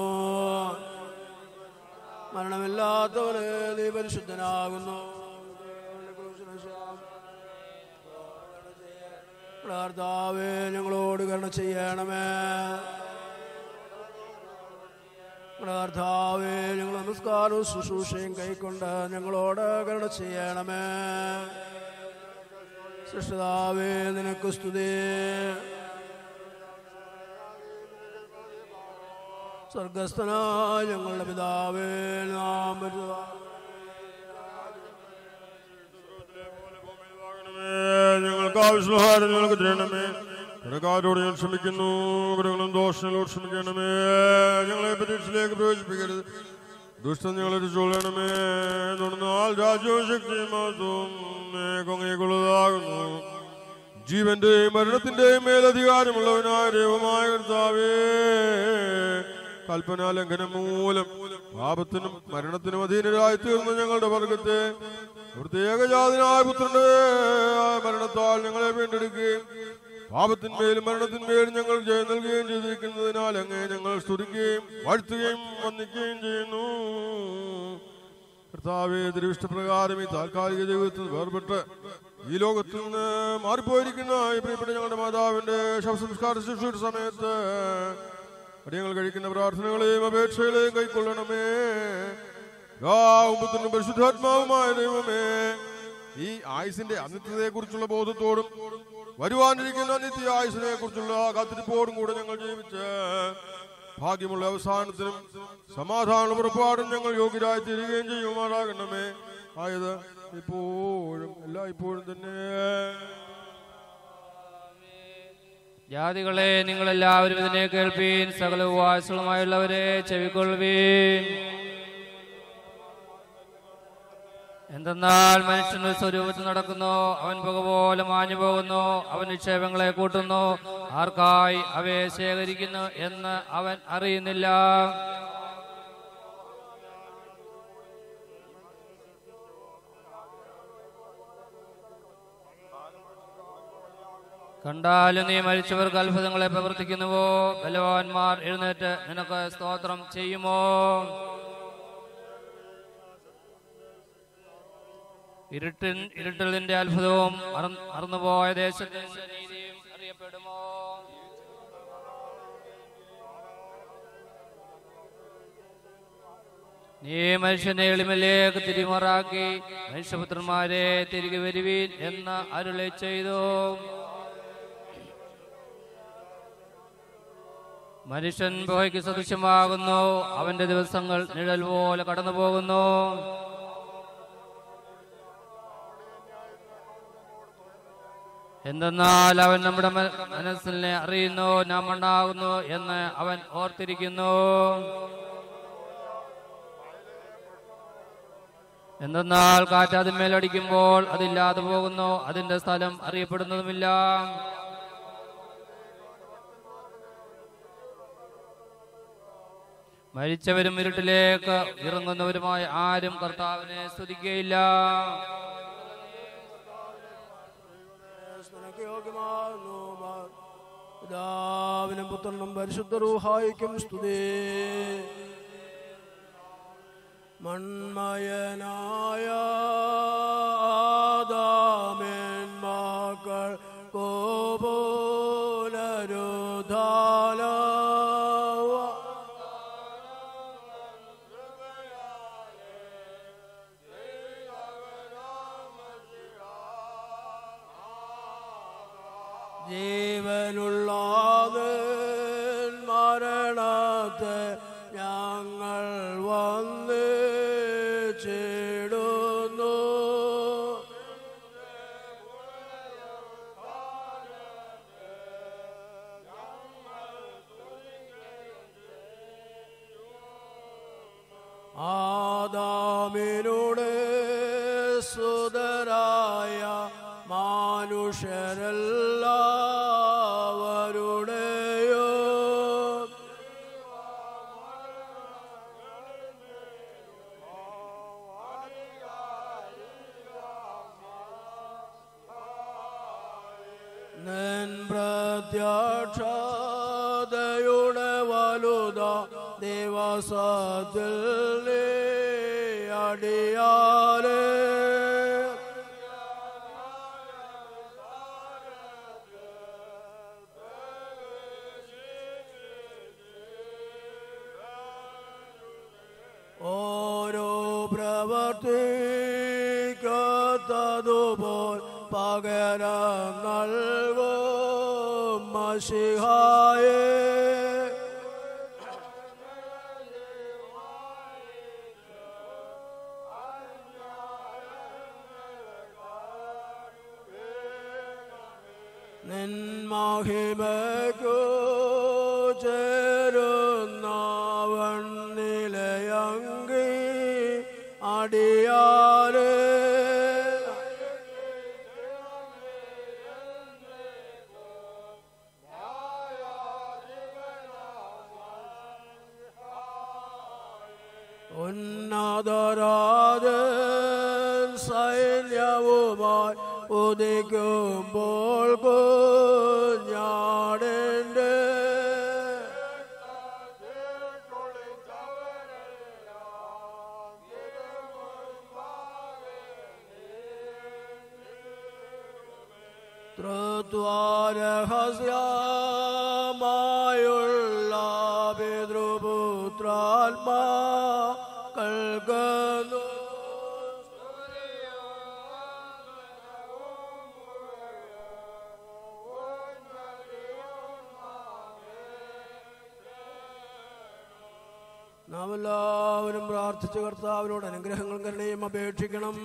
മരണമില്ലാത്തവരെ നീ പരിശുദ്ധനാകുന്നു പ്രാർത്ഥാവേ ഞങ്ങളോട് കരുണ ചെയ്യണമേ പ്രാർത്ഥാവേ ഞങ്ങൾ നമസ്കാരവും ശുശ്രൂഷയും കൈക്കൊണ്ട് ഞങ്ങളോട് കരുണ ചെയ്യണമേ സൃഷ്ടാവേ നിനക്ക് സ്തുതി സ്വർഗസ്ഥനായ ഞങ്ങളുടെ പിതാവേ നാം വരുക ഞങ്ങൾക്ക് ആവശ്യമുള്ള ആഹാരം ഞങ്ങൾക്ക് തരണമേ കടക്കാരോട് ഞാൻ ക്ഷമിക്കുന്നു കടകളും ദോഷങ്ങളോട് ക്ഷമിക്കണമേ ഞങ്ങളെ പരീക്ഷയിലേക്ക് പ്രവേശിപ്പിക്കരുത് ദുഷ്ടം ഞങ്ങളെ ചൊല്ലണമേ തുടർന്നാൽ രാജ്യവും ശക്തിയും മഹത്വവും കൊങ്ങയ്ക്കുള്ളതാകുന്നു ജീവന്റെയും മരണത്തിന്റെയും മേലധികാരമുള്ളവനായ ദൈവമായ കർത്താവേ കൽപ്പനാ ലംഘനം മൂലം പാപത്തിനും മരണത്തിനും അധീനരായി തീർന്ന ഞങ്ങളുടെ വർഗത്തെ പ്രത്യേകജാതനായ പുത്രന്റെ മരണത്താൽ ഞങ്ങളെ വീണ്ടെടുക്കുകയും പാപത്തിന്മേലും മരണത്തിന്മേലും ഞങ്ങൾ ജയം നൽകുകയും ചെയ്തിരിക്കുന്നതിനാൽ അങ്ങേ ഞങ്ങൾ സ്തുതിക്കുകയും വാഴ്ത്തുകയും വന്ദിക്കുകയും ചെയ്യുന്നു കർത്താവേ തിരുവിഷ്ടപ്രകാരം ഈ താൽക്കാലിക ജീവിതത്തിൽ വേർപെട്ട് ഈ ലോകത്തിൽ നിന്ന് മാറിപ്പോയിരിക്കുന്ന ഈ പ്രിയപ്പെട്ട ഞങ്ങളുടെ മാതാവിന്റെ ശവസംസ്കാര ശുശ്രൂഷ സമയത്ത് അടിയങ്ങൾ കഴിക്കുന്ന പ്രാർത്ഥനകളെയും അപേക്ഷകളെയും കൈക്കൊള്ളണമേ ും പരിശുദ്ധാത്മാവുമായ ദൈവമേ ഈ ആയുസിന്റെ അനിത്യതയെ കുറിച്ചുള്ള ബോധത്തോടും വരുവാനിരിക്കുന്ന നിത്യ ആയുസിനെ കുറിച്ചുള്ള കാത്തിരിപ്പോടും കൂടെ ഞങ്ങൾ ജീവിച്ച് ഭാഗ്യമുള്ള അവസാനത്തിനും സമാധാന പുറപ്പാടും ഞങ്ങൾ യോഗ്യരായി തീരുകയും ചെയ്യുമാറാകണമേ ആയത് ഇപ്പോഴും എല്ലാ ഇപ്പോഴും തന്നെ ജാതികളെ നിങ്ങളെല്ലാവരും ഇതിനെ കേൾപ്പീൻ സകല ഉപവാസങ്ങളുമായുള്ളവരെ ചെവിക്കൊള്ളുവീൻ എന്തെന്നാൽ മനുഷ്യന്റെ സ്വരൂപത്തിൽ നടക്കുന്നു അവൻ പുക പോലെ മാഞ്ഞു പോകുന്നു അവൻ നിക്ഷേപങ്ങളെ കൂട്ടുന്നു ആർക്കായി അവയെ ശേഖരിക്കുന്നു എന്ന് അവൻ അറിയുന്നില്ല കണ്ടാലും നീ മരിച്ചവർക്ക് അത്ഭുതങ്ങളെ പ്രവർത്തിക്കുന്നുവോ ബലവാന്മാർ എഴുന്നേറ്റ് നിനക്ക് സ്തോത്രം ചെയ്യുമോ ഇരുട്ടിൻ ഇരുട്ടിൽ നിന്റെ അത്ഭുതവും മറന്ന് മറന്നുപോയ ദേശത്തിന്റെ നീതിയും അറിയപ്പെടുമോ നീ മനുഷ്യനെ എളിമലേക്ക് തിരിമറാക്കി മനുഷ്യപുത്രന്മാരെ തിരികെ വരുവീൻ എന്ന് അരുളി ചെയ്തു മനുഷ്യൻ പോയ്ക്ക് സദൃശ്യമാകുന്നു അവന്റെ ദിവസങ്ങൾ നിഴൽ പോലെ കടന്നു പോകുന്നു എന്തെന്നാൽ അവൻ നമ്മുടെ മ- മനസ്സിനെ അറിയുന്നു നാം മണ്ണാകുന്നു എന്ന് അവൻ ഓർത്തിരിക്കുന്നു എന്തെന്നാൽ കാറ്റ് അതിന്മേലടിക്കുമ്പോൾ അതില്ലാതെ പോകുന്നു അതിന്റെ സ്ഥലം അറിയപ്പെടുന്നതുമില്ല മരിച്ചവരും ഇരുട്ടിലേക്ക് ഇറങ്ങുന്നവരുമായ ആരും കർത്താവിനെ സ്തുതിക്കുകയില്ല നിനക്ക് യോഗ്യമാകുന്നു മാ- പിതാവിനും പുത്രനും പരിശുദ്ധ റൂഹായിക്കും സ്തുതി മൺമയനായ ആദാമേൻ മക്കൾ കോപോലരുധാല ജീവനുള്ളത് മരണത്തെ ഞങ്ങൾ വന്ന് ചേടുന്നു ആദാമിനുടെ സുതരായ മാനുഷരെല്ലാവരുടെയോ നിൻ പ്രത്യക്ഷതയുടെ വലുത ദിവസത്തിൽ നീ അടിയാലേ ഓരോ പ്രവർത്തിക്കത്തതുപോൽ പകരം നൽകും മഷിഹായേ നിൻ മഹിമയ്ക്കു ചേരുന്നവൻ നിലയങ്കി അടിയാരേ ഉന്നതരാജൻ സൈന്യവുമായി ഉദിക്കുമ്പോൾ കുഞ്ഞാടിൻ്റെ ത്രിത്വാരഹസ്യമായുള്ള പിതൃപുത്രാത്മാ കൽക്കുന്നു നാം എല്ലാവരും പ്രാർത്ഥിച്ച കർത്താവിനോട് അനുഗ്രഹങ്ങളും കരുണയും അപേക്ഷിക്കണം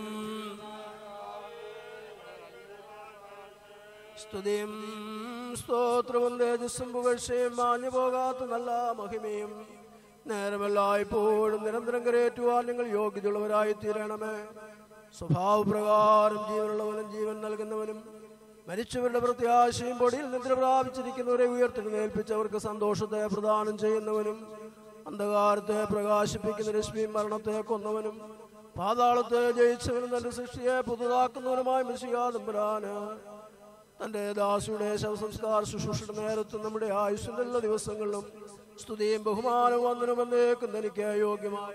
സ്തുതിയും സ്തോത്രവും തേജസ്സും പുകഴ്ചയും മാഞ്ഞു പോകാത്ത നല്ല മഹിമയും നേരമെല്ലായ്പ്പോഴും നിരന്തരം കരയേറ്റുവാൻ നിങ്ങൾ യോഗ്യതയുള്ളവരായി തീരണമേ സ്വഭാവപ്രകാരം ജീവനുള്ളവനും ജീവൻ നൽകുന്നവനും മരിച്ചവരുടെ പ്രത്യാശയും പൊടിയിൽ നിദ്ര പ്രാപിച്ചിരിക്കുന്നവരെ ഉയർത്തെഴുന്നേൽപ്പിച്ചവർക്ക് സന്തോഷത്തെ പ്രദാനം ചെയ്യുന്നവനും അന്ധകാരത്തെ പ്രകാശിപ്പിക്കുന്ന രശ്മി മരണത്തെ കൊന്നവനും പാതാളത്തെ ജയിച്ചവനും തന്റെ സൃഷ്ടിയെ പുതുതാക്കുന്നവനുമായ മിശിയാതമ്പുരാന് തന്റെ ദാസിയുടെ ശവസംസ്കാര ശുശ്രൂഷയുടെ നേരത്തും നമ്മുടെ ആയുഷിന്റെ എല്ലാ ദിവസങ്ങളിലും സ്തുതിയും ബഹുമാനവും വന്ദനം എന്നേക്കും തനിക്ക് യോഗ്യമായി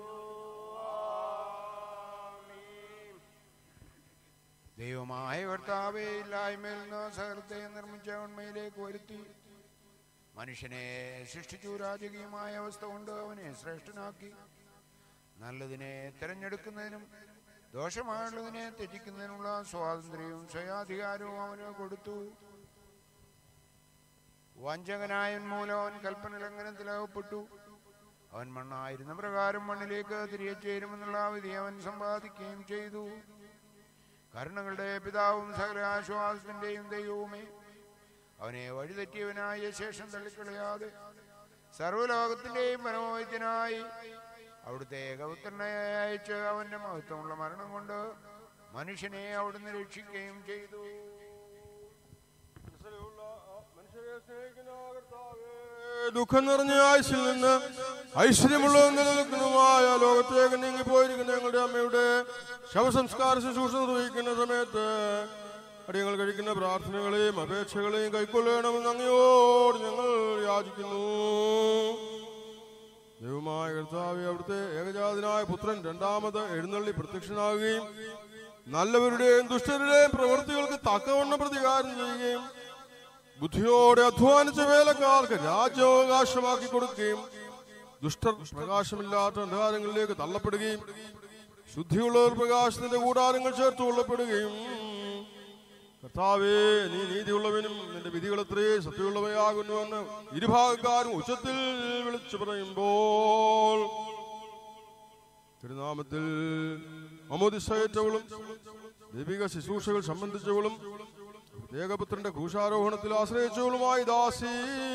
ദൈവമായ കർത്താവെ ഇല്ലായ്മയിൽ നിന്ന് സകലത്തെ നിർമ്മിച്ച ഉണ്മയിലേക്ക് വരുത്തി മനുഷ്യനെ സൃഷ്ടിച്ചു രാജകീയമായ അവസ്ഥ കൊണ്ട് അവനെ ശ്രേഷ്ഠനാക്കി നല്ലതിനെ തിരഞ്ഞെടുക്കുന്നതിനും ദോഷമായുള്ളതിനെ ത്യജിക്കുന്നതിനുള്ള സ്വാതന്ത്ര്യവും സ്വയാധികാരവും അവന് കൊടുത്തു വഞ്ചകനായൻ മൂലം അവൻ കൽപ്പന ലംഘനത്തിലാകപ്പെട്ടു അവൻ മണ്ണായിരുന്ന പ്രകാരം മണ്ണിലേക്ക് തിരികെ ചേരുമെന്നുള്ള വിധി അവൻ സമ്പാദിക്കുകയും ചെയ്തു കരുണകളുടെ പിതാവും സകല ആശ്വാസത്തിന്റെയും ദൈവവുമേ അവനെ വഴിതെറ്റിയവനായ ശേഷം തള്ളിക്കളയാതെ സർവ്വലോകത്തിന്റെയും മനോവൈദ്യനായി അവിടുത്തെ ഏകപുത്രനെ അയച്ച് അവന്റെ മഹത്വമുള്ള മരണം കൊണ്ട് മനുഷ്യനെ അവിടുന്ന് രക്ഷിക്കുകയും ചെയ്തു ദുഃഖം നിറഞ്ഞ ആയുസിൽ നിന്ന് ഐശ്വര്യമുള്ളതും നിലനിൽക്കുന്നതുമായ ലോകത്തേക്ക് നീങ്ങിപ്പോയിരിക്കുന്ന ഞങ്ങളുടെ അമ്മയുടെ ശവസംസ്കാര ശുശ്രൂഷ നിർവഹിക്കുന്ന സമയത്ത് അടിയങ്ങൾ കഴിക്കുന്ന പ്രാർത്ഥനകളെയും അപേക്ഷകളെയും കൈക്കൊള്ളണമെന്ന് അങ്ങയോട് ഞങ്ങൾ യാചിക്കുന്നു ദൈവമായ കർത്താവെ അവിടുത്തെ ഏകജാതനായ പുത്രൻ രണ്ടാമത് എഴുന്നള്ളി പ്രത്യക്ഷനാകുകയും നല്ലവരുടെയും ദുഷ്ടരുടെയും പ്രവൃത്തികൾക്ക് തക്കവണ്ണം പ്രതികാരം ചെയ്യുകയും ബുദ്ധിയോടെ അധ്വാനിച്ച വേലക്കാർക്ക് രാജ്യാവകാശമാക്കി കൊടുക്കുകയും ദുഷ്ടർ പ്രകാശമില്ലാത്ത അന്ധകാരങ്ങളിലേക്ക് തള്ളപ്പെടുകയും ശുദ്ധിയുള്ളവർ പ്രകാശത്തിന്റെ കൂടാരങ്ങൾ ചേർത്ത് കൊള്ളപ്പെടുകയും കർത്താവേ നീ നീതിയുള്ളവനും നിന്റെ വിധികൾ എത്രയേ സത്യമുള്ളവയാകുന്നുവെന്ന് ഇരുഭാഗക്കാരും ഉച്ചത്തിൽ വിളിച്ചു പറയുമ്പോൾ തിരുനാമത്തിൽ അമോദിസയറ്റവളും ദൈവിക ശുശ്രൂഷകൾ സംബന്ധിച്ചവളും ഏകപുത്രന്റെ ക്രൂശാരോഹണത്തിൽ ആശ്രയിച്ചവളുമായി ദാസി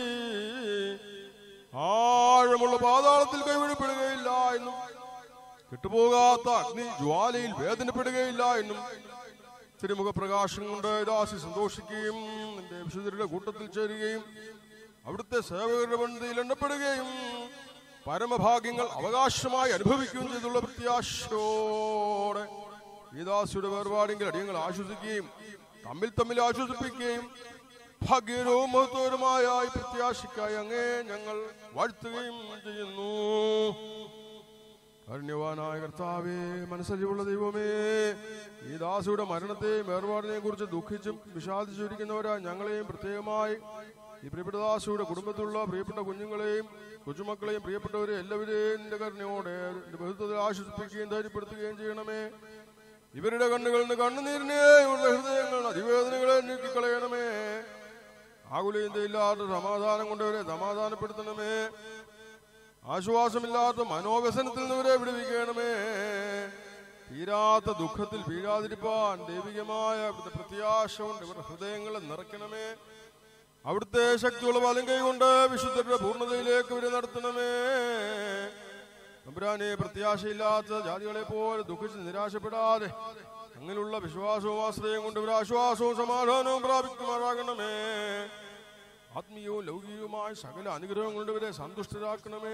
ആഴമുള്ള പാതാളത്തിൽ കൈവിടപ്പെടുകയില്ല എന്നും കിട്ടുപോകാത്ത അഗ്നി ജ്വാലയിൽ വേദനപ്പെടുകയില്ല എന്നും തിരുമുഖ പ്രകാശം കൊണ്ട് ദാസി സന്തോഷിക്കുകയും നിന്റെ വിശുദ്ധരുടെ കൂട്ടത്തിൽ ചേരുകയും അവിടുത്തെ സേവകരുടെ ബന്ധിയിൽ എണ്ണപ്പെടുകയും പരമഭാഗ്യങ്ങൾ അവകാശമായി അനുഭവിക്കുകയും ചെയ്തുള്ള പ്രത്യാശയോടെ ഈ ദാസിയുടെ വേർപാടെങ്കിൽ അടിയങ്ങൾ ആശ്വസിക്കുകയും തമ്മിൽ തമ്മിൽ ആശ്വസിപ്പിക്കുകയും ഭാഗ്യകരവും മഹത്വകരമായ ഈ പ്രത്യാശയ്ക്കായി അങ്ങേ ഞങ്ങൾ വാഴ്ത്തുകയും ചെയ്യുന്നു കാരുണ്യവാനായ കർത്താവേ മനസ്സലിവുള്ള ദൈവമേ ഈ ദാസിയുടെ മരണത്തെയും വേർപാടിനെയും കുറിച്ച് ദുഃഖിച്ചും വിഷാദിച്ചിരിക്കുന്നവരാ ഞങ്ങളെയും പ്രത്യേകമായി ഈ പ്രിയപ്പെട്ട ദാസിയുടെ കുടുംബത്തിലുള്ള പ്രിയപ്പെട്ട കുഞ്ഞുങ്ങളെയും കൊച്ചുമക്കളെയും പ്രിയപ്പെട്ടവരെ എല്ലാവരെയും നിന്റെ കരുണയോടെ നിന്റെ ബന്ധത്തിൽ ആശ്വസിപ്പിക്കുകയും ധൈര്യപ്പെടുത്തുകയും ചെയ്യണമേ ഇവരുടെ കണ്ണുകളിൽ നിന്ന് കണ്ണുനീരിനെ ഇവരുടെ ഹൃദയങ്ങൾ അതിവേദനകളെ നീക്കിക്കളയണമേ ആകുലീന്തയില്ലാത്ത സമാധാനം കൊണ്ടവരെ സമാധാനപ്പെടുത്തണമേ ആശ്വാസമില്ലാത്ത മനോവ്യസനത്തിൽ നിന്ന് ഇവരെ വിടുവിക്കണമേ തീരാത്ത ദുഃഖത്തിൽ വീഴാതിരിപ്പാൻ ദൈവികമായ അവിടുത്തെ പ്രത്യാശ കൊണ്ട് ഇവരുടെ ഹൃദയങ്ങളെ നിറയ്ക്കണമേ അവിടുത്തെ ശക്തിയുള്ള വലം കൈകൊണ്ട് വിശുദ്ധരുടെ പൂർണ്ണതയിലേക്ക് ഇവരെ നടത്തണമേ തമ്പുരാനെ പ്രത്യാശയില്ലാത്ത ജാതികളെ പോലെ ദുഃഖിച്ച് നിരാശപ്പെടാതെ അങ്ങനെയുള്ള വിശ്വാസവും ആശ്രയം കൊണ്ട് ഇവർ ആശ്വാസവും സമാധാനവും പ്രാപിക്കുമാറാകണമേ ആത്മീയവും ലൗകികവുമായ സകല അനുഗ്രഹം കൊണ്ട് ഇവരെ സന്തുഷ്ടരാക്കണമേ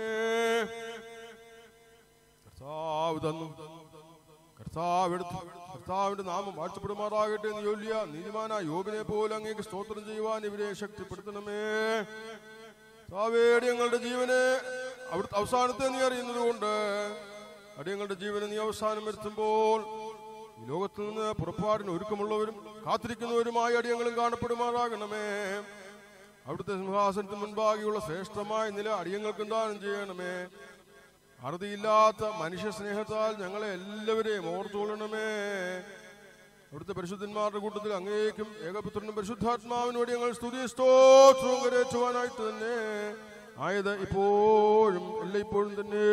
കർത്താവ് തന്നു കർത്താവ് എടുത്തു കർത്താവിന്റെ നാമം വാഴ്ചപ്പെടുമാറാകട്ടെ എന്ന് ചൊല്ലിയ നീതിമാനായ യോബിനെ പോലെ അങ്ങേക്ക് സ്തോത്രം ചെയ്യുവാൻ ഇവരെ ശക്തിപ്പെടുത്തണമേ കർത്താവേ ഞങ്ങളുടെ ജീവനെ അവിടുത്തെ അവസാനത്തെ നീ അറിയുന്നത് കൊണ്ട് അടിയങ്ങളുടെ ജീവനെ നീ അവസാനം വരുത്തുമ്പോൾ ഈ ലോകത്ത് നിന്ന് പുറപ്പാടിന് ഒരുക്കമുള്ളവരും കാത്തിരിക്കുന്നവരുമായ അടിയങ്ങളും കാണപ്പെടുമാറാകണമേ അവിടുത്തെ സിംഹാസനത്തിന് മുൻപാകെയുള്ള ശ്രേഷ്ഠമായ നില അടിയങ്ങൾക്കും ദാനം ചെയ്യണമേ അറുതിയില്ലാത്ത മനുഷ്യ സ്നേഹത്താൽ ഞങ്ങളെ എല്ലാവരെയും ഓർത്തുകൊള്ളണമേ അവിടുത്തെ പരിശുദ്ധന്മാരുടെ കൂട്ടത്തിൽ അങ്ങേക്കും ഏകപുത്രനും പരിശുദ്ധാത്മാവിനും വേണ്ടി ഞങ്ങൾ സ്തുതി സ്തോത്രവും കരേറ്റുവാനായിട്ട് തന്നെ ആയത് ഇപ്പോഴും എല്ലാ ഇപ്പോഴും തന്നെ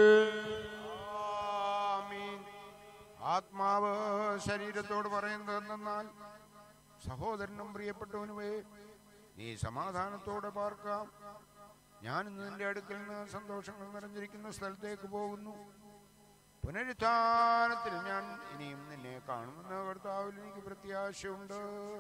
ആമീൻ. ആത്മാവ് ശരീരത്തോട് പറയുന്നത് എന്തെന്നാൽ സഹോദരനും പ്രിയപ്പെട്ടവനുമേ നീ സമാധാനത്തോടെ പാർക്കാം ഞാൻ ഇന്ന് നിന്റെ അടുക്കൽ നിന്ന് സന്തോഷങ്ങൾ നിറഞ്ഞിരിക്കുന്ന സ്ഥലത്തേക്ക് പോകുന്നു പുനരുത്ഥാനത്തിൽ ഞാൻ ഇനിയും നിന്നെ കാണുമെന്ന് കർത്താവിൽ എനിക്ക് പ്രത്യാശയുണ്ട്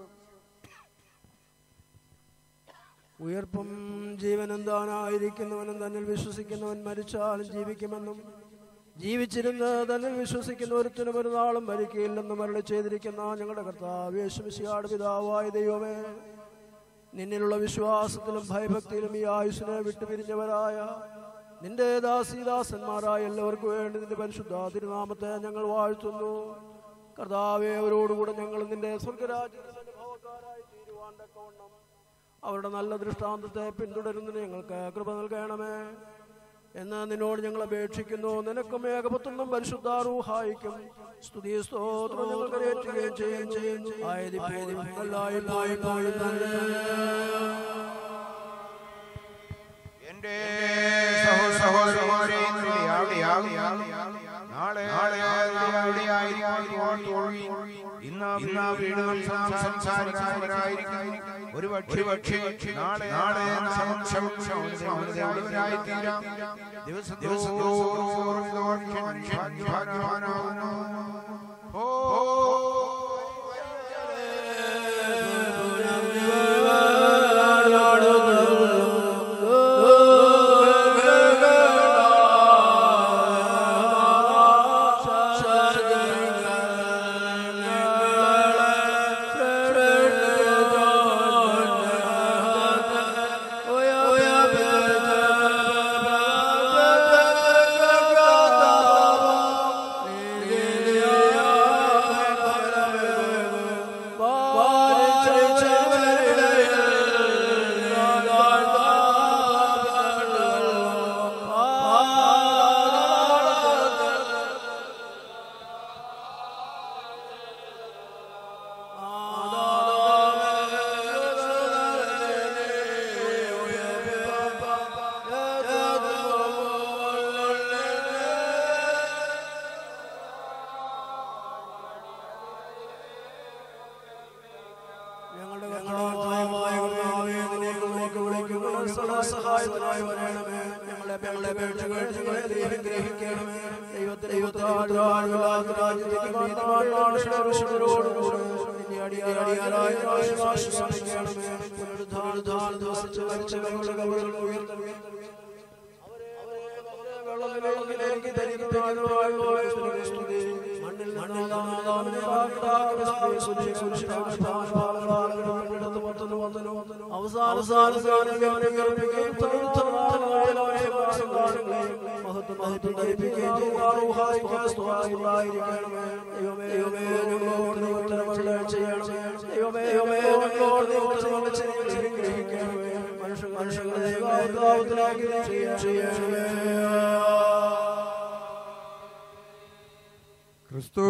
ഉയർപ്പും ജീവനും താനായിരിക്കുന്നവനും തന്നിൽ വിശ്വസിക്കുന്നവൻ മരിച്ചാലും ജീവിക്കുമെന്നും ജീവിച്ചിരുന്ന് തന്നിൽ വിശ്വസിക്കുന്ന ഒരുത്തിനും ഒരു നാളും മരിക്കയില്ലെന്നും മരളി ചെയ്തിരിക്കുന്ന ഞങ്ങളുടെ കർത്താവ് യേശുമിശിയാട് പിതാവായ ദൈവമേ നിന്നിലുള്ള വിശ്വാസത്തിലും ഭയഭക്തിയിലും ഈ ആയുസ്സിനെ വിട്ടുപിരിഞ്ഞവരായ നിന്റെ ദാസീദാസന്മാരായ എല്ലാവർക്കും വേണ്ടി നിന്റെ പരിശുദ്ധ തിരുനാമത്തെ ഞങ്ങൾ വാഴ്ത്തുന്നു കർത്താവെ അവരോടുകൂടെ ഞങ്ങൾ നിന്റെ സ്വർഗരാജ്യത്തിന്റെ അനുഭവക്കാരായി തീരുവാൻ തക്കവണ്ണം അവരുടെ നല്ല ദൃഷ്ടാന്തത്തെ പിന്തുടരുന്നതിന് ഞങ്ങൾക്ക് കൃപ നൽകണമേ എന്ന് നിന്നോട് ഞങ്ങൾ അപേക്ഷിക്കുന്നു നിനക്കും ഏകപുത്രനും പരിശുദ്ധാറൂഹായിക്കും സ്തുതി സ്തോത്രം ഞങ്ങൾ കരയേറ്റുകയും ചെയ്യുകയും ചെയ്യുന്നു ആയതിപ്പോഴും എല്ലായ്പ്പോഴും തന്നെ. എന്റെ സഹോദരന്മാരെ ഇന്ന് അവിടെയാകും. നാളെ അവിടെയായിരിക്കും തോഴുകയും ഇന്ന് ഇന്ന് വീടുകൾ സംസാരിക്കുന്നവരായിരിക്കും ഒരു പക്ഷി പക്ഷി നാളെ നാളെ നാം ക്ഷമിച്ചവരായി തീരാം ദിവസം ദിവസത്തോറും മനുഷ്യൻ ഭാഗ്യവാനാകുന്നു ഓ ഞങ്ങളുടെ കർത്താവായ കർത്താവേ, നിന്നിലേക്ക് വിളിക്കുന്നു. സഹായത്തിനായി വരണമേ. ഞങ്ങളെ ഞങ്ങളെ അപേക്ഷകൾ ഞങ്ങളെ ദൈവഗ്രഹിക്കണമേ. ദൈവത്തെ ദൈവത്താൽ വാഴുവാത്ത രാജ്യത്തേക്ക് നീതിമാന്മാരുടെ ശുശ്രൂഷകളോടുകൂടെ നിന്നെ അടിയാരായ ആശ്വാസിക്കണമേ. പുനരുദ്ധാന ദിവസിച്ച് മരിച്ചവരുടെ കബറുകൾ ഉയർത്തണമേ. വെള്ളത്തിലേക്ക് ധരിക്കുന്നതിനായി സ്തുതി. മണ്ണിൽ മണ്ണിൽ നാമനെ അവസാന മഹത്വം മഹത്വം ധരിപ്പിക്കുകയും ദൈവമേ ദൈവമേ ഞങ്ങളോട് ഉത്തരവുകൾ ചെയ്യണമേ ദൈവമേ ദൈവമേ ഞങ്ങളോട് ഉത്തരവുകൾ ഗ്രഹിക്കണമേ മനുഷ്യ മനുഷ്യങ്ങളെ ദൈവത്തിലേക്ക് ചെയ്യണമേ ക്രിസ്തു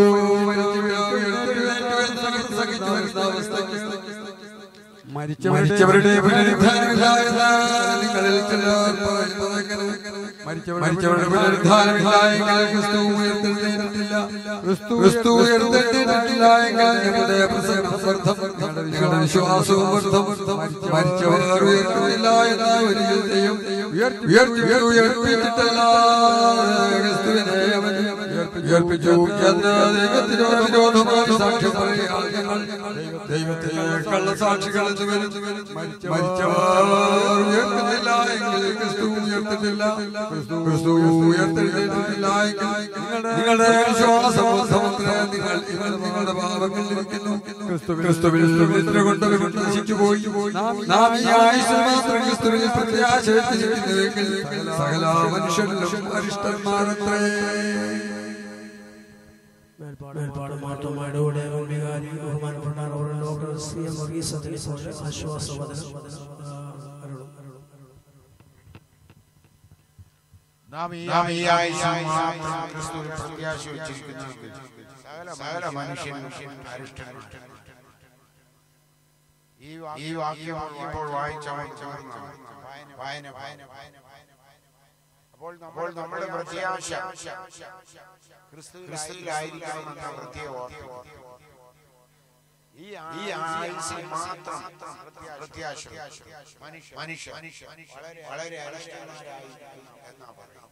മരിച്ചവരുടെ പുനരുദ്ധാനമില്ലായ നിങ്ങളിൽ ചിലർ പറയുന്നതെങ്ങനെ മരിച്ചവരുടെ പുനരുദ്ധാനമില്ല എങ്കിൽ ക്രിസ്തു ഉയർത്തെഴുന്നേറ്റില്ല ക്രിസ്തു ഉയർത്തെഴുന്നേറ്റില്ല എങ്കിൽ ഞങ്ങളുടെ പ്രസംഗം വ്യർത്ഥം ഞങ്ങളുടെ വിശ്വാസവും വ്യർത്ഥം മരിച്ചവർ ഉയർത്തുന്നില്ല എന്ന ഒരു ചിന്തയും ഉയർത്തി ഉയർപ്പിച്ചിട്ടല്ല ക്രിസ്തുവിനെ അവൻ ഉയർപ്പിച്ചു എന്ന് ദൈവത്തിന് വിരോധമായി സാക്ഷ്യം പറയുകയാണ് ഞങ്ങൾ ദൈവത്തെ കള്ളസാക്ഷികൾ എന്ന് വരുന്നു മരിച്ചവർ ഉയർത്തുന്നില്ല എങ്കിൽ ക്രിസ്തു ഉയർത്തിട്ടില്ല ക്രിസ്തു ഉയർത്തെഴുന്നേറ്റിട്ടില്ല എങ്കിൽ നിങ്ങളുടെ വിശ്വാസം സമൂഹത്തിന് നിങ്ങൾ ഇന്ന് നിങ്ങളുടെ പാപങ്ങളിൽ ഇരിക്കുന്നു ക്രിസ്തുവിൽ നിദ്ര കൊണ്ട് കൊണ്ട് നശിച്ചു പോയി നാം ഈ ആയുസ് മാത്രം ക്രിസ്തുവിൽ പ്രത്യാശ വെച്ചിരിക്കുന്നുവെങ്കിൽ സകല മനുഷ്യരിലും അരിഷ്ടന്മാരത്രേ മേൽപ്പാട് മാറ്റമായിട്ട് കൂടെ വികാരി ബഹുമാനപ്പെട്ട reverend doctor C M Varghese അതിനെ ആശ്വാസവദനം അരുളും നാം ഈ ആയുസ്സ് മാത്രം ക്രിസ്തുവിൽ പ്രത്യാശ വെച്ചിരിക്കുന്നുവെങ്കിൽ സകല സകല മനുഷ്യനും അരിഷ്ടന്മാരാണ് ഈ ഈ വാക്യം ഇപ്പോൾ വായിച്ച വായന വായന വായന വായന അപ്പോൾ നമ്മൾ നമ്മുടെ പ്രത്യാശ ക്രിസ്തുവിലായിരിക്കണമെന്ന പ്രത്യേക ഓർക്കുക ഈ ഈ ആയുസിൽ മാത്രം പ്രത്യാശ മനുഷ്യ മനുഷ്യ വളരെ വളരെ അരിഷ്ടരായിരിക്കും എന്നാ പറയുന്നത്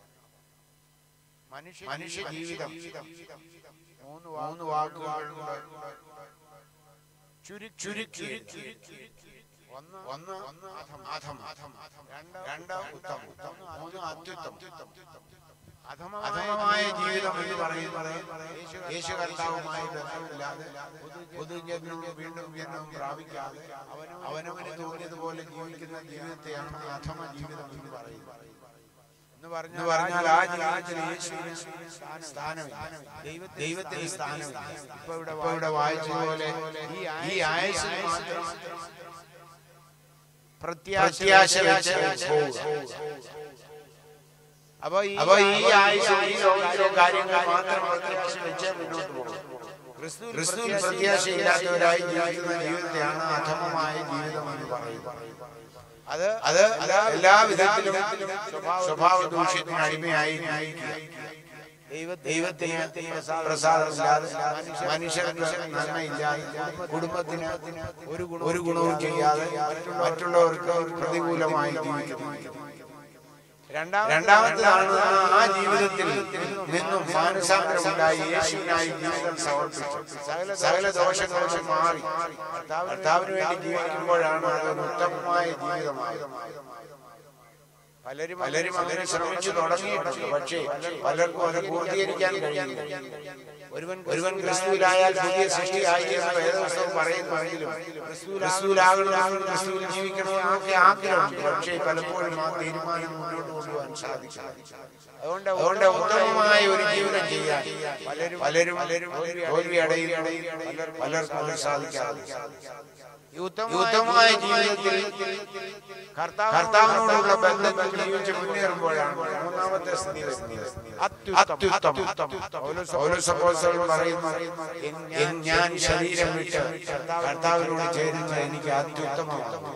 മനുഷ്യ മനുഷ്യ ജീവിതം മൂന്ന് മൂന്ന് വാക്കുകളുണ്ട് ചുരുക്കി ചുരുക്കി ഒന്ന് ഒന്ന് ഒന്ന് അധം അധം രണ്ട് രണ്ട് ഉത്തമം മൂന്ന് അത്യുത്തം അധമമായ ജീവിതം എന്ന് പറയുന്നത് യേശു കർത്താവുമായി ബന്ധമില്ലാതെ പൊതുജനം വീണ്ടും വീണ്ടും പ്രാപിക്കാതെ അവനവന് തോന്നിയതുപോലെ ജീവിക്കുന്ന ജീവിതത്തെയാണ് അധമ ജീവിതം എന്ന് പറയുന്നത് എന്ന് പറഞ്ഞാൽ ആ ജീവിതത്തിൽ യേശുവിന് സ്ഥാനമില്ല ദൈവത്തിന് സ്ഥാനമില്ല ഇപ്പൊ ഇവിടെ ഇപ്പൊ ഇവിടെ വായിച്ചതുപോലെ ഈ ആയുസിൽ മാത്രം പ്രത്യാശ വെച്ച് പോവുക അപ്പൊ ഈ അപ്പൊ ഈ ആയുസിൽ ഈ ലോകത്തിലെ കാര്യങ്ങൾ മാത്രം പ്രത്യാശ വെച്ച് മുന്നോട്ട് പോകും ക്രിസ്തുവിൽ പ്രത്യാശയില്ലാത്തവരായി ജീവിക്കുന്ന ജീവിതത്തെയാണ് അധമമായ ജീവിതം എന്ന് പറയുന്നത് അത് അത് എല്ലാ വിധത്തിലും സ്വഭാവ ദൂഷ്യത്തിന് അടിമയായി ദൈവത്തിന് പ്രസാദമില്ലാതെ മനുഷ്യർക്ക് നന്മയില്ലാതെ കുടുംബത്തിന് ഒരു ഗുണവും ചെയ്യാതെ മറ്റുള്ളവർക്ക് പ്രതികൂലമായി ജീവിക്കുന്നു രണ്ടാമത്തേതാണ് ആ ജീവിതത്തിൽ നിന്നും മാനസാന്തരമുണ്ടായി യേശുവിനായി ജീവിതം സമർപ്പിച്ചു സകല സകല ദോഷങ്ങളും മാറി കർത്താവിന് വേണ്ടി ജീവിക്കുമ്പോഴാണ് അത് ഉത്തമമായ ജീവിതമായത് പലരും പലരും അങ്ങനെ ശ്രമിച്ചു തുടങ്ങിയിട്ടുണ്ട് പക്ഷേ പലർക്കും അത് പൂർത്തീകരിക്കാൻ കഴിയില്ല ഒരുവൻ ഒരുവൻ ക്രിസ്തുവിലായാൽ പുതിയ സൃഷ്ടിയായി എന്ന് വേദപുസ്തകം പറയുന്നുവെങ്കിലും ക്രിസ്തുവിലാകണമെന്നും ക്രിസ്തുവിൽ ജീവിക്കണമെന്നൊക്കെ ആഗ്രഹമുണ്ട് പക്ഷേ പലപ്പോഴും ആ തീരുമാനം മുന്നോട്ട് കൊണ്ടുപോകാൻ സാധിക്കില്ല അതുകൊണ്ട് അതുകൊണ്ട് ഉത്തമമായ ഒരു ജീവിതം ചെയ്യാൻ പലരും പലരും പലരും തോൽവി അടയുകയും പലർക്കും അത് സാധിക്കാതെ ഈ ഉത്തമമായ ജീവിതത്തിൽ കർത്താവിനോടുള്ള ബന്ധത്തിൽ ജീവിച്ച് മുന്നേറുമ്പോഴാണ് മൂന്നാമത്തെ സ്ഥിതി അത്യുത്തമം പൗലോസപ്പോസ്തലൻ പറയുന്നു "എൻ- ഞാൻ ശരീരം വിട്ട് കർത്താവിനോട് ചേരുന്നത് എനിക്ക് അത്യുത്തമമാണ്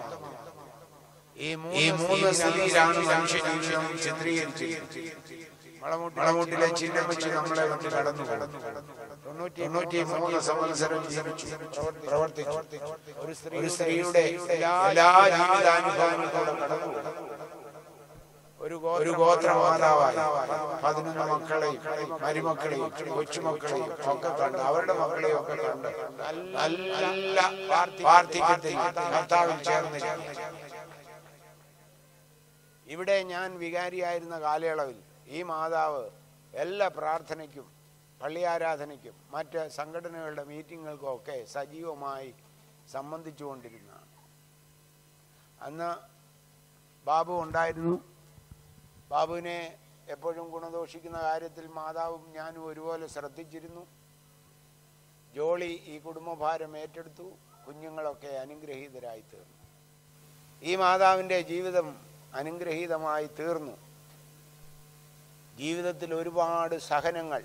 ഈ മൂന്ന് സ്ഥിതിയിലാണ് മനുഷ്യ ജീവിതം ചിത്രീകരിച്ചിരിക്കുന്നത് വളമുട്ടിലെ ചിഹ്നം വെച്ച് നമ്മളെ കൊണ്ട് കടന്നു കടന്നു തൊണ്ണൂറ്റി മൂന്ന് സംവത്സരം ജീവിച്ചു പ്രവർത്തിച്ചു ഒരു സ്ത്രീ ഒരു സ്ത്രീയുടെ എല്ലാ ജീവിതാനുഭവങ്ങളിലൂടെ കടന്നു ഒരു ഗോ- ഒരു ഗോത്രമാതാവായി പതിനൊന്ന് മക്കളെയും മരുമക്കളെയും കൊച്ചുമക്കളെയും ഒക്കെ കണ്ട് അവരുടെ മക്കളെയും ഒക്കെ കണ്ട് നല്ല പാർത്തികത്തിൽ കർത്താവിൽ ചേർന്ന് ഇവിടെ ഞാൻ വികാരിയായിരുന്ന കാലയളവിൽ ഈ മാതാവ് എല്ലാ പ്രാർത്ഥനയ്ക്കും പള്ളി ആരാധനയ്ക്കും മറ്റ് സംഘടനകളുടെ മീറ്റിങ്ങുകൾക്കും ഒക്കെ സജീവമായി സംബന്ധിച്ചുകൊണ്ടിരുന്നതാണ് അന്ന് ബാബു ഉണ്ടായിരുന്നു ബാബുവിനെ എപ്പോഴും ഗുണദോഷിക്കുന്ന കാര്യത്തിൽ മാതാവും ഞാനും ഒരുപോലെ ശ്രദ്ധിച്ചിരുന്നു ജോളി ഈ കുടുംബഭാരം ഏറ്റെടുത്തു കുഞ്ഞുങ്ങളൊക്കെ അനുഗ്രഹീതരായി തീർന്നു ഈ മാതാവിൻ്റെ ജീവിതം അനുഗ്രഹീതമായി തീർന്നു ജീവിതത്തിൽ ഒരുപാട് സഹനങ്ങൾ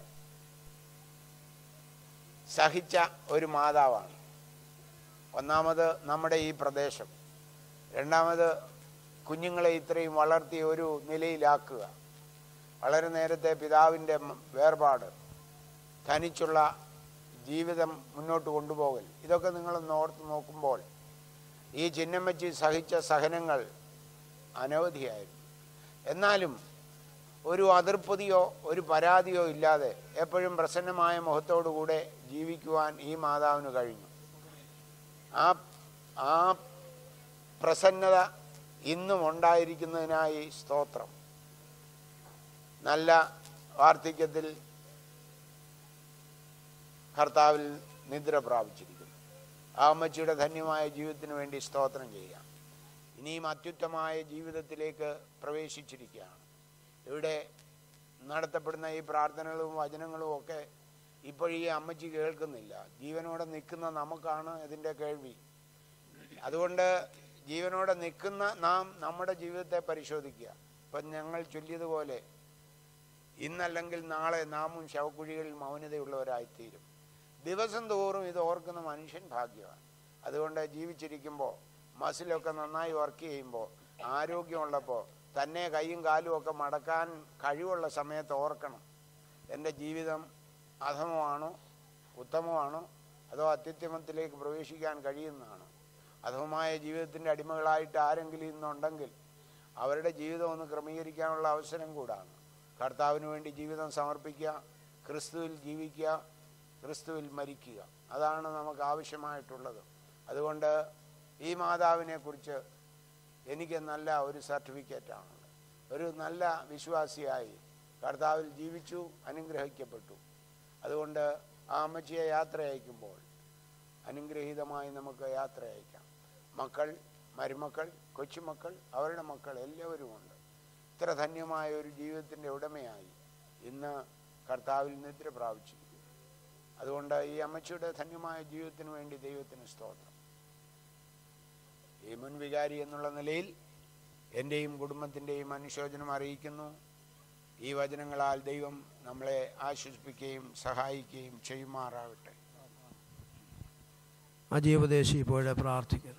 സഹിച്ച ഒരു മാതാവാണ് ഒന്നാമത് നമ്മുടെ ഈ പ്രദേശം രണ്ടാമത് കുഞ്ഞുങ്ങളെ ഇത്രയും വളർത്തി ഒരു നിലയിലാക്കുക വളരെ നേരത്തെ പിതാവിൻ്റെ മ- വേർപാട് തനിച്ചുള്ള ജീവിതം മുന്നോട്ട് കൊണ്ടുപോകൽ ഇതൊക്കെ നിങ്ങളൊന്ന് ഓർത്ത് നോക്കുമ്പോൾ ഈ ചിഹ്നം വെച്ച് സഹിച്ച സഹനങ്ങൾ അനവധിയായിരുന്നു എന്നാലും ഒരു അതിർപ്പതിയോ ഒരു പരാതിയോ ഇല്ലാതെ എപ്പോഴും പ്രസന്നമായ മുഖത്തോടുകൂടെ ജീവിക്കുവാൻ ഈ മാതാവിന് കഴിഞ്ഞു ആ ആ പ്രസന്നത ഇന്നും ഉണ്ടായിരിക്കുന്നതിനായി സ്തോത്രം നല്ല വാർദ്ധക്യത്തിൽ കർത്താവിൽ നിദ്ര പ്രാപിച്ചിരിക്കുന്നു ആ അമ്മച്ചിയുടെ ധന്യമായ ജീവിതത്തിന് വേണ്ടി സ്തോത്രം ചെയ്യാം ഇനിയും അത്യുത്തമായ ജീവിതത്തിലേക്ക് പ്രവേശിച്ചിരിക്കുകയാണ് ഇവിടെ നടത്തപ്പെടുന്ന ഈ പ്രാർത്ഥനകളും വചനങ്ങളും ഒക്കെ ഇപ്പോഴീ അമ്മച്ചി കേൾക്കുന്നില്ല ജീവനോടെ നിൽക്കുന്ന നമുക്കാണ് ഇതിൻ്റെ കേൾവി അതുകൊണ്ട് ജീവനോടെ നിൽക്കുന്ന നാം നമ്മുടെ ജീവിതത്തെ പരിശോധിക്കുക ഇപ്പം ഞങ്ങൾ ചൊല്ലിയതുപോലെ ഇന്നല്ലെങ്കിൽ നാളെ നാമും ശവക്കുഴികളിൽ മൗനതയുള്ളവരായിത്തീരും ദിവസം തോറും ഇത് ഓർക്കുന്ന മനുഷ്യൻ ഭാഗ്യമാണ് അതുകൊണ്ട് ജീവിച്ചിരിക്കുമ്പോൾ മസിലൊക്കെ നന്നായി വർക്ക് ചെയ്യുമ്പോൾ ആരോഗ്യമുള്ളപ്പോൾ തന്നെ കൈയും കാലും ഒക്കെ മടക്കാൻ കഴിവുള്ള സമയത്ത് ഓർക്കണം എൻ്റെ ജീവിതം അധമമാണോ ഉത്തമമാണോ അതോ അത്യുത്തമത്തിലേക്ക് പ്രവേശിക്കാൻ കഴിയുന്നതാണോ അധമമായ ജീവിതത്തിൻ്റെ അടിമകളായിട്ട് ആരെങ്കിലും ഇന്നുണ്ടെങ്കിൽ അവരുടെ ജീവിതം ഒന്ന് ക്രമീകരിക്കാനുള്ള അവസരം കൂടാണ് കർത്താവിന് വേണ്ടി ജീവിതം സമർപ്പിക്കുക ക്രിസ്തുവിൽ ജീവിക്കുക ക്രിസ്തുവിൽ മരിക്കുക അതാണ് നമുക്ക് ആവശ്യമായിട്ടുള്ളത് അതുകൊണ്ട് ഈ മാതാവിനെ കുറിച്ച് എനിക്ക് നല്ല ഒരു സർട്ടിഫിക്കറ്റാണുള്ളത് ഒരു നല്ല വിശ്വാസിയായി കർത്താവിൽ ജീവിച്ചു അനുഗ്രഹിക്കപ്പെട്ടു അതുകൊണ്ട് ആ അമ്മച്ചിയെ യാത്ര അയക്കുമ്പോൾ അനുഗ്രഹീതമായി നമുക്ക് യാത്ര അയക്കാം മക്കൾ മരുമക്കൾ കൊച്ചുമക്കൾ അവരുടെ മക്കൾ എല്ലാവരുമുണ്ട് ഇത്ര ധന്യമായ ഒരു ജീവിതത്തിൻ്റെ ഉടമയായി ഇന്ന് കർത്താവിൽ നിദ്ര പ്രാപിച്ചിരിക്കുന്നു അതുകൊണ്ട് ഈ അമ്മച്ചിയുടെ ധന്യമായ ജീവിതത്തിന് വേണ്ടി ദൈവത്തിന് സ്തോത്രം ഈ മുൻ വികാരി എന്നുള്ള നിലയിൽ എൻ്റെയും കുടുംബത്തിൻ്റെയും അനുശോചനം അറിയിക്കുന്നു ഈ വചനങ്ങളാൽ ദൈവം നമ്മളെ ആശ്വസിപ്പിക്കുകയും സഹായിക്കുകയും ചെയ്യുമാറാകട്ടെ അജീവദേശി ഇപ്പോഴെ പ്രാർത്ഥിക്കുന്നു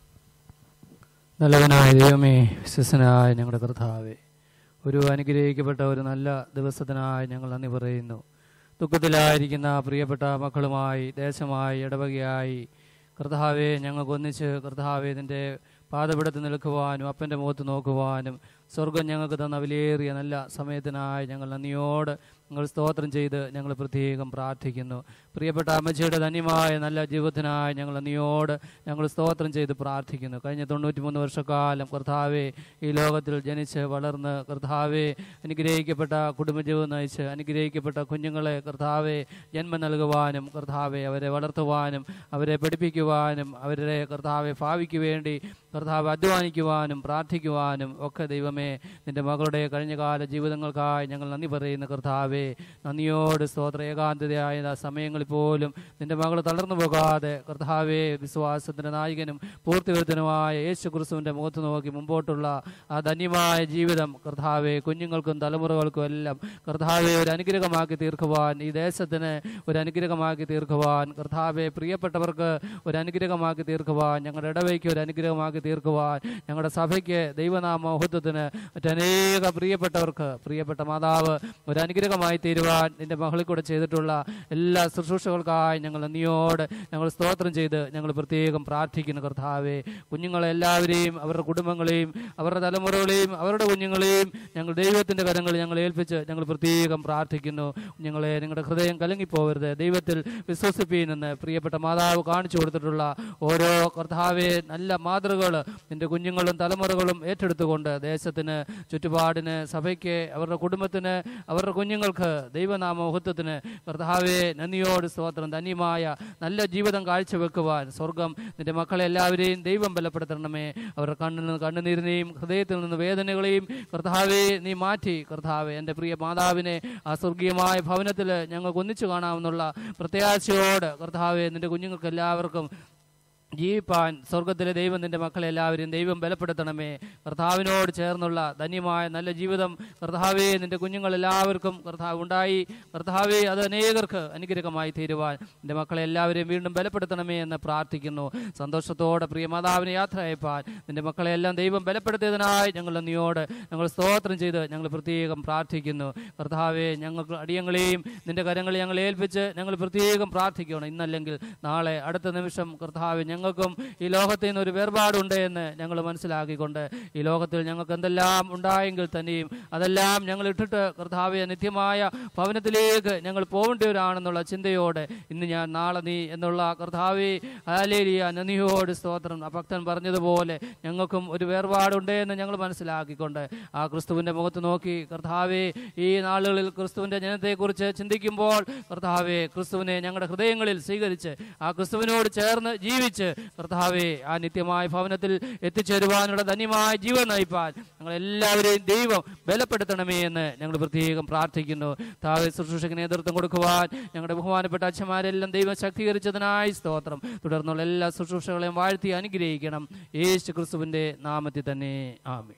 നല്ലവനായ ദൈവമേ വിശ്വസനായ ഞങ്ങളുടെ കർത്താവേ ഒരു അനുഗ്രഹിക്കപ്പെട്ട ഒരു നല്ല ദിവസത്തിനായി ഞങ്ങൾ നന്ദി പറയുന്നു ദുഃഖത്തിലായിരിക്കുന്ന പ്രിയപ്പെട്ട മക്കളുമായി ദേശമായി ഇടവകയായി കർത്താവെ ഞങ്ങൾക്ക് ഒന്നിച്ച് കർത്താവെ ഇതിൻ്റെ പാതപിടത്ത് നിൽക്കുവാനും അപ്പൻ്റെ മുഖത്ത് നോക്കുവാനും സ്വർഗം ഞങ്ങൾക്ക് തന്ന വിലയേറിയ നല്ല സമയത്തിനായി ഞങ്ങൾ നന്ദിയോട് ഞങ്ങൾ സ്തോത്രം ചെയ്ത് ഞങ്ങൾ പ്രത്യേകം പ്രാർത്ഥിക്കുന്നു പ്രിയപ്പെട്ട അമ്മച്ചിയുടെ ധന്യമായ നല്ല ജീവിതത്തിനായി ഞങ്ങൾ നന്ദിയോട് ഞങ്ങൾ സ്തോത്രം ചെയ്ത് പ്രാർത്ഥിക്കുന്നു കഴിഞ്ഞ തൊണ്ണൂറ്റിമൂന്ന് വർഷക്കാലം കർത്താവെ ഈ ലോകത്തിൽ ജനിച്ച് വളർന്ന് കർത്താവെ അനുഗ്രഹിക്കപ്പെട്ട കുടുംബജീവിതം നയിച്ച് അനുഗ്രഹിക്കപ്പെട്ട കുഞ്ഞുങ്ങളെ കർത്താവെ ജന്മം നൽകുവാനും കർത്താവെ അവരെ വളർത്തുവാനും അവരെ പഠിപ്പിക്കുവാനും അവരുടെ കർത്താവെ ഭാവിക്ക് വേണ്ടി കർത്താവ് അധ്വാനിക്കുവാനും പ്രാർത്ഥിക്കുവാനും ഒക്കെ ദൈവമേ നിന്റെ മകളുടെ കഴിഞ്ഞകാല ജീവിതങ്ങൾക്കായി ഞങ്ങൾ നന്ദി പറയുന്ന കർത്താവേ നന്ദിയോട് സ്തോത്ര ഏകാന്തതയായ സമയങ്ങളിൽ പോലും നിന്റെ മകൾ തളർന്നു പോകാതെ കർത്താവേ വിശ്വാസത്തിന്റെ നായകനും പൂർത്തിവരുത്തനുമായ യേശു ക്രിസ്തുവിന്റെ മുഖത്ത് നോക്കി മുമ്പോട്ടുള്ള ആ ധന്യമായ ജീവിതം കർത്താവെ കുഞ്ഞുങ്ങൾക്കും തലമുറകൾക്കും എല്ലാം കർത്താവെ ഒരു അനുഗ്രഹമാക്കി തീർക്കുവാൻ ഈ ദേശത്തിന് ഒരു അനുഗ്രഹമാക്കി തീർക്കുവാൻ കർത്താവെ പ്രിയപ്പെട്ടവർക്ക് ഒരു അനുഗ്രഹമാക്കി തീർക്കുവാൻ ഞങ്ങളുടെ ഇടവയ്ക്ക് ഒരു അനുഗ്രഹമാക്കി തീർക്കുവാൻ ഞങ്ങളുടെ സഭയ്ക്ക് ദൈവനാമ മഹത്വത്തിന് മറ്റനേക പ്രിയപ്പെട്ടവർക്ക് പ്രിയപ്പെട്ട മാതാവ് ഒരു അനുഗ്രഹമായി തീരുവാൻ നിന്റെ മകളിൽ കൂടെ ചെയ്തിട്ടുള്ള എല്ലാ ശുശ്രൂഷകൾക്കായി ഞങ്ങൾ നന്ദിയോട് ഞങ്ങൾ സ്തോത്രം ചെയ്ത് ഞങ്ങൾ പ്രത്യേകം പ്രാർത്ഥിക്കുന്നു കർത്താവെ കുഞ്ഞുങ്ങളെ എല്ലാവരെയും അവരുടെ കുടുംബങ്ങളെയും അവരുടെ തലമുറകളെയും അവരുടെ കുഞ്ഞുങ്ങളെയും ഞങ്ങൾ ദൈവത്തിന്റെ കരങ്ങൾ ഞങ്ങൾ ഏൽപ്പിച്ച് ഞങ്ങൾ പ്രത്യേകം പ്രാർത്ഥിക്കുന്നു കുഞ്ഞുങ്ങളെ നിങ്ങളുടെ ഹൃദയം കലങ്ങിപ്പോവരുത് ദൈവത്തിൽ വിശ്വസിപ്പീനെന്ന് പ്രിയപ്പെട്ട മാതാവ് കാണിച്ചു കൊടുത്തിട്ടുള്ള ഓരോ കർത്താവെ നല്ല മാതൃകകൾ നിന്റെ കുഞ്ഞുങ്ങളും തലമുറകളും ഏറ്റെടുത്തുകൊണ്ട് ദേശത്തിന് ചുറ്റുപാടിന് സഭയ്ക്ക് അവരുടെ കുടുംബത്തിന് അവരുടെ കുഞ്ഞുങ്ങൾക്ക് ദൈവനാമ മഹത്വത്തിന് കർത്താവെ നന്ദിയോട് സ്തോത്രം ധന്യമായ നല്ല ജീവിതം കാഴ്ചവെക്കുവാൻ സ്വർഗം നിന്റെ മക്കളെ എല്ലാവരെയും ദൈവം ബലപ്പെടുത്തണമേ അവരുടെ കണ്ണിൽ നിന്ന് കണ്ണുനീരിനെയും ഹൃദയത്തിൽ നിന്ന് വേദനകളെയും കർത്താവെ നീ മാറ്റി കർത്താവെ എൻ്റെ പ്രിയ മാതാവിനെ ആ സ്വർഗീയമായ ഭവനത്തിൽ ഞങ്ങൾക്ക് ഒന്നിച്ചു കാണാമെന്നുള്ള പ്രത്യാശയോട് കർത്താവെ നിന്റെ കുഞ്ഞുങ്ങൾക്ക് എല്ലാവർക്കും ജീവിപ്പാൻ സ്വർഗത്തിലെ ദൈവം നിന്റെ മക്കളെ എല്ലാവരെയും ദൈവം ബലപ്പെടുത്തണമേ കർത്താവിനോട് ചേർന്നുള്ള ധന്യമായ നല്ല ജീവിതം കർത്താവെ നിന്റെ കുഞ്ഞുങ്ങൾ എല്ലാവർക്കും കർത്താവ് ഉണ്ടായി കർത്താവെ അത് അനേകർക്ക് അനുഗ്രഹമായി തീരുവാൻ നിന്റെ മക്കളെ എല്ലാവരെയും വീണ്ടും ബലപ്പെടുത്തണമേ എന്ന് പ്രാർത്ഥിക്കുന്നു സന്തോഷത്തോടെ പ്രിയ മാതാവിനെ യാത്ര അയപ്പാൻ നിന്റെ മക്കളെ എല്ലാം ദൈവം ബലപ്പെടുത്തിയതിനായി ഞങ്ങൾ നന്ദിയോട് ഞങ്ങൾ സ്തോത്രം ചെയ്ത് ഞങ്ങൾ പ്രത്യേകം പ്രാർത്ഥിക്കുന്നു കർത്താവെ ഞങ്ങൾക്ക് അടിയങ്ങളെയും നിന്റെ കരങ്ങൾ ഞങ്ങൾ ഏൽപ്പിച്ച് ഞങ്ങൾ പ്രത്യേകം പ്രാർത്ഥിക്കണം ഇന്നല്ലെങ്കിൽ നാളെ അടുത്ത നിമിഷം കർത്താവ് ഞങ്ങൾക്കും ഈ ലോകത്തിൽ നിന്ന് ഒരു വേർപാടുണ്ട് എന്ന് ഞങ്ങൾ മനസ്സിലാക്കിക്കൊണ്ട് ഈ ലോകത്തിൽ ഞങ്ങൾക്ക് എന്തെല്ലാം ഉണ്ടായെങ്കിൽ തന്നെയും അതെല്ലാം ഞങ്ങൾ ഇട്ടിട്ട് കർത്താവെ നിത്യമായ ഭവനത്തിലേക്ക് ഞങ്ങൾ പോകേണ്ടവരാണെന്നുള്ള ചിന്തയോടെ ഇന്ന് ഞാൻ നാളെ നീ എന്നുള്ള കർത്താവെ ആലേലിയ നന്ദിയോട് സ്തോത്രം ആ ഭക്തൻ പറഞ്ഞതുപോലെ ഞങ്ങൾക്കും ഒരു വേർപാടുണ്ട് എന്ന് ഞങ്ങൾ മനസ്സിലാക്കിക്കൊണ്ട് ആ ക്രിസ്തുവിൻ്റെ മുഖത്ത് നോക്കി കർത്താവെ ഈ നാളുകളിൽ ക്രിസ്തുവിൻ്റെ ജനത്തെക്കുറിച്ച് ചിന്തിക്കുമ്പോൾ കർത്താവെ ക്രിസ്തുവിനെ ഞങ്ങളുടെ ഹൃദയങ്ങളിൽ സ്വീകരിച്ച് ആ ക്രിസ്തുവിനോട് ചേർന്ന് ജീവിച്ച് കർത്താവെ ആ നിത്യമായ ഭവനത്തിൽ എത്തിച്ചേരുവാനുള്ള ധന്യമായ ജീവൻ നയിപ്പാൻ ഞങ്ങൾ എല്ലാവരെയും ദൈവം ബലപ്പെടുത്തണമേ എന്ന് ഞങ്ങൾ പ്രത്യേകം പ്രാർത്ഥിക്കുന്നു താവെ ശുശ്രൂഷയ്ക്ക് നേതൃത്വം കൊടുക്കുവാൻ ഞങ്ങളുടെ ബഹുമാനപ്പെട്ട അച്ഛന്മാരെല്ലാം ദൈവം ശക്തീകരിച്ചതിനായി സ്തോത്രം തുടർന്നുള്ള എല്ലാ ശുശ്രൂഷകളെയും വാഴ്ത്തി അനുഗ്രഹിക്കണം യേശു ക്രിസ്തുവിന്റെ നാമത്തിൽ തന്നെ ആമേ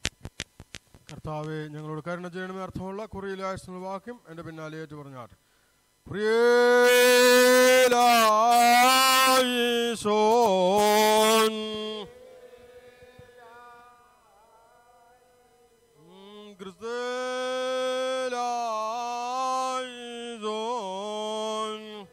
കർത്താവെ ഞങ്ങളോട് കരുണ ചെയ്യണമേ അർത്ഥമുള്ള കുറിയിലായ വാക്യം എൻ്റെ പിന്നാലെ ഏറ്റു പറഞ്ഞാട്ട് Prielaison. Gristelaison.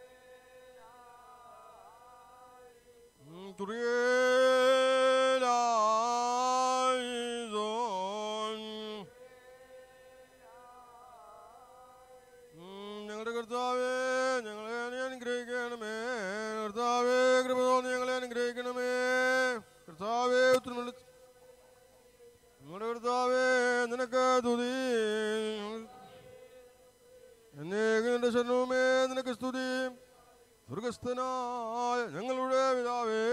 Prielaison. ഞങ്ങളുടെ കർത്താവേ ഞങ്ങളെ നീ അനുഗ്രഹിക്കണമേ കർത്താവേ കൃപ തോന്നി ഞങ്ങളെ അനുഗ്രഹിക്കണമേ കർത്താവേ ഉത്തരമുള്ള ഞങ്ങളുടെ കർത്താവേ നിനക്ക് തുതി എന്നേകന്റെ ശരണവുമേ നിനക്ക് സ്തുതി സ്വർഗസ്ഥനായ ഞങ്ങളുടെ പിതാവേ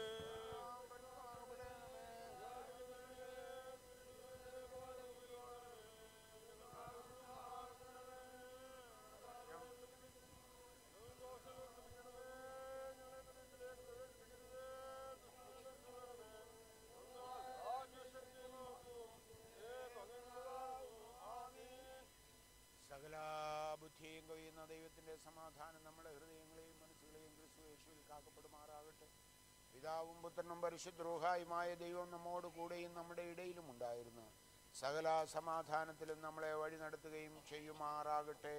സകല ബുദ്ധിയും കൊയ്യുന്ന ദൈവത്തിന്റെ സമാധാനം നമ്മുടെ ഹൃദയങ്ങളെയും മനസ്സുകളെയും ക്രിസ്തു യേശുവിൽ കാക്കപ്പെടുമാറാകട്ടെ പിതാവും പുത്രനും പരിശുദ്രോഹായുമായ ദൈവം നമ്മോട് കൂടെയും നമ്മുടെ ഇടയിലും ഉണ്ടായിരുന്നു സകല സമാധാനത്തിലും നമ്മളെ വഴി നടത്തുകയും ചെയ്യുമാറാകട്ടെ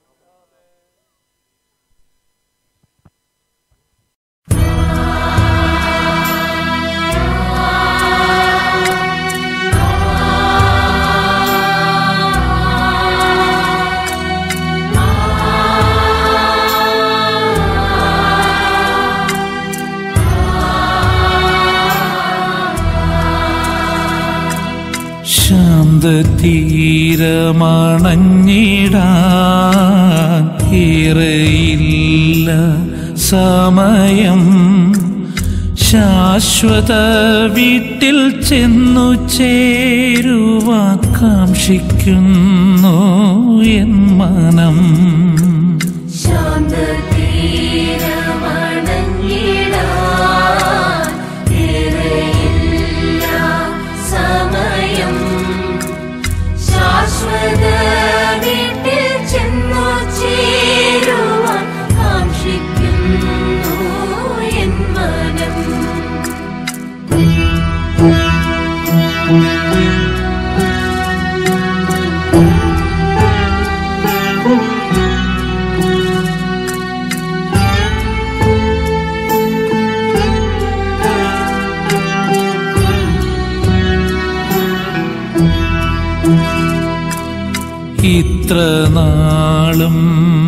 ശാന്തതീരമണഞ്ഞിടാൻ ഏറെയില്ല സമയം ശാശ്വത വീട്ടിൽ ചെന്നു ചേരുവാൻ കാക്ഷിക്കുന്നു എൻ മനം ശാന്തതീരമണഞ്ഞിടാൻ ഏറെയില്ല സമയം ശാശ്വത വീട്ടിൽ ചെന്നു ചേരുവാൻ കാക്ഷിക്കുന്നു എൻ മനം ഇത്ര നാളും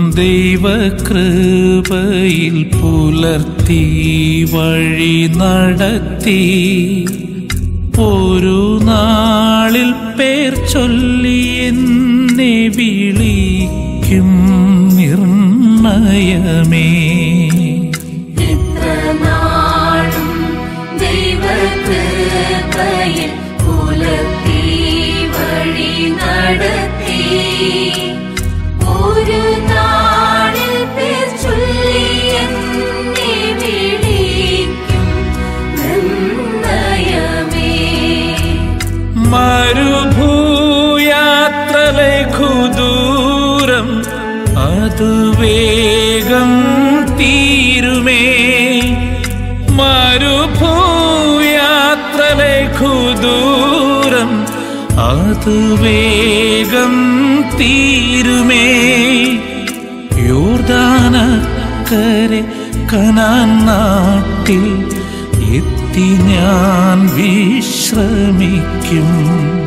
ദൈവകൃപയിൽ പുലർത്തി വഴി നടത്തി ഒരു നാളിൽ പേർ ചൊല്ലി എന്നെ വിളിക്കും നിർണയമേ നാളും ദൈവകൃപയിൽ പുലർത്തി വഴി നടത്തി ഒരു നാളിൽ പേർ ചൊല്ലി എന്നെ വിളിക്കും നിർണയമേ മരുഭൂയാത്ര ലഘുദൂരം അത് വേഗം തീരുമേ മരുഭൂയാത്ര ലഘുദൂരം അത് വേഗം തീരുമേ യോർദാനക്കരെ കനാൻ നാട്ടിൽ എത്തി ഞാൻ വിശ്രമിക്കും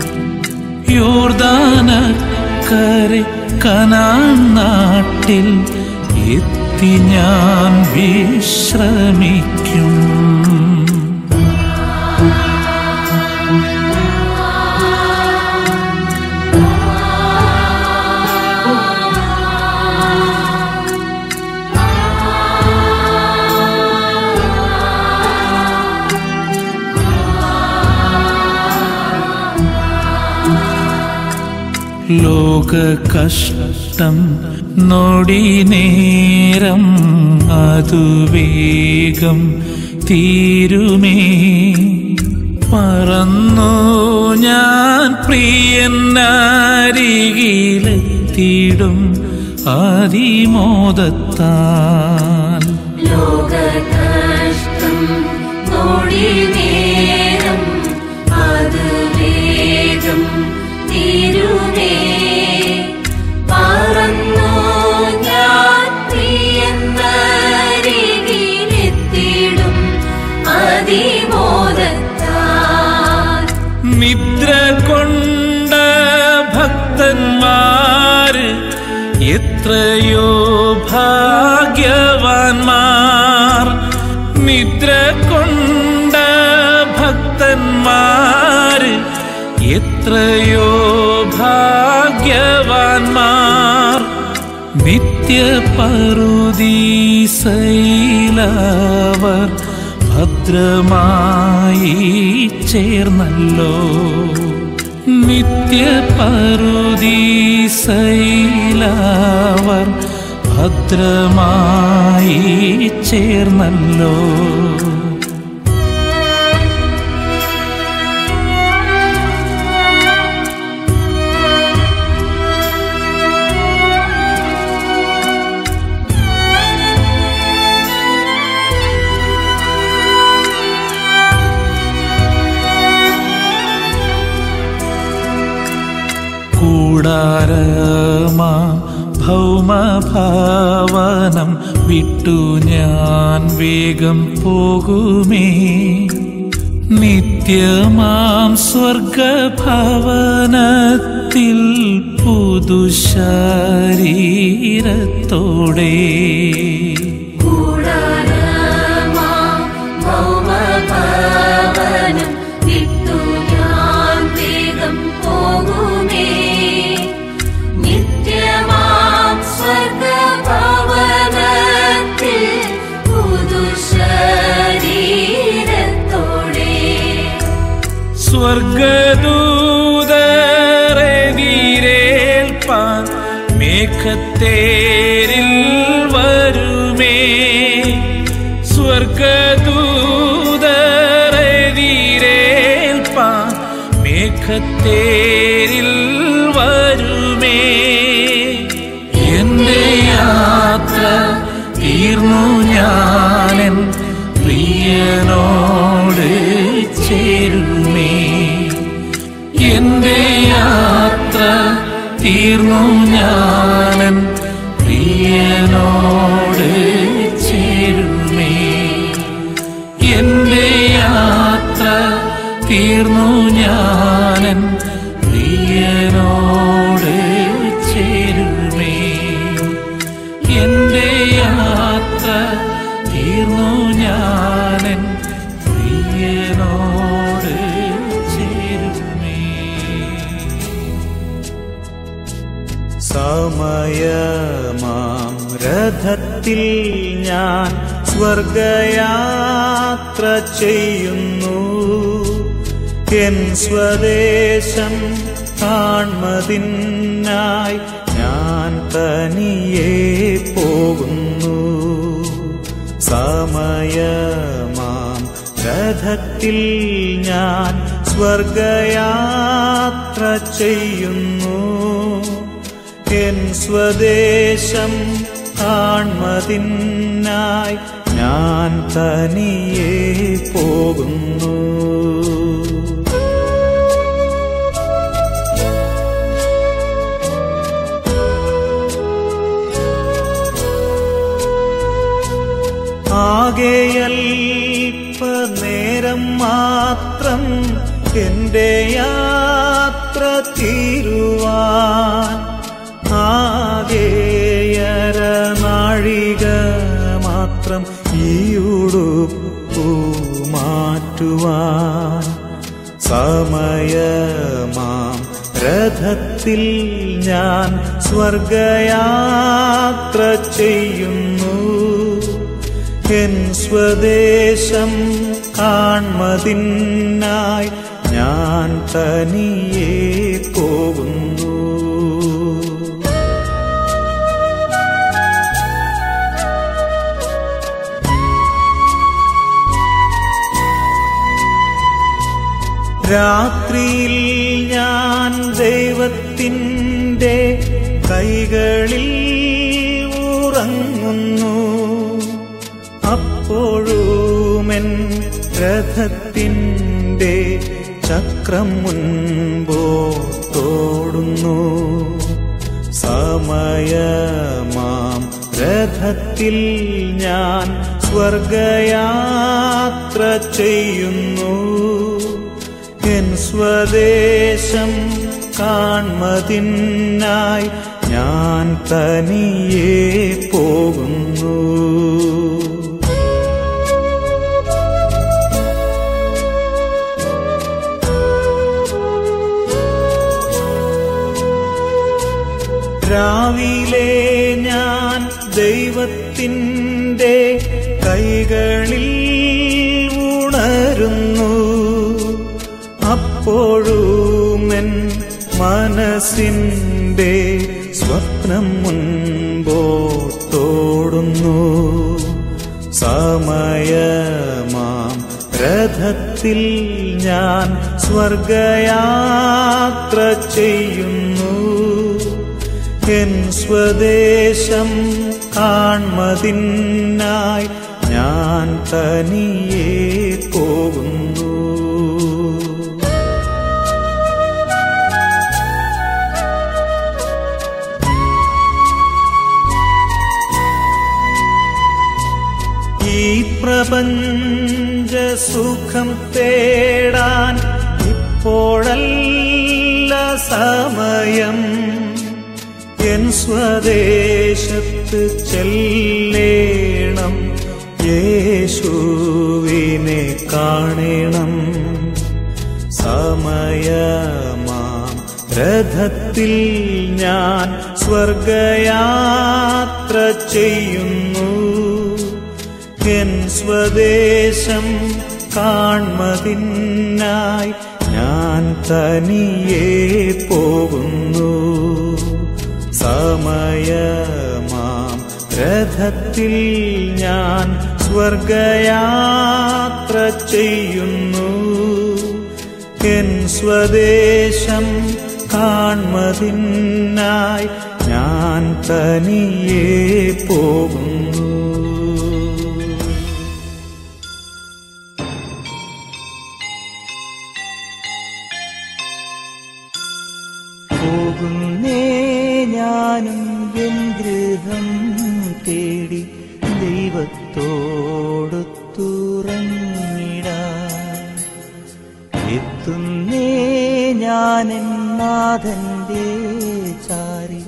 യോർദാനക്കരെ കനാൻ നാട്ടിൽ എത്തി ഞാൻ വിശ്രമിക്കും ലോക കഷ്ടം നൊടി നേരം അതു വേഗം തീരുമേ പറന്നു ഞാൻ പ്രിയനരികിലെത്തിടും അതിമോദത്താൽ ലോകകഷ്ടം നേരം അത് വേഗം തീരുമേ പറന്നു ഞാൻ പ്രിയെന്നരികിലെത്തിടും അതിമോദത്താൽ നിദ്ര കൊണ്ട ഭക്തന്മാര് എത്രയോ ഭാഗ്യവാന്മാർ നിദ്ര കൊണ്ട ഭക്തന്മാര് എത്രയോ ഭാഗ്യവാന്മാർ നിത്യപറുദീസൈലവർ ഭദ്രമായി ചേർന്നല്ലോ നിത്യപറുദീസൈലവർ ഭദ്രമായി ചേർന്നല്ലോ കൂടാരമാ ഭൗമഭാവനം വിട്ടു ഞാൻ വേഗം പോകുമേ നിത്യമാം സ്വർഗഭവനത്തിൽ പുതുശരീരത്തോടെ കൂടാരമാ ഭൗമഭവനം വിട്ടു ഞാൻ വേഗം പോകുമേ നിത്യമാം സ്വർഗഭവനത്തിൽ പുതുശരീരത്തോടെ സ്വർഗദൂതരെതിരേൽപ്പാൻ മേഘത്തേരിൽ വരുമേ സ്വർഗദൂതരെതിരേൽപ്പാൻ മേഘത്തേരിൽ വരുമേ എന്റെ യാത്ര തീർന്നു ഞാനൻ പ്രിയനോട് ചേരുമേ എന്റെ യാത്ര തീർന്നു ഞാനൻ പ്രിയനോട് ചേരുമേ എന്റെ യാത്ര തീർന്നു ഞാനൻ പ്രിയനോട് ചേരുമേ എന്റെ യാത്ര തീർന്നു ഞാനൻ പ്രിയനോട് ചേരുമേ സമയമാം രഥത്തിൽ ഞാൻ സ്വർഗയാത്ര ചെയ്യുന്നു എൻ സ്വദേശം കാൺമതിനായി ഞാൻ തനിയെ പോകുന്നു സമയമാം രഥത്തിൽ ഞാൻ സ്വർഗയാത്ര ചെയ്യുന്നു എൻ സ്വദേശം കാൺമതിനായി ഞാൻ തനിയെ പോകുന്നു ആകെയൽപ്പ നേരം മാത്രം എന്റെ യാത്ര തീരുവാൻ ആകെയര നാഴിക മാത്രം ഈയുടുപ്പു മാറ്റുവാൻ സമയമാം രഥത്തിൽ ഞാൻ സ്വർഗയാത്ര ചെയ്യുന്നു എൻ സ്വദേശം കാൺമതിനായി ഞാൻ തനിയെ പോകുന്നു രാത്രിയിൽ ഞാൻ ദൈവത്തിൻ്റെ കൈകളിൽ എൻ രഥത്തിൻ്റെ ചക്രം മുൻപോട്ടോടുന്നു സമയമാം രഥത്തിൽ ഞാൻ സ്വർഗയാത്ര ചെയ്യുന്നു എൻ സ്വദേശം കാൺമതിനായി ഞാൻ തനിയെ പോകുന്നു രാവിലെ ഞാൻ ദൈവത്തിൻ്റെ കൈകളിൽ ഉണരുന്നു അപ്പോഴുമെൻ മനസ്സിൻ്റെ സ്വപ്നം മുൻപോട്ടോടുന്നു സമയമാം രഥത്തിൽ ഞാൻ സ്വർഗയാത്ര ചെയ്യുന്നു എൻ സ്വദേശം കാൺമതിനായി ഞാൻ തനിയെ പോകുന്നു ഈ പ്രപഞ്ച സുഖം തേടാൻ ഇപ്പോഴല്ല സമയം എൻ സ്വദേശത്ത് ചെല്ലേണം യേശുവിനെ കാണണം സമയമാം രഥത്തിൽ ഞാൻ സ്വർഗയാത്ര ചെയ്യുന്നു എൻ സ്വദേശം കാൺമതിനായി ഞാൻ തനിയെ പോകുന്നു സമയമാം രഥത്തിൽ ഞാൻ സ്വർഗയാത്ര ചെയ്യുന്നു എൻ സ്വദേശം കാൺമതിനായി ഞാൻ തനിയെ പോകുന്നു പോകുന്നേ ഞാനും എൻ ഗൃഹം തേടി ദൈവത്തോടൊത്തുറങ്ങിടാൻ എത്തുന്നേ ഞാനെൻ നാഥന്റെ ചാരി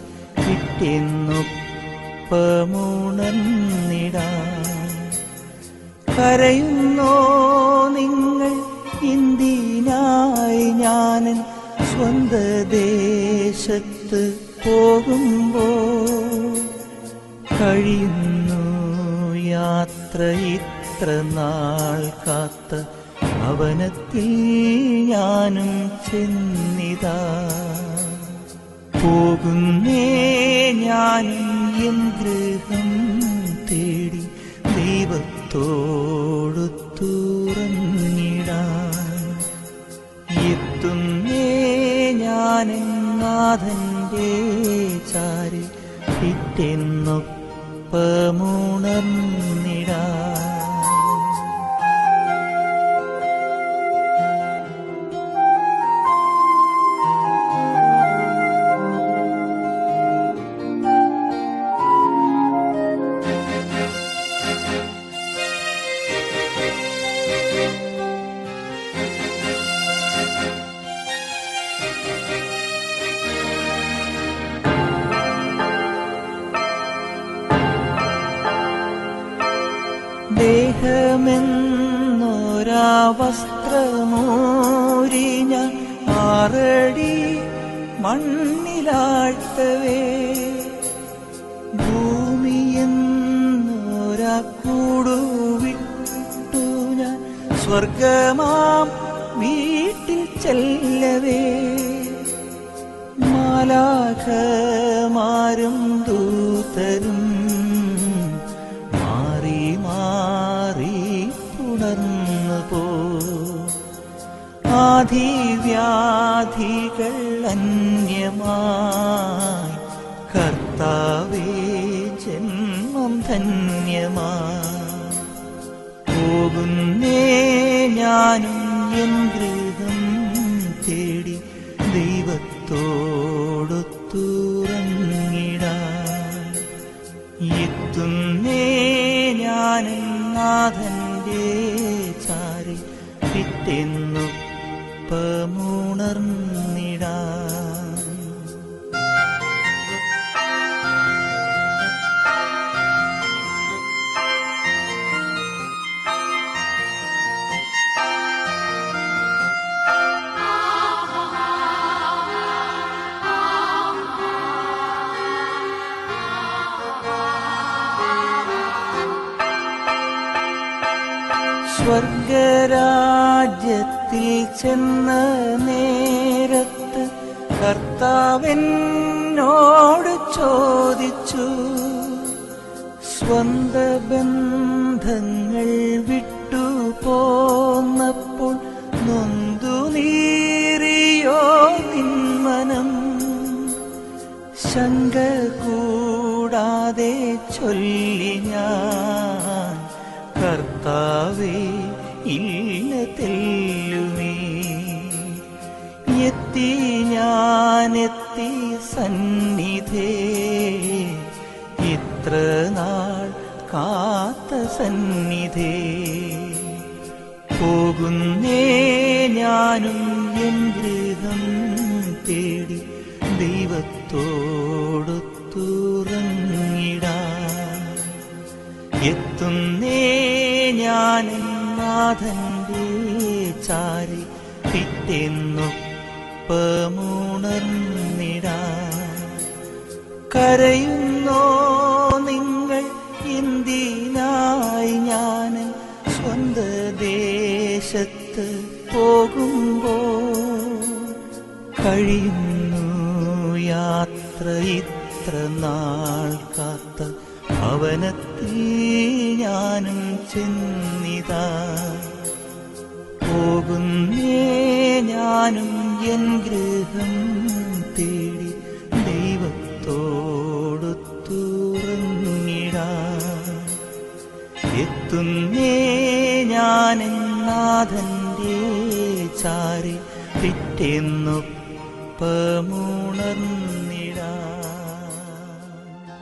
കിട്ടിയെന്നൊപ്പമുണർന്നിടാൻ കരയുന്നോ നിങ്ങൾ ഇന്ത്യനായി ഞാനൻ സ്വന്ത ദേശത്ത് പോകുമ്പോ കഴിയുന്നു യാത്ര ഇത്ര നാൾ കാത്ത ഭവനത്തിൽ ഞാനും ചെന്നിതാ പോകുന്നേ ഞാനും എൻ ഗൃഹം തേടി ദൈവത്തോടു തുറന്നിടാൻ എത്തുന്നേ ഞാനും നാഥന്റെ ചാരി പിറ്റെന്നൊപ്പമുണർന്നിടാൻ ദേഹമെന്നൊരാ വസ്ത്രമോരി ഞാൻ ആറടി മണ്ണിലാഴ്ത്തവേ ഭൂമിയെന്നൊരാ കൂടുവിട്ടു ഞാൻ സ്വർഗമാം വീട്ടിൽ ചെല്ലവേ മാലാഖമാരും ദൂതരും മാറി മാറി പുണർന്നു പോ ആധിവ്യാധികൾ അന്യമായി കർത്താവേ ജന്മം ധന്യമായി പോകുന്നേ ഞാനും എൻ ഗൃഹം തേടി ദൈവത്തോടൊത്തുറങ്ങിടാൻ എത്തുന്നേ ഞാനും നാഥന്റെ ചാരി പിറ്റെന്നുപ്പമുണർന്നിടാൻ സ്വർഗരാജ്യത്തിൽ ചെന്ന നേരത്ത് കർത്താവെന്നോട് ചോദിച്ചു സ്വന്ത ബന്ധങ്ങൾ വിട്ടു പോന്നപ്പോൾ നൊന്തു നീറിയോ നിന്മനം ശങ്ക കൂടാതെ ചൊല്ലി ഞാൻ കർത്താവേ ഇല്ല തെല്ലുമേ എത്തി ഞാനെത്തി സന്നിധേ ഇത്ര നാൾ കാത്ത സന്നിധേ പോകുന്നേ ഞാനും എൻ ഗൃഹം തേടി ദൈവത്തോടൊത്തുറങ്ങിടാൻ എത്തുന്നേ ഞാൻ നാഥന്റെ ചാരി പിറ്റെന്നൊപ്പമുണർന്നിടാൻ കരയുന്നോ നിങ്ങൾ എന്തിനായി ഞാൻ സ്വന്ത ദേശത്ത് പോകുമ്പോ കഴിയുന്നു യാത്ര ഇത്ര നാൾ കാത്ത ഭവനത്തിൽ ഞാനും ചെന്നിതാ പോകുന്നേ ഞാനും എൻ ഗൃഹം തേടി ദൈവത്തോടൊത്തുറങ്ങിടാൻ എത്തുന്നേ ഞാൻ നാഥന്റെ ചാരി പിറ്റെന്നൊപ്പമുണർന്നിടാൻ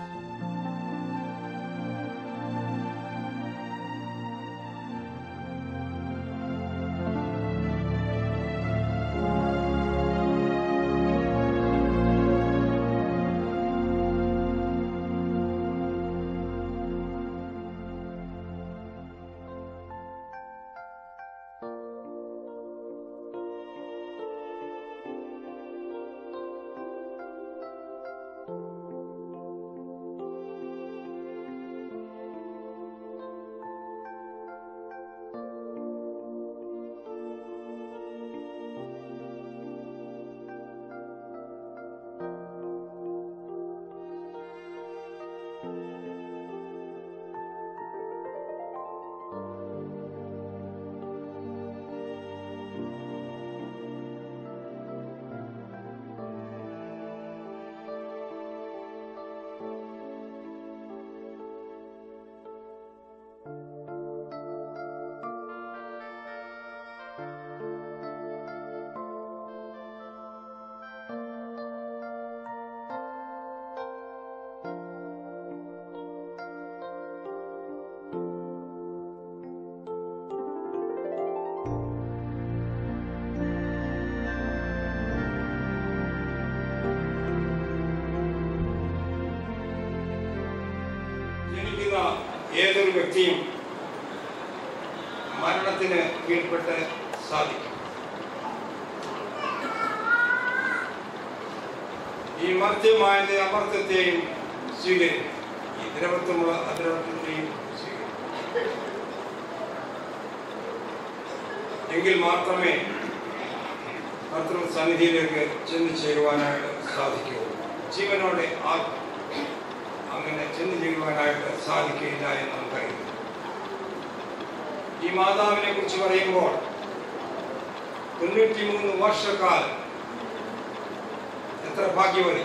ജനിക്കുന്ന ഏതൊരു വ്യക്തിയും മരണത്തിന് കീഴ്പ്പെട്ട് സാധിക്കും ഈ മർത്യമായത് അമർത്യത്തെയും സ്വീകരിക്കും ഈ ദ്രവത്വമുള്ള അദ്രവത്വത്തെയും സ്വീകരിക്കും എങ്കിൽ മാത്രമേ കർത്തൃ സന്നിധിയിലേക്ക് ചെന്നു ചേരുവാനായിട്ട് സാധിക്കൂ ജീവനോടെ ആ അങ്ങനെ ചെന്നു ചേരുവാനായിട്ട് സാധിക്കുകയില്ല എന്ന് നമുക്കറിയാം ഈ മാതാവിനെ കുറിച്ച് പറയുമ്പോൾ തൊണ്ണൂറ്റി മൂന്ന് വർഷക്കാലം എത്ര ഭാഗ്യവതി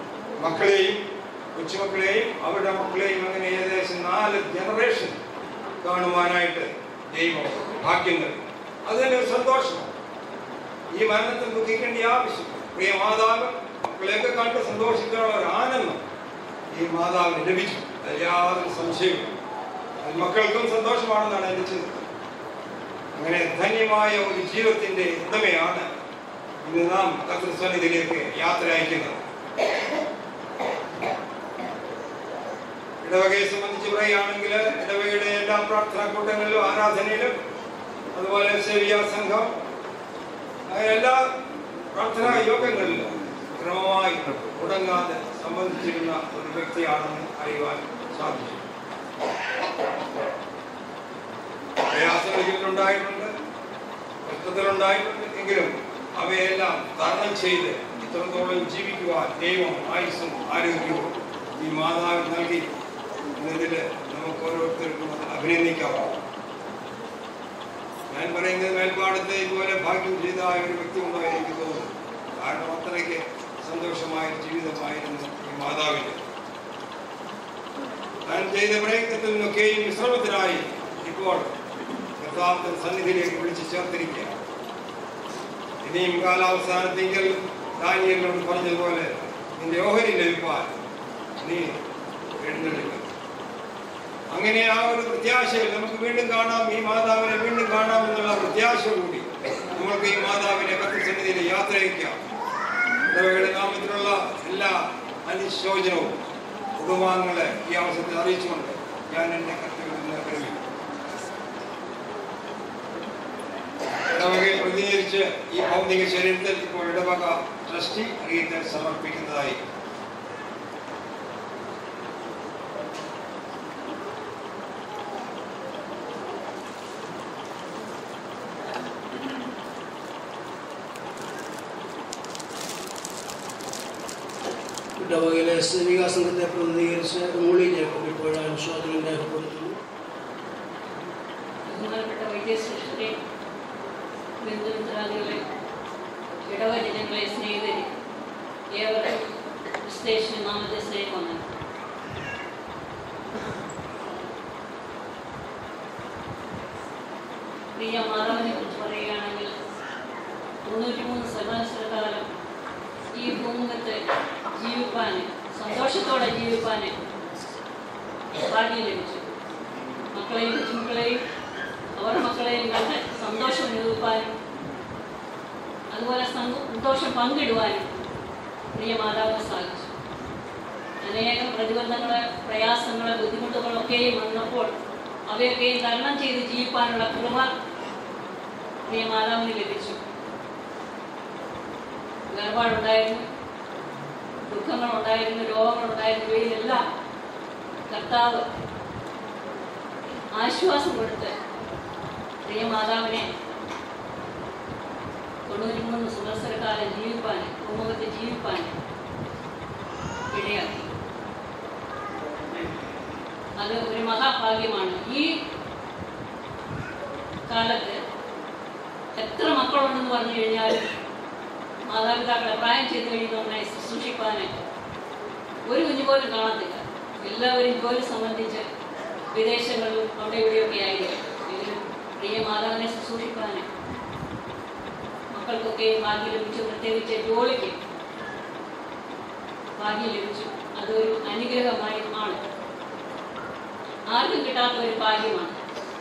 മക്കളെയും കൊച്ചുമക്കളെയും അവരുടെ മക്കളെയും അങ്ങനെ ഏകദേശം നാല് ജനറേഷൻ കാണുവാനായിട്ട് ദൈവം ഭാഗ്യം നൽകി അത് തന്നെ ഒരു സന്തോഷമാണ് ഈ മരണത്തിൽ ദുഃഖിക്കേണ്ട ആവശ്യം പ്രിയ മാതാവ് മക്കളെയൊക്കെ കണ്ട് സന്തോഷിക്കാനുള്ള ഒരു ആനന്ദം ഈ മാതാവിന് ലഭിച്ചു അതിൽ യാതൊരു സംശയവും അത് മക്കൾക്കും സന്തോഷമാണെന്നാണ് എൻ്റെ ചിന്ത അങ്ങനെ ധന്യമായ ഒരു ജീവിതത്തിന്റെ ഉടമയാണ് ഇന്ന് നാം കർത്തൃസന്നിധിയിലേക്ക് യാത്ര അയക്കുന്നത് ഇടവകയെ സംബന്ധിച്ച് പറയുകയാണെങ്കിൽ ഇടവകയുടെ എല്ലാ പ്രാർത്ഥനാ കൂട്ടങ്ങളിലും ആരാധനയിലും അതുപോലെ സേവിയ സംഘം അങ്ങനെ എല്ലാ പ്രാർത്ഥനാ യോഗങ്ങളിലും ക്രമമായി മുടങ്ങാതെ സംബന്ധിച്ചിരുന്ന ഒരു വ്യക്തിയാണെന്ന് അറിയുവാൻ സാധിച്ചു പ്രയാസങ്ങൾ ജീവിതത്തിലുണ്ടായിട്ടുണ്ട് കഷ്ടത്തിലുണ്ടായിട്ടുണ്ട് എങ്കിലും അവയെല്ലാം തരണം ചെയ്ത് ഇത്രത്തോളം ജീവിക്കുവാൻ ദൈവം ആയുസ്സും ആരോഗ്യവും ഈ മാതാവ് നൽകി എന്നതിൽ നമുക്ക് ഓരോരുത്തർക്കും അഭിനന്ദിക്കാവും ഞാൻ പറയുന്നത് മേൽപ്പാടത്തെ ഇതുപോലെ ഭാഗ്യം ചെയ്ത ഒരു വ്യക്തി ഉണ്ടോ എന്ന് എനിക്ക് തോന്നുന്നു കാരണം അത്രയ്ക്ക് സന്തോഷമായ ഒരു ജീവിതമായിരുന്നു ഈ മാതാവിൻ്റെ താൻ ചെയ്ത പ്രയത്നത്തിൽ നിന്നൊക്കെയും വിശ്രമത്തിനായി ഇപ്പോൾ കർത്താവിന്റെ സന്നിധിയിലേക്ക് വിളിച്ചു ചേർത്തിരിക്കുക ഇനിയും കാലാവസാനത്തെങ്കിൽ ദാനിയലിനോട് പറഞ്ഞതുപോലെ നിന്റെ ഓഹരി ലഭിപ്പാൻ നീ എഴുന്നള്ളില്ല അങ്ങനെ ആ ഒരു പ്രത്യാശയിൽ നമുക്ക് വീണ്ടും കാണാം ഈ മാതാവിനെ വീണ്ടും കാണാം എന്നുള്ള പ്രത്യാശ കൂടി നമുക്ക് ഈ മാതാവിനെ കത്തിസന്നിധിയിൽ യാത്ര അയക്കാം ഇടവകയുടെ നാമത്തിലുള്ള എല്ലാ അനുശോചനവും കുടുംബാംഗങ്ങളെ ഈ അവസരത്തിൽ അറിയിച്ചുകൊണ്ട് ഞാൻ എന്റെ കത്തുകളിൽ നിന്ന് വിരമിക്കും ഇടവകയെ പ്രതിനിധീകരിച്ച് ഈ ഭൗതിക ശരീരത്തിൽ ഇപ്പോൾ ഇടവക ട്രസ്റ്റി അറിയിച്ച് സമർപ്പിക്കുന്നതായി ഇടവകയിലെ സേവികാ സംഘത്തെ പ്രതിനിധീകരിച്ച് മൂളി ജേക്കബ് ഇപ്പോൾ അനുശോചനം രേഖപ്പെടുത്തുന്നു ബഹുമാനപ്പെട്ട വൈദ്യശിഷ്ടരെ ബന്ധുമിത്രാദികളെ ഇടവജനങ്ങളെ സ്നേഹിതരെ ഏവർക്കും സ്റ്റേഷൻ നാമത്തെ സ്നേഹമാണ് പ്രിയ മാതാവിനെ കുറിച്ച് പറയുകയാണെങ്കിൽ തൊണ്ണൂറ്റി മൂന്ന് സംവത്സരകാലം ഈ ഭൂമുഖത്ത് ജീവിപ്പാൻ സന്തോഷത്തോടെ ജീവിപ്പാൻ ഭാഗ്യം ലഭിച്ചു മക്കളെയും കൊച്ചുമക്കളെയും അവരുടെ മക്കളെയും കണ്ട് സന്തോഷം അനുഭവിപ്പാനും അതുപോലെ സന്തോഷം പങ്കിടുവാനും പ്രിയ മാതാവിന് സാധിച്ചു അനേകം പ്രതിബന്ധങ്ങള് പ്രയാസങ്ങള് ബുദ്ധിമുട്ടുകളൊക്കെയും വന്നപ്പോൾ അവയൊക്കെയും തരണം ചെയ്ത് ജീവിപ്പാനുള്ള കൃപ പ്രിയ മാതാവിന് ലഭിച്ചു വേർപാടുണ്ടായിരുന്നു ദുഃഖങ്ങളുണ്ടായിരുന്നു രോഗങ്ങളുണ്ടായിരുന്നു ഇവയിലെല്ലാം കർത്താവ് ആശ്വാസം കൊടുത്ത് പ്രിയ മാതാവിനെ തൊണ്ണൂറ്റി മൂന്ന് സംവത്സരക്കാലം ജീവിപ്പാൻ ഭൂമുഖത്ത് ജീവിപ്പാൻ ഇടയാക്കി അത് ഒരു മഹാഭാഗ്യമാണ് ഈ കാലത്ത് എത്ര മക്കളുണ്ടെന്ന് പറഞ്ഞു കഴിഞ്ഞാലും മാതാപിതാക്കളെ പ്രായം ചെയ്ത് കഴിയുന്നവരെ ശുശ്രൂഷിപ്പാൻ ഒരു കുഞ്ഞു പോലും കാണത്തില്ല എല്ലാവരും ജോലി സംബന്ധിച്ച് വിദേശങ്ങളിലും അവിടെ ഇവിടെയൊക്കെ ആയിരിക്കും എങ്കിലും പ്രിയ മാതാവിനെ ശുശ്രൂഷിക്കാൻ മക്കൾക്കൊക്കെ ഭാഗ്യം ലഭിച്ചു പ്രത്യേകിച്ച് ജോലിക്ക് ഭാഗ്യം ലഭിച്ചു അതൊരു അനുഗ്രഹമായി ആണ് ആർക്കും കിട്ടാത്ത ഒരു ഭാഗ്യമാണ്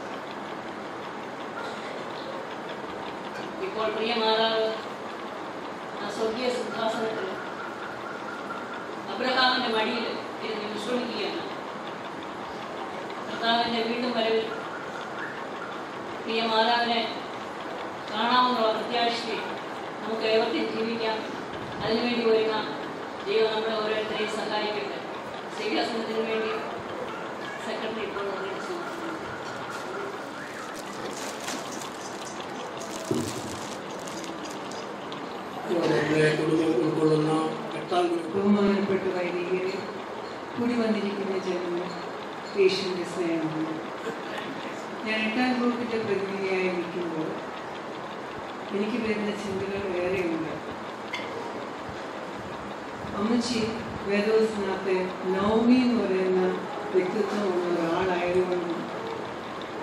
ഇപ്പോൾ പ്രിയ മാതാവ് ആ സ്വർഗീയ സിംഹാസനത്തിൽ അബ്രഹാമിന്റെ മടിയിൽ ഇരുന്ന് വിശ്രമിക്കുകയാണ് കർത്താവിന്റെ വീണ്ടും വരവിൽ പ്രിയ മാതാവിനെ കാണാമെന്നുള്ള പ്രത്യാശയിൽ നമുക്ക് ഏവർക്കും ജീവിക്കാം അതിനുവേണ്ടി ഒരുങ്ങാം ദൈവം നമ്മളെ ഓരോരുത്തരെയും സഹായിക്കട്ടെ ശ്രീകാസനത്തിന് വേണ്ടി സെക്രട്ടറി ഇപ്പോൾ നിർദ്ദേശിച്ചു ഇവരുടെ കുടുംബം ഉൾക്കൊള്ളുന്ന എട്ടാം ഗ്രൂപ്പ് ബഹുമാനപ്പെട്ട വൈദികരെ കൂടി വന്നിരിക്കുന്ന ജനങ്ങൾ യേശുവിൻ്റെ സ്നേഹമാണ് ഞാൻ എട്ടാം ഗ്രൂപ്പിൻ്റെ പ്രതിനിധിയായി നിൽക്കുമ്പോൾ എനിക്ക് വരുന്ന ചിന്തകൾ ഏറെയുണ്ട് അമ്മച്ചി വേദോസിനകത്ത് നവമി എന്ന് പറയുന്ന വ്യക്തിത്വമുള്ള ഒരാളായതുകൊണ്ടും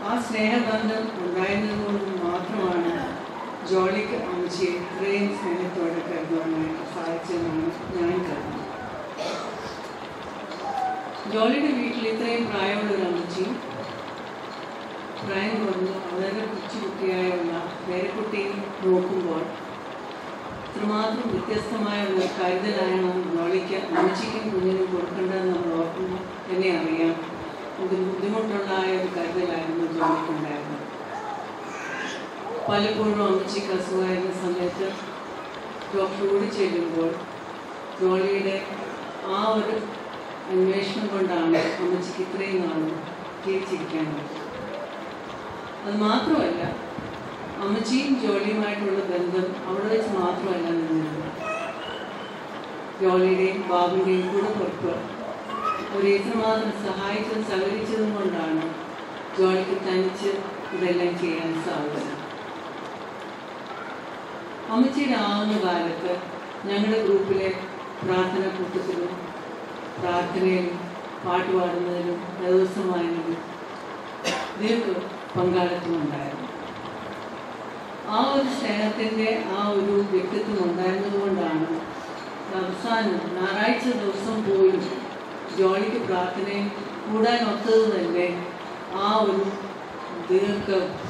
ആ സ്നേഹബന്ധം ഉണ്ടായിരുന്നത് കൊണ്ട് മാത്രമാണ് ജോളിക്ക് അമ്മച്ചിയെ ഇത്രയും സ്നേഹത്തോടെ കരുതുവാനായിട്ട് സാധിച്ചതെന്നാണ് ഞാൻ കരുതുന്നത് ജോളിയുടെ വീട്ടിൽ ഇത്രയും പ്രായമുള്ള ഒരു അമ്മച്ചിയും പ്രായം കുറഞ്ഞ് വളരെ കൊച്ചുകുട്ടിയായുള്ള പേരക്കുട്ടിയെ നോക്കുമ്പോൾ ഇത്രമാത്രം വ്യത്യസ്തമായ ഒരു കരുതലാണ് ജോളിക്ക് അമ്മച്ചിക്കും കുഞ്ഞിനും കൊടുക്കേണ്ടതെന്ന് നമ്മൾ ഓർക്കുമ്പോൾ തന്നെ അറിയാം ഇത് ബുദ്ധിമുട്ടുള്ളതായ ഒരു കരുതലായിരുന്നു ജോലിക്കുണ്ടായിരുന്നത് പലപ്പോഴും അമ്മച്ചിക്ക് അസുഖമായിരുന്ന സമയത്ത് ഡോക്ടറോട് ചെല്ലുമ്പോൾ ജോളിയുടെ ആ ഒരു അന്വേഷണം കൊണ്ടാണ് അമ്മച്ചിക്ക് ഇത്രയും നാളും ജീവിച്ചിരിക്കാൻ പറ്റുന്നത് അത് മാത്രമല്ല അമ്മച്ചിയും ജോലിയുമായിട്ടുള്ള ബന്ധം അവിടെ വെച്ച് മാത്രമല്ല നിന്നിരുന്നത് ജോലിയുടെയും ബാബുവിൻ്റെയും കൂടെ പുറത്ത് അവർ എത്രമാത്രം സഹായിച്ചതും സഹകരിച്ചതും കൊണ്ടാണ് ജോലിക്ക് തനിച്ച് ഇതെല്ലാം ചെയ്യാൻ സാധിച്ചത് അമ്മച്ചിയുടെ ആവുന്ന കാലത്ത് ഞങ്ങളുടെ ഗ്രൂപ്പിലെ പ്രാർത്ഥന കൂട്ടത്തിലും പ്രാർത്ഥനയിലും പാട്ട് പാടുന്നതിലും ദിവസമായതിലും ദീർഘ പങ്കാളിത്തം ഉണ്ടായിരുന്നു ആ ഒരു സ്നേഹത്തിൻ്റെ ആ ഒരു വ്യക്തിത്വം ഉണ്ടായിരുന്നത് കൊണ്ടാണ് അവസാനം ഞായറാഴ്ച ദിവസം പോലും ജോലിക്ക് പ്രാർത്ഥനയും കൂടാൻ ഒത്തത് തന്നെ ആ ഒരു ദീർഘ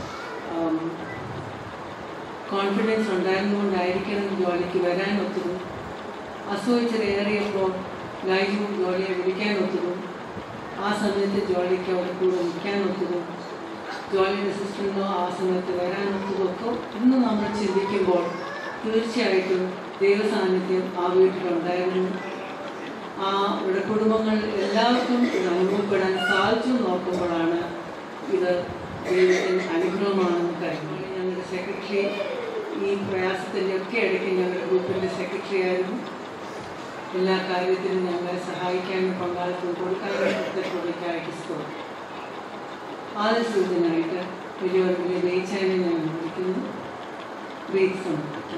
കോൺഫിഡൻസ് ഉണ്ടായിരുന്നുകൊണ്ടായിരിക്കണം ജോലിക്ക് വരാൻ ഒത്തതും അസുഖിച്ചതേറിയപ്പോൾ ലൈജു ജോലിയെ വിളിക്കാൻ ഒത്തതും ആ സമയത്ത് ജോലിക്ക് അവിടെ കൂടെ നിൽക്കാൻ ഒത്തതും ജോലിയുടെ സിസ്റ്ററിനോ ആ സമയത്ത് വരാൻ ഒത്തതൊക്കെ ഇന്ന് നമ്മൾ ചിന്തിക്കുമ്പോൾ തീർച്ചയായിട്ടും ദൈവസാന്നിധ്യം ആ വീട്ടിലുണ്ടായിരുന്നു ആ ഇവിടെ കുടുംബങ്ങൾ എല്ലാവർക്കും ഇത് അനുഭവപ്പെടാൻ സാധിച്ചു നോക്കുമ്പോഴാണ് ഇത് ദൈവത്തിന് അനുഗ്രഹമാണെന്ന് കരുതുന്നത് ഞങ്ങളുടെ സെക്രട്ടറി ഈ പ്രയാസത്തിൻ്റെ ഒക്കെ ഇടയ്ക്ക് ഞങ്ങളുടെ ഗ്രൂപ്പിൻ്റെ സെക്രട്ടറി ആയിരുന്നു എല്ലാ കാര്യത്തിലും ഞങ്ങളെ സഹായിക്കാനും പങ്കാളിത്തം കൊടുക്കാനും പ്രത്യേകതയ്ക്കായിട്ട് സ്കോർ ആദ്യ സൂചനായിട്ട് വലിയവർ വലിയ ബേച്ചാനെ ഞാൻ വിളിക്കുന്നു ബ്രീത്ത് സമർപ്പിക്കും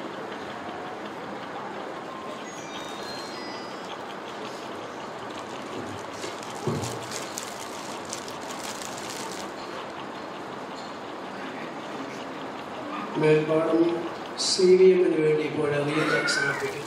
മേൽപ്പാടം സി വി എമ്മിന് വേണ്ടി ഇപ്പോൾ അറിയിച്ച സമർപ്പിക്കുന്നു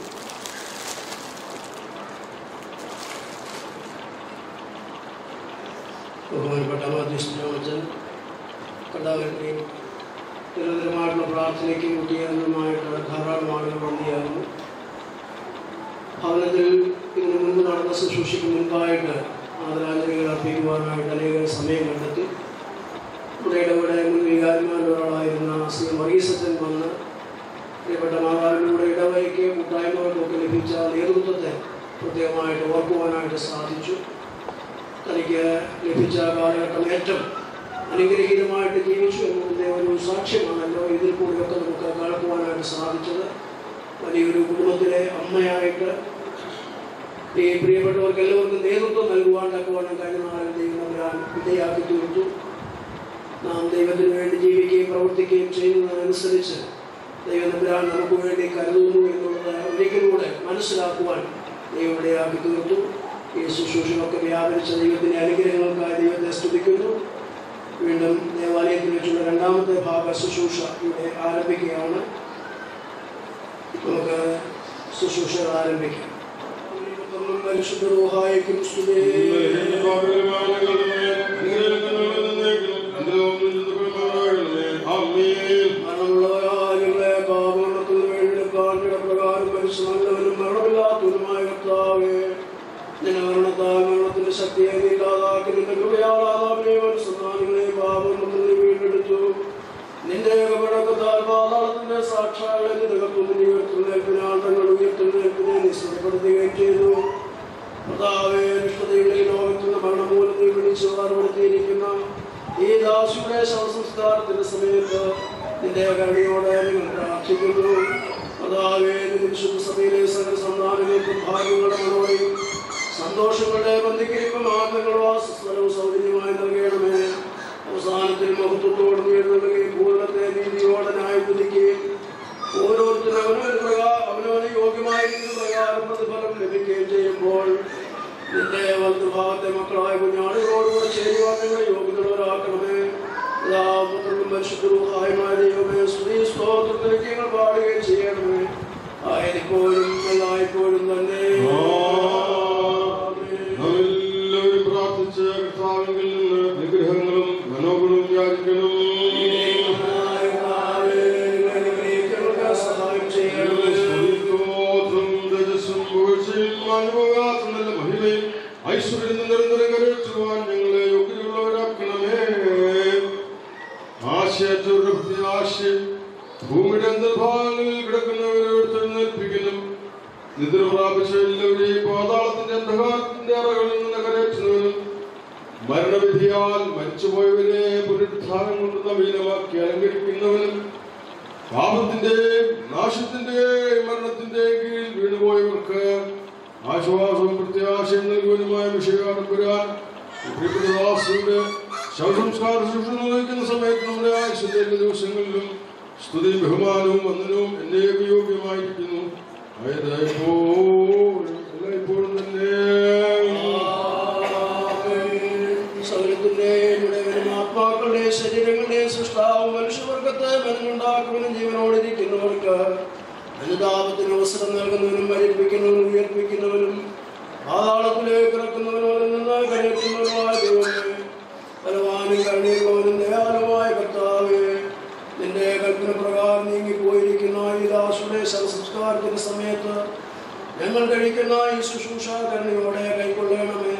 ബഹുമാനപ്പെട്ട മാധ്യസ്ഥൻ കഥാകരനെയും നിരന്തരമായിട്ടുള്ള പ്രാർത്ഥനയ്ക്ക് കുട്ടിയാകുന്നതുമായിട്ടുള്ള ധാരാളം ആളുകൾ വന്നിയാകുന്നു ഭവനത്തിൽ ഇതിനു മുൻപ് നടന്ന ശുശ്രൂഷയ്ക്ക് മുൻപായിട്ട് ആദരാഞ്ജലികൾ അർപ്പിക്കുവാനായിട്ട് അനേക സമയം കണ്ടെത്തി ഇവിടെ ഇടപെടെ മുൻ വികാരിമാരിൽ ഒരാളായിരുന്ന ശ്രീ മറീസച്ചൻ വന്ന് പ്രിയപ്പെട്ട മാതാവിലൂടെ ഇടവയ്ക്ക് കൂട്ടായ്മകൾക്കൊക്കെ ലഭിച്ച നേതൃത്വത്തെ പ്രത്യേകമായിട്ട് ഓർക്കുവാനായിട്ട് സാധിച്ചു തനിക്ക് ലഭിച്ച കാലഘട്ടം ഏറ്റവും അനുഗ്രഹീതമായിട്ട് ജീവിച്ചു എന്നതിൻ്റെ ഒരു സാക്ഷ്യമാണല്ലോ ഇതിൽ കൂടിയൊക്കെ നമുക്ക് കേൾക്കുവാനായിട്ട് സാധിച്ചത് വലിയൊരു കുടുംബത്തിലെ അമ്മയായിട്ട് ഈ പ്രിയപ്പെട്ടവർക്ക് എല്ലാവർക്കും നേതൃത്വം നൽകുവാൻ തക്കവണ്ണം കഴിഞ്ഞ നാളിൽ ദൈവം നമ്മളെ വിധയാക്കി തീർത്തു നാം ദൈവത്തിന് വേണ്ടി ജീവിക്കുകയും പ്രവർത്തിക്കുകയും ചെയ്യുന്നതനുസരിച്ച് ദൈവം നമ്പുരാൻ നമുക്ക് വേണ്ടി കരുതുന്നു എന്നുള്ളത് ഒരിക്കലൂടെ മനസ്സിലാക്കുവാൻ ദൈവം ഇടയാക്കി തീർത്തു ഈ ശുശ്രൂഷകളൊക്കെ വ്യാപരിച്ച ദൈവത്തിൻ്റെ അനുഗ്രഹങ്ങൾക്കായി ദൈവത്തെ സ്തുതിക്കുന്നു വീണ്ടും ദേവാലയത്തിൽ വെച്ചുള്ള രണ്ടാമത്തെ ഭാഗ ശുശ്രൂഷ ഇവിടെ ആരംഭിക്കുകയാണ് നമുക്ക് ശുശ്രൂഷകൾ ആരംഭിക്കാം പരിശുദ്ധ റൂഹായിക്കും മരണമുള്ളവരാളുകളെ പാപങ്ങൾക്ക് വേണ്ടിയെടുക്കാൻ പ്രകാരം മരിച്ചു നല്ലവനും മരണമില്ലാത്തവനുമായ കർത്താവേ നിന്റെ മരണത്താൽ മരണത്തിന്റെ ശക്തിയെ നീ ഇല്ലാതാക്കി നിന്റെ കൃപയാളാതാവിനെ മനസ്സന്നാനികളെ പാപങ്ങൾ നീ വീണ്ടെടുത്തു നിന്റെ ഏകപടക്കത്താൽ പാതാളത്തിന്റെ സാക്ഷാകളെ നീ തകർത്തു നിന്റെ ഉയർത്തുന്നേൽപ്പിനാൽ തങ്ങൾ ഉയർത്തുന്നേൽപ്പിനെ നീ സ്ഥിരപ്പെടുത്തുകയും ചെയ്തു കർത്താവേ നിഷ്ഠതയുടെ ലോകത്തിൽ നിന്ന് മരണമൂലം നീ വിളിച്ചു വേർപെടുത്തിയിരിക്കുന്ന ഈ ദാസിയുടെ ശവസംസ്കാരത്തിന്റെ സമയത്ത് നിന്റെ കരുണയോടെ നിങ്ങൾ പ്രാർത്ഥിക്കുന്നു കർത്താവേ നിന്റെ വിശുദ്ധ സഭയിലെ സകല സന്താനങ്ങൾക്കും ഭാഗ്യങ്ങളുടെ മനോടെയും സന്തോഷങ്ങളുടെ ബന്ധിക്കിരിപ്പും ആത്മങ്ങളും ആസ്വസ്ഥലവും സൗകര്യമായി നൽകണമേ അവസാനത്തിൽ മഹത്വത്തോടും ഉയർന്നുകയും പൂർണ്ണത്തെ നീതിയോടെ ന്യായവിധിക്കുകയും ഓരോരുത്തരും അവനവന് പ്രകാരം അവനവന് യോഗ്യമായിരിക്കുന്ന പ്രകാരം പ്രതിഫലം ലഭിക്കുകയും ചെയ്യുമ്പോൾ നിന്റെ വലതുഭാഗത്തെ മക്കളായ കുഞ്ഞാടുകളോടുകൂടെ ചേരുവാൻ ഞങ്ങളെ യോഗ്യതയുള്ളവരാക്കണമേ പിതാവും പരിശുദ്ധമായ ദൈവമേ സ്തുതി സ്തോത്രത്തിലേക്ക് ഞങ്ങൾ പാടുകയും ചെയ്യണമേ ആയിരിപ്പോഴും എല്ലായ്പ്പോഴും തന്നെ എല്ലാവരും പ്രാർത്ഥിച്ച് കർത്താവിൽ നിന്ന് അനുഗ്രഹങ്ങളും മനോഗുണവും യാചിക്കണം സഹായം ചെയ്യണമേ സ്തോത്രം, തേജസ്സും പുകഴ്ചയും അനുഭവകാത്ത നല്ല മഹിമയും ഐശ്വര്യം നിരന്തരം കരയറ്റുവാൻ ഞങ്ങളെ യോഗ്യതയുള്ളവരാക്കണമേ ആശയത്തോടെ ആശയം ഭൂമിയുടെ അന്തർഭാഗങ്ങളിൽ കിടക്കുന്നവരെ എടുത്തെഴുന്നേൽപ്പിക്കലും നിദ്ര പ്രാപിച്ച എല്ലാവരെയും പാതാളത്തിന്റെ അന്ധകാരത്തിന്റെ അറകളിൽ നിന്ന് കരയറ്റുന്നവനും മരണവിധിയാൽ മരിച്ചുപോയവരെ പുനരുദ്ധാനം കൊണ്ട് നവീനമാക്കി അലങ്കരിക്കുന്നവനും പാപത്തിന്റെയും നാശത്തിന്റെയും മരണത്തിന്റെയും കീഴിൽ വീണുപോയവർക്ക് ആശ്വാസവും പ്രത്യാശയും നൽകുവാനുമായ വിഷയകാലം വരാൻ പ്രിയപ്പെട്ടദാസിയുടെ ശവസംസ്കാര ശുശ്രൂഷ നിർവഹിക്കുന്ന സമയത്ത് നമ്മുടെ ആയുഷന്റെ എല്ലാ ദിവസങ്ങളിലും സ്തുതിയും ബഹുമാനവും വന്ദനവും എന്നേക്ക് യോഗ്യമായിരിക്കുന്നു ആയത് എപ്പോഴും എല്ലായ്പ്പോഴും തന്നെ സകലത്തിന്റെയും ഉടയവനും ആത്മാക്കളുടെയും ശരീരങ്ങളുടെയും സൃഷ്ടാവും മനുഷ്യവർഗത്തെ മെനഞ്ഞുണ്ടാക്കുവാനും ജീവനോടിരിക്കുന്നവർക്ക് അനുതാപത്തിന് അവസരം നൽകുന്നവനും മരിപ്പിക്കുന്നവനും ഉയർപ്പിക്കുന്നവനും പാതാളത്തിലേക്ക് ഇറക്കുന്നവനും അതിൽ നിന്ന് കരയറ്റുന്നവനുമായ ദൈവമേ ബലവാനും കരുണയുള്ളവനും ദയാലുമായ കർത്താവേ നിന്റെ കൽപ്പന പ്രകാരം നീങ്ങിപ്പോയിരിക്കുന്ന ഈ ദാസുടെ ശവസംസ്കാരത്തിന്റെ സമയത്ത് ഞങ്ങൾ കഴിക്കുന്ന ഈ ശുശ്രൂഷ കരുണയോടെ കൈക്കൊള്ളണമേ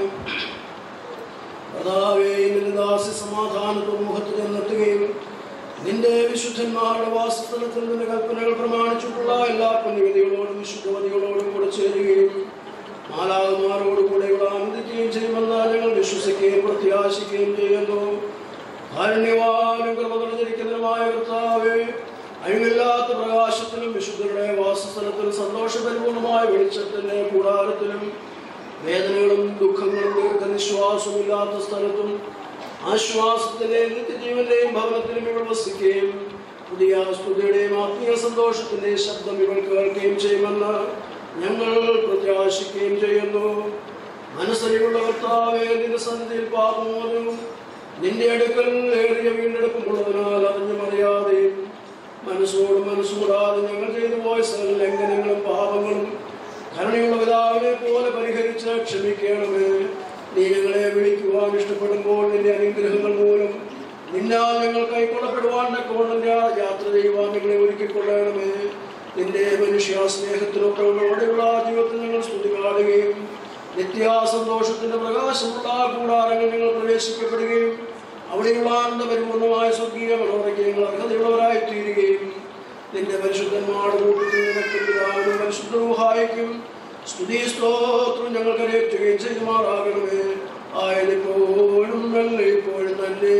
കർത്താവേ നിന്റെ ദാസി സമാധാനത്തോട് മുഖത്ത് ചെന്നെത്തുകയും നിന്റെ വിശുദ്ധന്മാരുടെ വാസസ്ഥലത്തിൽ നിന്റെ കൽപ്പനകൾ പ്രമാണിച്ചിട്ടുള്ള എല്ലാ പുണ്യവിധികളോടും വിശുദ്ധവതികളോടും കൂടെ ചേരുകയും മാലാകുമാരോട് കൂടെയുള്ള ആനന്ദിക്കുകയും ചെയ്യുമെന്ന് ഞങ്ങൾ വിശ്വസിക്കുകയും പ്രത്യാശിക്കുകയും ചെയ്യുന്നു കാരുണ്യവാനും കൃപ നിറഞ്ഞിരിക്കുന്നതുമായ കർത്താവേ അഴിവില്ലാത്ത പ്രകാശത്തിലും വിശുദ്ധരുടെ വാസസ്ഥലത്തിലും സന്തോഷപരിപൂർണമായ വെളിച്ചത്തിന്റെ കൂടാരത്തിലും വേദനകളും ദുഃഖങ്ങളും ദീർഘനിശ്വാസമില്ലാത്ത സ്ഥലത്തും ആശ്വാസത്തിന്റെയും നിത്യജീവന്റെയും ഭവനത്തിലും ഇവൾ വസിക്കുകയും പുതിയ സ്തുതിയുടെയും ആത്മീയ സന്തോഷത്തിന്റെയും ശബ്ദം ഇവൾ കേൾക്കുകയും ചെയ്യുമെന്ന് ഞങ്ങൾ പ്രത്യാശിക്കുകയും ചെയ്യുന്നു മനസ്സരിയുള്ള കർത്താവേ നിന്റെ സന്നിധിയിൽ പാപമോനും നിന്റെ അടുക്കൽ ഏറിയ വീണ്ടെടുപ്പുള്ളതിനാൽ അറിഞ്ഞും അറിയാതെയും മനസ്സോട് മനസ്സൂടാതെ ഞങ്ങൾ ചെയ്തു പോയ സകല ലംഘനങ്ങളും പാപങ്ങളും കരുണയുള്ള പിതാവിനെ പോലെ പരിഹരിച്ച് ക്ഷമിക്കണമേ നീ ഞങ്ങളെ വിളിക്കുവാൻ ഇഷ്ടപ്പെടുമ്പോൾ നിന്റെ അനുഗ്രഹങ്ങൾ മൂലം നിന്നാൽ ഞങ്ങൾ കൈക്കൊള്ളപ്പെടുവാൻ കോണന്റെ യാത്ര ചെയ്യുവാൻ ഞങ്ങളെ ഒരുക്കിക്കൊള്ളണമേ നിന്റെ മനുഷ്യ സ്നേഹത്തിനൊപ്പമുള്ള ജീവിതത്തിൽ ഞങ്ങൾ സ്തുതി കാണുകയും നിത്യാസന്തോഷത്തിന്റെ പ്രകാശമുള്ള കൂടാരങ്ങൾ ഞങ്ങൾ പ്രവേശിക്കപ്പെടുകയും അവിടെയുള്ള ആനന്ദ പരിപൂർണമായ സ്വർഗീയ മനോരയ്ക്ക് ഞങ്ങൾ അർഹതയുള്ളവരായി തീരുകയും നിന്റെ പരിശുദ്ധന്മാരുടെ കൂട്ടത്തിൽ നിനക്കും പിതാവിനും പരിശുദ്ധ റൂഹായിക്കും സ്തുതി സ്തോത്രം ഞങ്ങൾ കരയറ്റുകയും ചെയ്യുമാറാകണമേ ആയതിപ്പോഴും ഇപ്പോഴും തന്നെ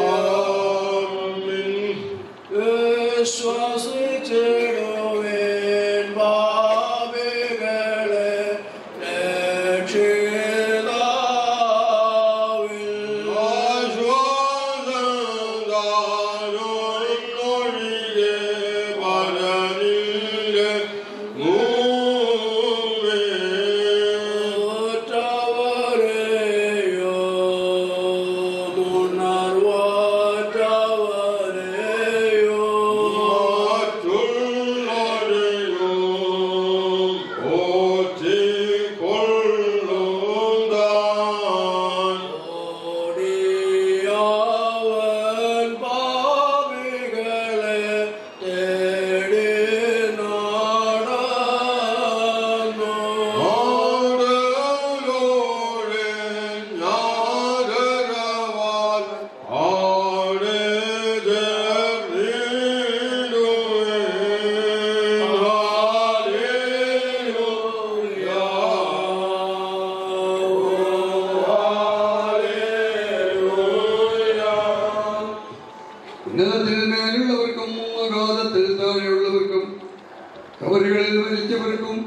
ശ്വാസിച്ചിടുവേൻ പാപികളെ രക്ഷിതാവിൽ ഉന്നതത്തിൽ മേലുള്ളവർക്കും അഗാധത്തിൽ താഴെയുള്ളവർക്കും കവറുകളിൽ മരിച്ചവർക്കും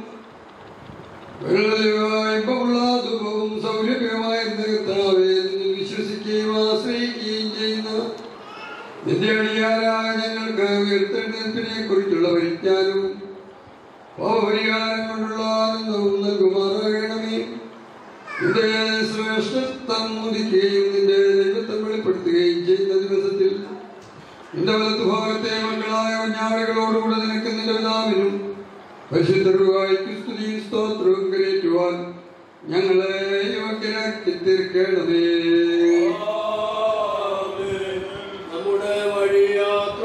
ഇമ്പമുള്ള ദുഃഖവും സൗലഭ്യമായ കർത്താവെ നിന്നിൽ വിശ്വസിക്കുകയും ആശ്രയിക്കുകയും ചെയ്യുന്ന നിന്റെ അടിയാരായ ഞങ്ങൾക്ക് ഉയർത്തെഴുന്നേൽപ്പിനെ കുറിച്ചുള്ള പരിജ്ഞാനവും പാപപരിഹാരം കൊണ്ടുള്ള ആനന്ദവും നൽകുമാറാകണമേ നിന്റെ ശ്രേഷ്ഠത്വം ഉദിക്കുകയും നിന്റെ ദൈവത്വം വെളിപ്പെടുത്തുകയും ചെയ്യുന്ന ദിവസത്തിൽ നിന്റെ വലത്തുഭാഗത്തെ മക്കളായ ഞാറുകളോടുകൂടെ നിനക്ക് നിന്റെ പിതാവിനും പരിശുദ്ധരുമായി ക്രിസ്തുതിയും സ്തോത്രവും കരേറ്റുവാൻ ഞങ്ങളെ യോഗ്യരാക്കി തീർക്കണമേ നമ്മുടെ വഴിയാത്ര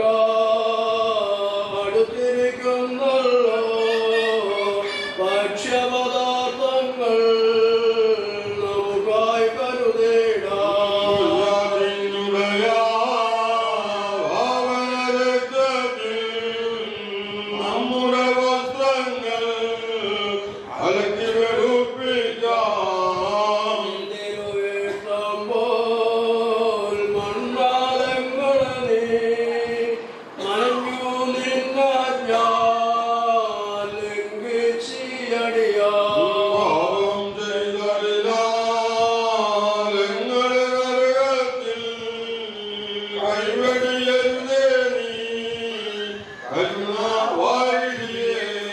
അടുത്തിരിക്കുന്നല്ലോ ഭക്ഷ്യപദാർത്ഥങ്ങൾ നമുക്കായി നമ്മുടെ വസ്ത്രങ്ങൾ അലക്കി വെളുപ്പിക്കാം പാപം ചെയ്തതിനാൽ ഞങ്ങളെ നരകത്തിൽ കൈവടിയരുതേ നീ കരുണാവാരിധിയേ.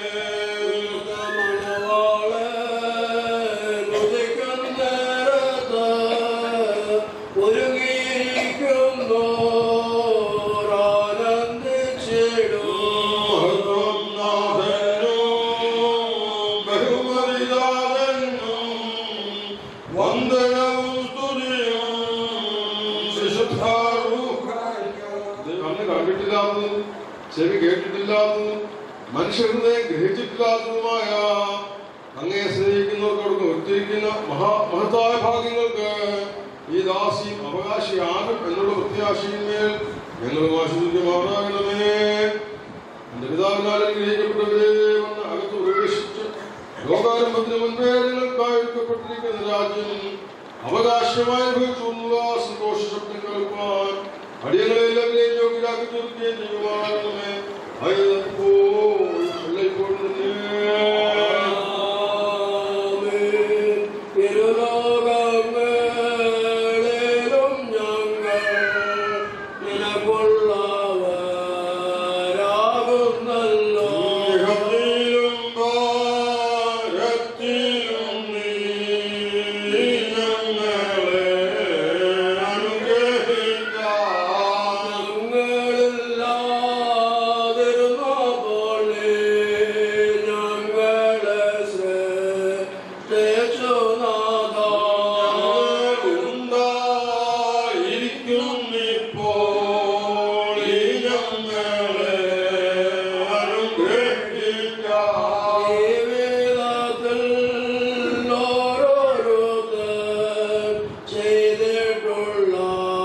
മഹത്വം നാഥനും ബഹുമതിദാതനും വന്ദനവും സ്തുതിയും വിശുദ്ധാരൂഹായിക്കും. ഇത് കണ്ണ് കണ്ടിട്ടില്ലാത്തതും ചെവി കേട്ടിട്ടില്ലാത്തതും മനുഷ്യഹൃദയം ഗ്രഹിച്ചിട്ടില്ലാത്തതുമായ അങ്ങേ സ്നേഹിക്കുന്നവർക്കോട് ഒരുത്തിരിക്കുന്ന മഹാ മഹത്തായ ഭാഗ്യങ്ങൾക്ക് ഈ ദാസി അവകാശിയാകും എന്നുള്ള പ്രത്യാശയിന്മേൽ ഞങ്ങൾ ആശ്വസിക്കുമാറാകണമേ എന്റെ പിതാവിനാൽ അനുഗ്രഹിക്കപ്പെട്ടവരെ വന്ന് അകത്ത് പ്രവേശിച്ച് ലോകാരംഭത്തിന് മുൻപേ നിങ്ങൾക്കായി ഒരുക്കപ്പെട്ടിരിക്കുന്ന രാജ്യം അവകാശമായി അനുഭവിച്ചുള്ള സന്തോഷ ശബ്ദം കേൾപ്പാൻ അടിയങ്ങളെ എല്ലാവരെയും യോഗ്യരാക്കി തീർക്കുകയും ചെയ്യുവാനാകണമേ ഇപ്പോൾ ഇരുലോകങ്ങളിലും ഞങ്ങൾ നിനക്കുള്ളവരാകുന്നല്ലോ ഞങ്ങളില്ലാതിരുന്നപ്പോൾ ഞങ്ങളെ ശ്രേഷ്ഠിച്ചു നാഥാ. ജീവിതത്തിൽ ഓരോരുത്തർ ചെയ്തിട്ടുള്ള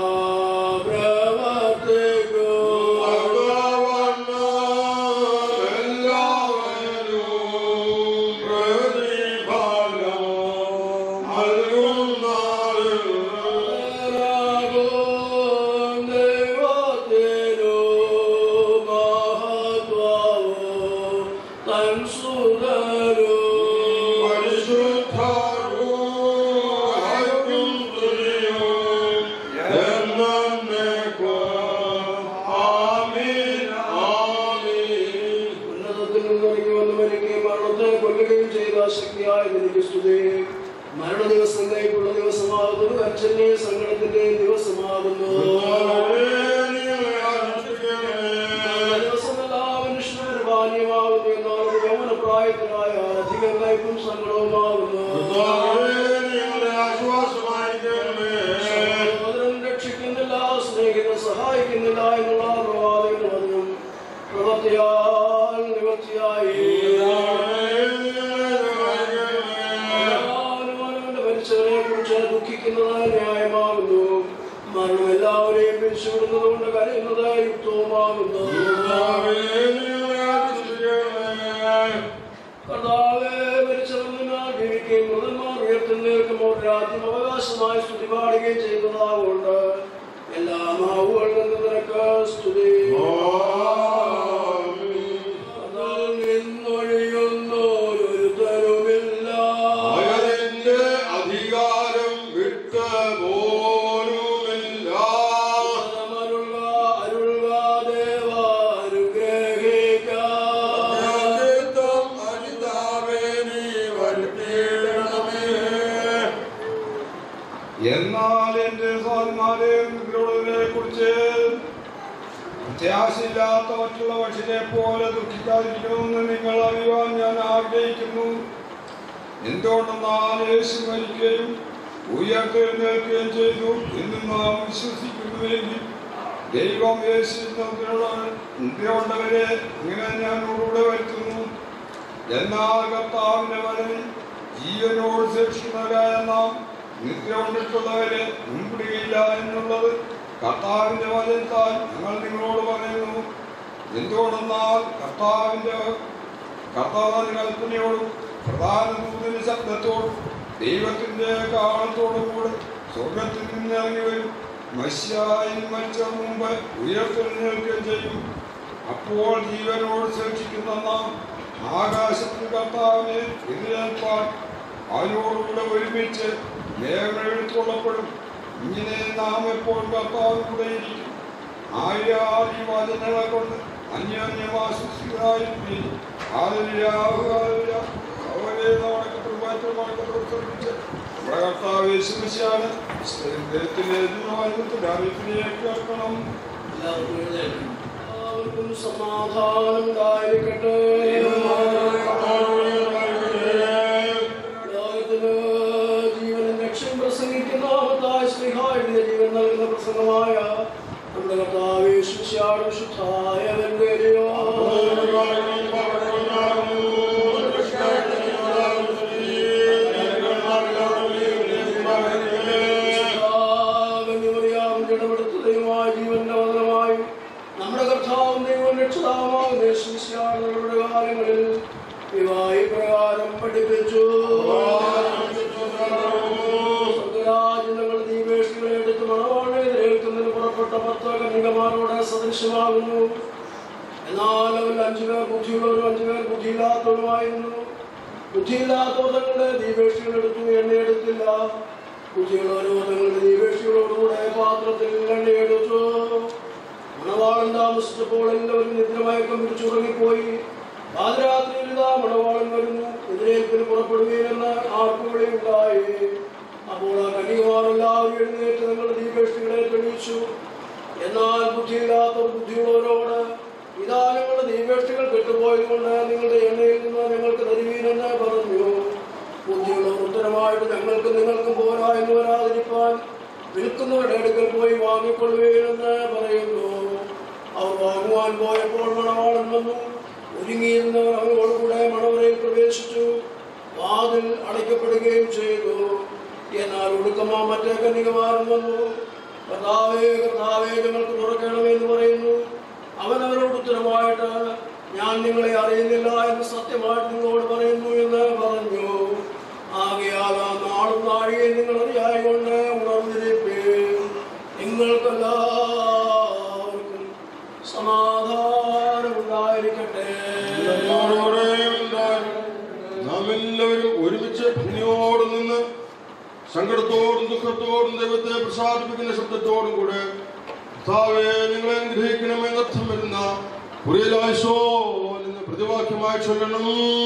ഉന്നതത്തിൽ നിന്നിറങ്ങി വന്ന് മരിക്കുകയും മരണത്തെ കൊല്ലുകയും ചെയ്ത ശക്തിയായ എനിക്ക് സ്തുതി മരണ ദിവസങ്ങളിലേക്കുള്ള ദിവസമാകുന്നു കരച്ചന്റെ സങ്കടത്തിന്റെയും ദിവസമാകുന്നു ദിവസം എല്ലാ മനുഷ്യനും ബാല്യമാകുന്നു എന്നാൽ യൗവന പ്രായത്തിലായ അധികം കയ്പും സങ്കടവുമാകുന്നു സഹോദരൻ രക്ഷിക്കുന്നില്ല സ്നേഹിതൻ സഹായിക്കുന്നില്ല എന്നുള്ള പ്രവാദികളുടെ വചനം പ്രവൃത്തിയാൽ നിവൃത്തിയായി അവനവന്റെ പരിസരനെ കുറിച്ച് ദുഃഖിക്കുന്നത് ന്യായമാകുന്നു മരണം എല്ലാവരെയും പിരിച്ചുവിടുന്നത് കൊണ്ട് കരയുന്നത് യുക്തവുമാകുന്നു കർത്താവേ മരിച്ചവന്നാൽ ജീവിക്കുകയും മൃതന്മാർ ഉയർത്തുന്നേൽക്കുമ്പോൾ രാജ്യം അവകാശമായി സ്തുതി പാടുകയും ചെയ്യുന്നതാകൊണ്ട് എല്ലാ നാവുകളിൽ നിന്ന് നിനക്ക് സ്തുതി കർത്താവിൽ നിന്നൊഴിയുന്നോരൊരുത്തരുമില്ല അധികാരം വിട്ട പോലുമില്ല അരുൾക അരുൾക ദേവ അനുഗ്രഹിക്കാം അനിതാവേ നീ വരുത്തിയിടണമേ എന്നാൽ എന്റെ സ്വാമിമാരെ നിങ്ങളോടതിനെ കുറിച്ച് പ്രത്യാശയില്ലാത്ത മറ്റുള്ള മനുഷ്യരെ പോലെ ദുഃഖിക്കാതിരിക്കണമെന്ന് നിങ്ങൾ അറിയുവാൻ ഞാൻ ആഗ്രഹിക്കുന്നു എന്തുകൊണ്ടെന്നാൽ യേശു മരിക്കുകയും ഉയർത്തെഴുന്നേൽക്കുകയും ചെയ്തു എന്ന് നാം വിശ്വസിക്കുന്നുവെങ്കിൽ ദൈവം യേശു നിദ്രയുള്ളവരെ ഇങ്ങനെ ഞാൻ കൂടെ വരുത്തുന്നു എന്നാൽ കർത്താവിന്റെ വരവിൽ ജീവനോട് ശേഷിക്കുന്നവരായ നാം നിദ്ര കൊണ്ടിട്ടുള്ളവരെ മുൻപിടുകയില്ല എന്നുള്ളത് കർത്താവിന്റെ വചനത്താൽ ഞങ്ങൾ നിങ്ങളോട് പറയുന്നു എന്തുകൊണ്ടെന്നാൽ കർത്താവിന്റെ കർത്താവിന്റെ കൽപ്പനയോടും പ്രധാന ദൂതന്റെ ശബ്ദത്തോടും ദൈവത്തിന്റെ കാലത്തോടും കൂടെ സ്വർഗത്തിൽ നിന്ന് ഇറങ്ങി വരും മത്സ്യായി മരിച്ച മുമ്പ് ഉയർത്തെഴുന്നേൽക്കുകയും ചെയ്യും അപ്പോൾ ജീവനോട് ശേഷിക്കുന്ന നാം ആകാശത്തിൽ കർത്താവിനെ എതിരേൽപ്പാൻ അവനോടുകൂടെ ഒരുമിച്ച് മേഘമെഴുത്തുകൊള്ളപ്പെടും ഇങ്ങനെ നാം എപ്പോൾ കർത്താവിലൂടെ ഇരിക്കും ആയിരാതി വചനങ്ങളെ കൊണ്ട് അന്യോന്യമാശ്വസിക്കായിരിക്കും അവരെ നടക്കത്തിൽ മാറ്റം നടക്കത്തിൽ ശ്രമിച്ച് നമ്മുടെ കർത്താവ് യേശുമിശിയാണ് ദൈവത്തിന്റെ കേൾക്കണം എല്ലാവർക്കും സമാധാനം ഉണ്ടായിരിക്കട്ടെ ലോകത്തിന് ജീവനും രക്ഷയും പ്രസംഗിക്കുന്ന മത്തായ ശ്രീഹായുടെ ജീവൻ നൽകുന്ന പ്രസംഗമായ നമ്മുടെ കർത്താവ് യേശുശാണ് ശുദ്ധായ ഇടപെടുത്തുകയുമായ ജീവന്റെ വചനമായി നമ്മുടെ കർത്താവും ദൈവം രക്ഷിതാവുമാകുന്ന യേശുശാണ് നമ്മുടെ കാലങ്ങളിൽ വിവാഹി പ്രകാരം പഠിപ്പിച്ചു സ്വർഗരാജ്യങ്ങൾ ദീപേഷികളെ എടുത്ത് മണവാളെ എതിരേൽക്കുന്നതിന് പുറപ്പെട്ട പത്ത് കന്യകമാരോട് സദൃശ്യമാകുന്നു എന്നാൽ അവരിൽ അഞ്ചുപേർ ബുദ്ധിയുള്ളവരും അഞ്ചുപേർ ബുദ്ധിയില്ലാത്തവരുമായിരുന്നു ബുദ്ധിയില്ലാത്തവർ തങ്ങളുടെ ദീപേഷികൾ എടുത്തു എണ്ണയെടുത്തില്ല ബുദ്ധിയുള്ളവരോ തങ്ങളുടെ ദീപേഷികളോടുകൂടെ പാത്രത്തിൽ എണ്ണയെടുത്തു മണവാളൻ താമസിച്ചപ്പോൾ എല്ലാവരും നിദ്രമയക്കം പിടിച്ചുറങ്ങിപ്പോയി പാതിരാത്രിയിൽ ഇതാ മണവാളൻ വരുന്നു എതിരേൽപ്പിന് പുറപ്പെടുകയെന്ന് ആർക്കുകളെ ഉണ്ടായി അപ്പോൾ ആ കന്യകുമാർ എല്ലാവരും എഴുന്നേറ്റ് തങ്ങളുടെ ദീപേഷ്ടികളെ തെളിയിച്ചു എന്നാൽ ബുദ്ധിയില്ലാത്തവർ ബുദ്ധിയുള്ളവരോട് ഇതാ ഞങ്ങളുടെ ദീപേഷ്ടികൾ കെട്ടുപോയതുകൊണ്ട് നിങ്ങളുടെ എണ്ണയിൽ നിന്ന് ഞങ്ങൾക്ക് തരുവീനെന്ന് പറഞ്ഞു ബുദ്ധിയുള്ളവർ ഉത്തരമായിട്ട് ഞങ്ങൾക്ക് നിങ്ങൾക്കും പോരാ എന്ന് വരാതിരിക്കാൻ വിൽക്കുന്നവരുടെ അടുക്കൽ പോയി വാങ്ങിക്കൊള്ളുകയെന്ന് പറയുന്നു അവർ വാങ്ങുവാൻ പോയപ്പോൾ മണവാളൻ വന്നു ഒരുങ്ങിയിരുന്നവർ അവരോടുകൂടെ മണവരയിൽ പ്രവേശിച്ചു വാതിൽ അടയ്ക്കപ്പെടുകയും ചെയ്തു എന്നാൽ ഒടുക്കമാ മറ്റേ കന്യകമാരും വന്നു കർത്താവേ കർത്താവേ ഞങ്ങൾക്ക് തുറക്കണമേ എന്ന് പറയുന്നു അവൻ അവരോട് ഉത്തരമായിട്ട് ഞാൻ നിങ്ങളെ അറിയുന്നില്ല എന്ന് സത്യമായിട്ട് നിങ്ങളോട് പറയുന്നു എന്ന് പറഞ്ഞു ആകയാൽ ആ നാളും നാഴികയും നിങ്ങൾ അറിയായിക്കൊണ്ട് ഉണർന്നിരിപ്പേൻ നിങ്ങൾക്കെല്ലാവർക്കും സമാധാനം ഉണ്ടായിരിക്കട്ടെ നാം എല്ലാവരും ഒരുമിച്ച് ഭൂമിയോട് നിന്ന് സങ്കടത്തോടും ദുഃഖത്തോടും ദൈവത്തെ പ്രസാദിപ്പിക്കുന്ന ശബ്ദത്തോടും കൂടെ കർത്താവേ നിങ്ങളെ അനുഗ്രഹിക്കണമെന്ന് അർത്ഥം വരുന്ന കുറിയലാശോ എന്ന് പ്രതിവാക്യമായി ചൊല്ലണം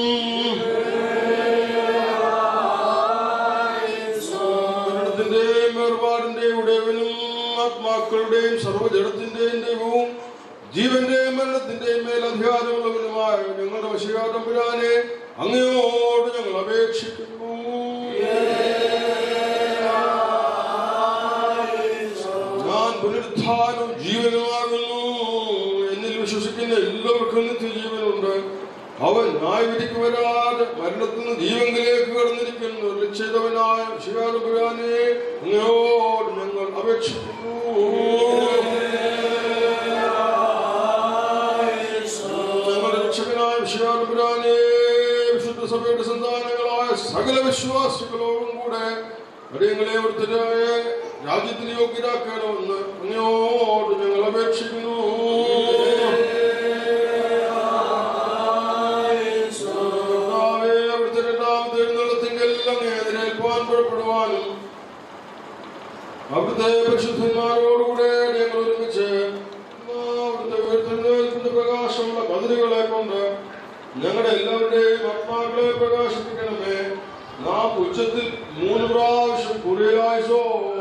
ജഡത്തിന്റെയും വേർപാടിന്റെയും ഉടയവനും ആത്മാക്കളുടെയും സർവ്വജടത്തിന്റെയും ദൈവവും ജീവന്റെയും മരണത്തിന്റെയും മേൽ അധികാരമുള്ളവനുമായ ഞങ്ങളുടെ വശീകാതമ്പുരാനെ അങ്ങയോട് ഞങ്ങൾ അപേക്ഷിക്കുന്നു ഞാൻ പുനരുത്ഥാനവും ജീവനുമാകുന്നു എന്നിൽ വിശ്വസിക്കുന്ന എല്ലാവർക്കും നിത്യജീവനുണ്ട് അവൻ ന്യായവിധിക്ക് വരാതെ മരണത്തിൽ നിന്ന് ജീവങ്കിലേക്ക് കടന്നിരിക്കുന്നു രക്ഷിതവനായ ശിവാനുപുരാനെ അങ്ങയോട് ഞങ്ങൾ അപേക്ഷിക്കുന്നു ഞങ്ങളുടെ രക്ഷകനായ ശിവാനുപുരാനെ വിശുദ്ധ സഭയുടെ സന്താനങ്ങളായ സകല വിശ്വാസികളോടും കൂടെ അടിയങ്ങളെ ഒരുത്തരായ രാജ്യത്തിന് യോഗ്യരാക്കണമെന്ന് അങ്ങയോട് ഞങ്ങൾ അപേക്ഷിക്കുന്നു കർത്താവേ, അവിടുത്തെ രണ്ടാമത്തെ എഴുന്നള്ളത്തിങ്കൽ അങ്ങേ എതിരേൽപ്പാൻ പുറപ്പെടുവാനും അവിടുത്തെ പരിശുദ്ധന്മാരോടുകൂടെ ഞങ്ങൾ ഒരുമിച്ച് അവിടുത്തെ ഉയർത്തെഴുന്നേൽപ്പിന്റെ പ്രകാശമുള്ള പതിരുകളെ കൊണ്ട് ഞങ്ങളുടെ എല്ലാവരുടെയും ആത്മാക്കളെ പ്രകാശിപ്പിക്കണമേ നാം ഉച്ചത്തിൽ മൂന്ന് പ്രാവശ്യം കുറിയായിസോ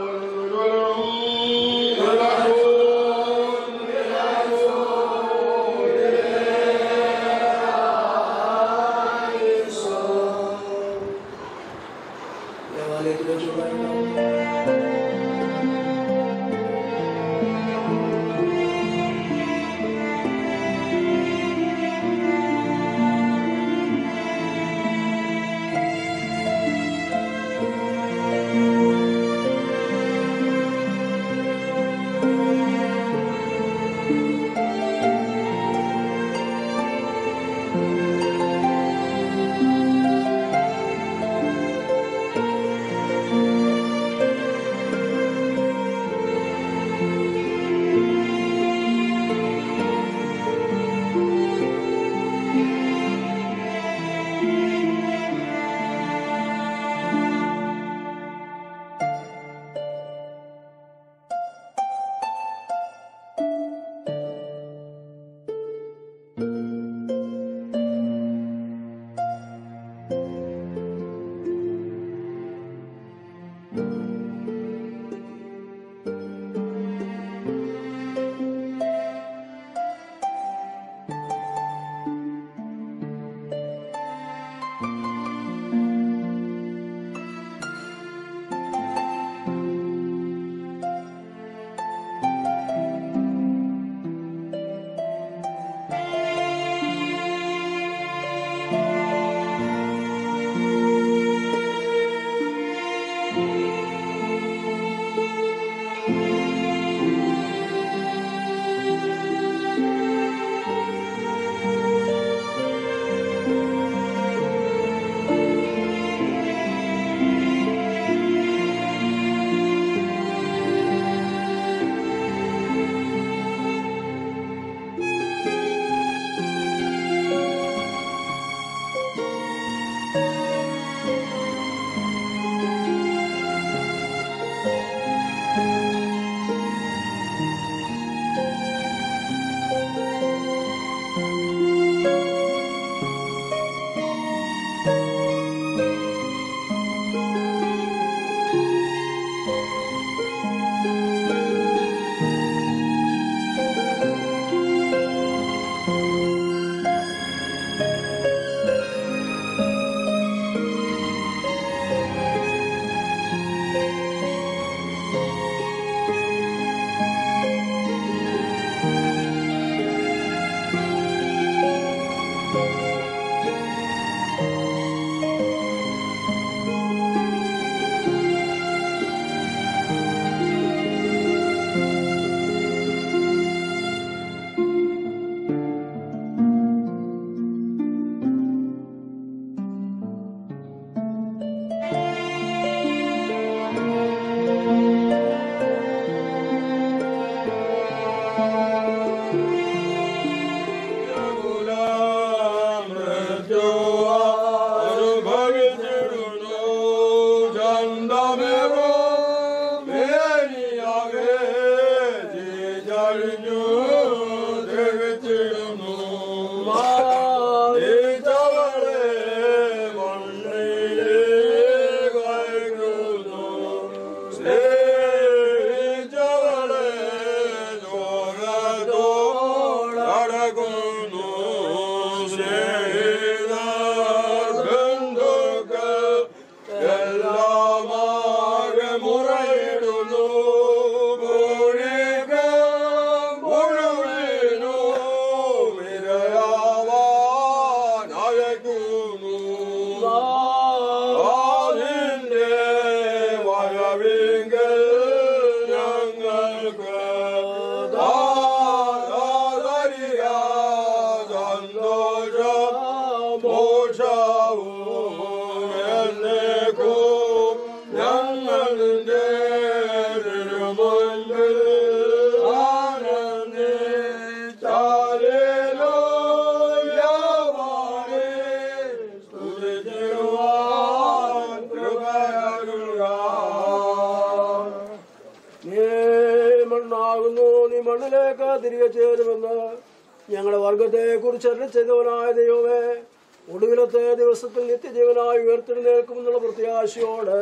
മണ്ണാകുന്നു നീ മണ്ണിലേക്ക് തിരികെ ചേരുമെന്ന് ഞങ്ങളുടെ വർഗത്തെ കുറിച്ച് ചെയ്തവനായ ദൈവമേ ഒടുവിലത്തെ ദിവസത്തിൽ നിത്യജീവനായി ഉയർത്തെഴുന്നേൽക്കുമെന്നുള്ള പ്രത്യാശയോട്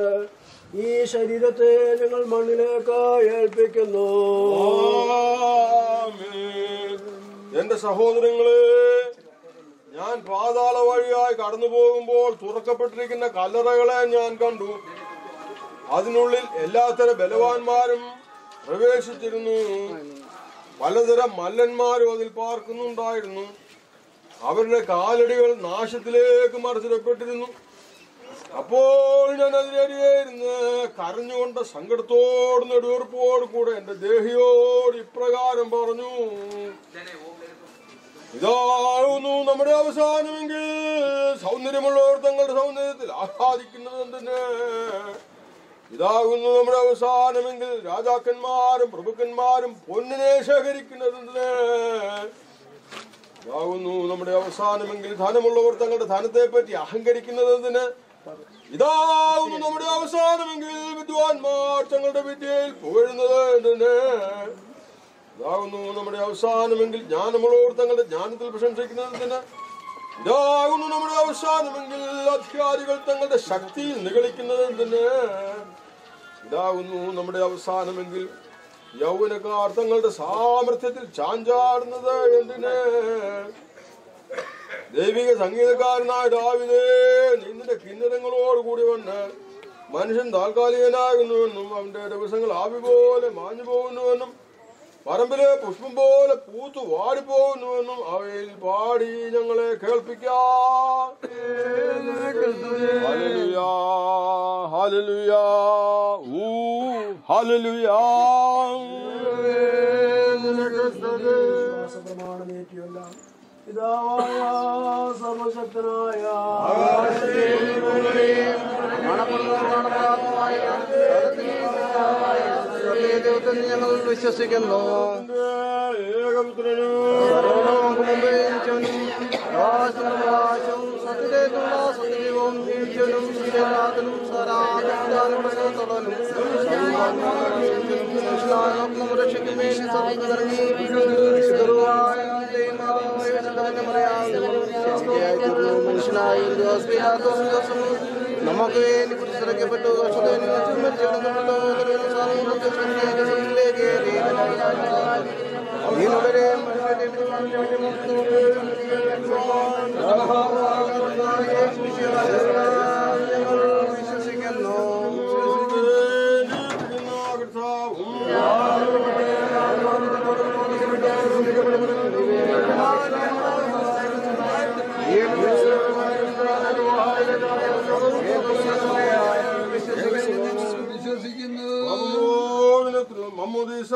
ഈ ശരീരത്തെ ഞങ്ങൾ മണ്ണിലേക്ക് ഏൽപ്പിക്കുന്നു എന്റെ സഹോദരങ്ങളെ ഞാൻ പാതാള വഴിയായി കടന്നു പോകുമ്പോൾ തുറക്കപ്പെട്ടിരിക്കുന്ന കല്ലറകളെ ഞാൻ കണ്ടു അതിനുള്ളിൽ എല്ലാത്തരം ബലവാന്മാരും പ്രവേശിച്ചിരുന്നു പലതരം മല്ലന്മാരും അതിൽ പാർക്കുന്നുണ്ടായിരുന്നു അവരുടെ കാലടികൾ നാശത്തിലേക്ക് മറിച്ചിടപ്പെട്ടിരുന്നു അപ്പോൾ ഞാൻ അതിലടിയായിരുന്ന് കരഞ്ഞുകൊണ്ട് സങ്കടത്തോട് നെടുവീർപ്പോട് കൂടെ എന്റെ ദേഹിയോട് ഇപ്രകാരം പറഞ്ഞു ഇതാകുന്നു നമ്മുടെ അവസാനമെങ്കിൽ സൗന്ദര്യമുള്ളവർ തങ്ങളുടെ സൗന്ദര്യത്തിൽ ആഹ്ലാദിക്കുന്നത് എന്തിന് ഇതാകുന്നു നമ്മുടെ അവസാനമെങ്കിൽ രാജാക്കന്മാരും പ്രഭുക്കന്മാരും പൊന്നിനെ ശേഖരിക്കുന്നത് എന്തിന് ഇതാകുന്നു നമ്മുടെ അവസാനമെങ്കിൽ ധനമുള്ളവർ തങ്ങളുടെ ധനത്തെ പറ്റി അഹങ്കരിക്കുന്നത് എന്തിന് ഇതാകുന്നു നമ്മുടെ അവസാനമെങ്കിൽ വിദ്വാൻമാർ തങ്ങളുടെ വിദ്യയിൽ പുകഴുന്നത് എന്തിന് ഇതാകുന്നു നമ്മുടെ അവസാനമെങ്കിൽ ജ്ഞാനമുള്ളവർ തങ്ങളുടെ ജ്ഞാനത്തിൽ പ്രശംസിക്കുന്നത് എന്തിന് ഇതാകുന്നു നമ്മുടെ അവസാനമെങ്കിൽ അധികാരികൾ തങ്ങളുടെ ശക്തിയിൽ നിഗളിക്കുന്നത് എന്തിന് ഇതാകുന്നു നമ്മുടെ അവസാനമെങ്കിൽ യൗവനക്കാർ തങ്ങളുടെ സാമർഥ്യത്തിൽ ചാഞ്ചാടുന്നത് എന്തിന് ദൈവിക സംഗീതക്കാരനായ ദാവിദേ നിന്റെ കിന്നരങ്ങളോട് കൂടി വന്ന് മനുഷ്യൻ താൽക്കാലികനാകുന്നുവെന്നും അവന്റെ ദിവസങ്ങൾ ആവി പോലെ മാഞ്ഞു പോകുന്നുവെന്നും പറമ്പിലെ പുഷ്പം പോലെ പൂത്തു വാടിപ്പോകുന്നുവെന്നും അവയിൽ പാടി ഞങ്ങളെ കേൾപ്പിക്കാം ഹല്ലേലൂയ, ഹല്ലേലൂയ, ഊ, ഹല്ലേലൂയ. പിതാവായ സർവശക്തനായ ദൈവത്തിൽ ഞങ്ങൾ വിശ്വസിക്കുന്നു സത്യദേവത്തിനുള്ള സത്യദൈവവും ജീവിച്ചവനും ജീവിതനാഥനും സരാധനും രക്ഷയ്ക്കും വേണ്ടി സർവ്വതറങ്ങി വിശുദ്ധരുമായ ദൈവമാതാവായ വിശുദ്ധവന്റെ മറിയാവുന്നു മനുഷ്യനായി ദിവസം നമുക്ക് വേണ്ടി കുറിച്ചിറക്കപ്പെട്ടു വിശ്വസിക്കുന്നു മമ്മൂദീസ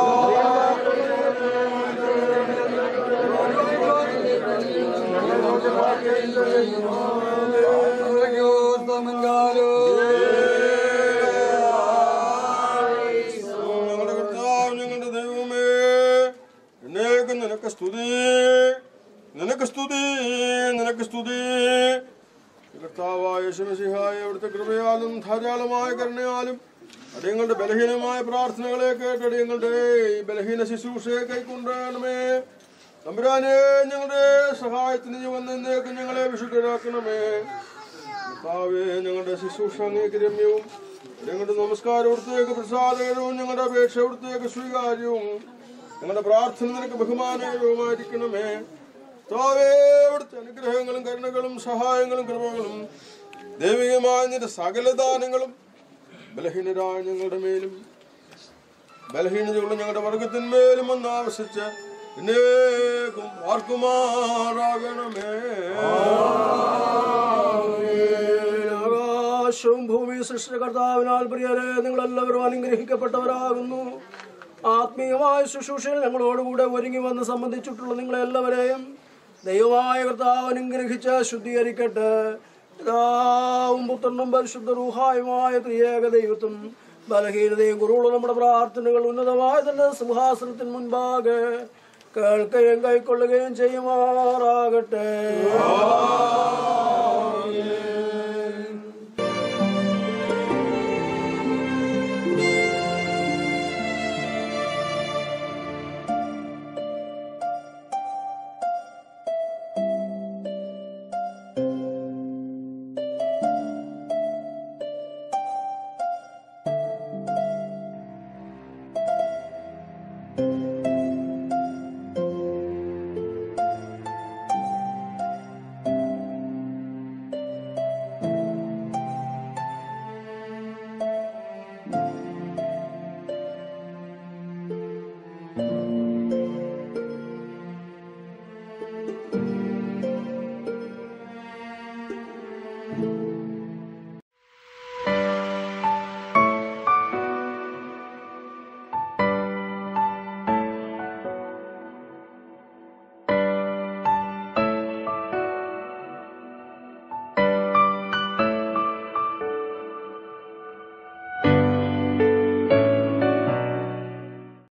ഞങ്ങളുടെ കർത്താവ് ഞങ്ങളുടെ ദൈവമേ എന്നേക്കും നിനക്ക് സ്തുതി നിനക്ക് സ്തുതി നിനക്ക് സ്തുതി കർത്താവായ ശിവസിഹായ അവിടുത്തെ കൃപയാലും ധാരാളമായ കരുണയാലും അടിയങ്ങളുടെ ബലഹീനമായ പ്രാർത്ഥനകളെ കേട്ട് അടിയങ്ങളുടെ ഈ ബലഹീന ശുശ്രൂഷയെ കൈക്കൊണ്ടണമേ തമ്പുരാനെ ഞങ്ങളുടെ സഹായത്തിന് നീ വന്നേക്കും ഞങ്ങളെ വിശുദ്ധരാക്കണമേ കർത്താവേ ഞങ്ങളുടെ ശുശ്രൂഷ അങ്ങേക്ക് രമ്യവും ഞങ്ങളുടെ നമസ്കാരം അവിടുത്തേക്ക് പ്രസാദകരവും ഞങ്ങളുടെ അപേക്ഷ അവിടുത്തേക്ക് സ്വീകാര്യവും ഞങ്ങളുടെ പ്രാർത്ഥന നിനക്ക് ബഹുമാനകരവുമായിരിക്കണമേ കർത്താവേ അവിടുത്തെ അനുഗ്രഹങ്ങളും കരുണകളും സഹായങ്ങളും കൃപകളും ദൈവികമായ നിന്റെ സകല ദാനങ്ങളും ബലഹീനരായ ഞങ്ങളുടെ മേലും ബലഹീനതയുള്ള ഞങ്ങളുടെ വർഗത്തിന്മേലും ഒന്ന് ആവശ്യിച്ച് എന്നേക്കും ആർക്കുമാറാകണമേ ആകാശവും ഭൂമി സൃഷ്ടികർത്താവിനാൽ പ്രിയരെ നിങ്ങളെല്ലാവരും അനുഗ്രഹിക്കപ്പെട്ടവരാകുന്നു ആത്മീയമായ ശുശ്രൂഷയിൽ ഞങ്ങളോടുകൂടെ ഒരുങ്ങി വന്ന് സംബന്ധിച്ചിട്ടുള്ള നിങ്ങളെല്ലാവരെയും ദൈവമായ കർത്താവ് അനുഗ്രഹിച്ച് ശുദ്ധീകരിക്കട്ടെ പിതാവും പുത്രനും പരിശുദ്ധ റൂഹായുമായ ത്രിയേക ദൈവത്തും ബലഹീനതയും കുറവുള്ള നമ്മുടെ പ്രാർത്ഥനകൾ ഉന്നതമായ തന്റെ സിംഹാസനത്തിന് മുൻപാകെ കേൾക്കുകയും കൈക്കൊള്ളുകയും ചെയ്യുമാറാകട്ടെ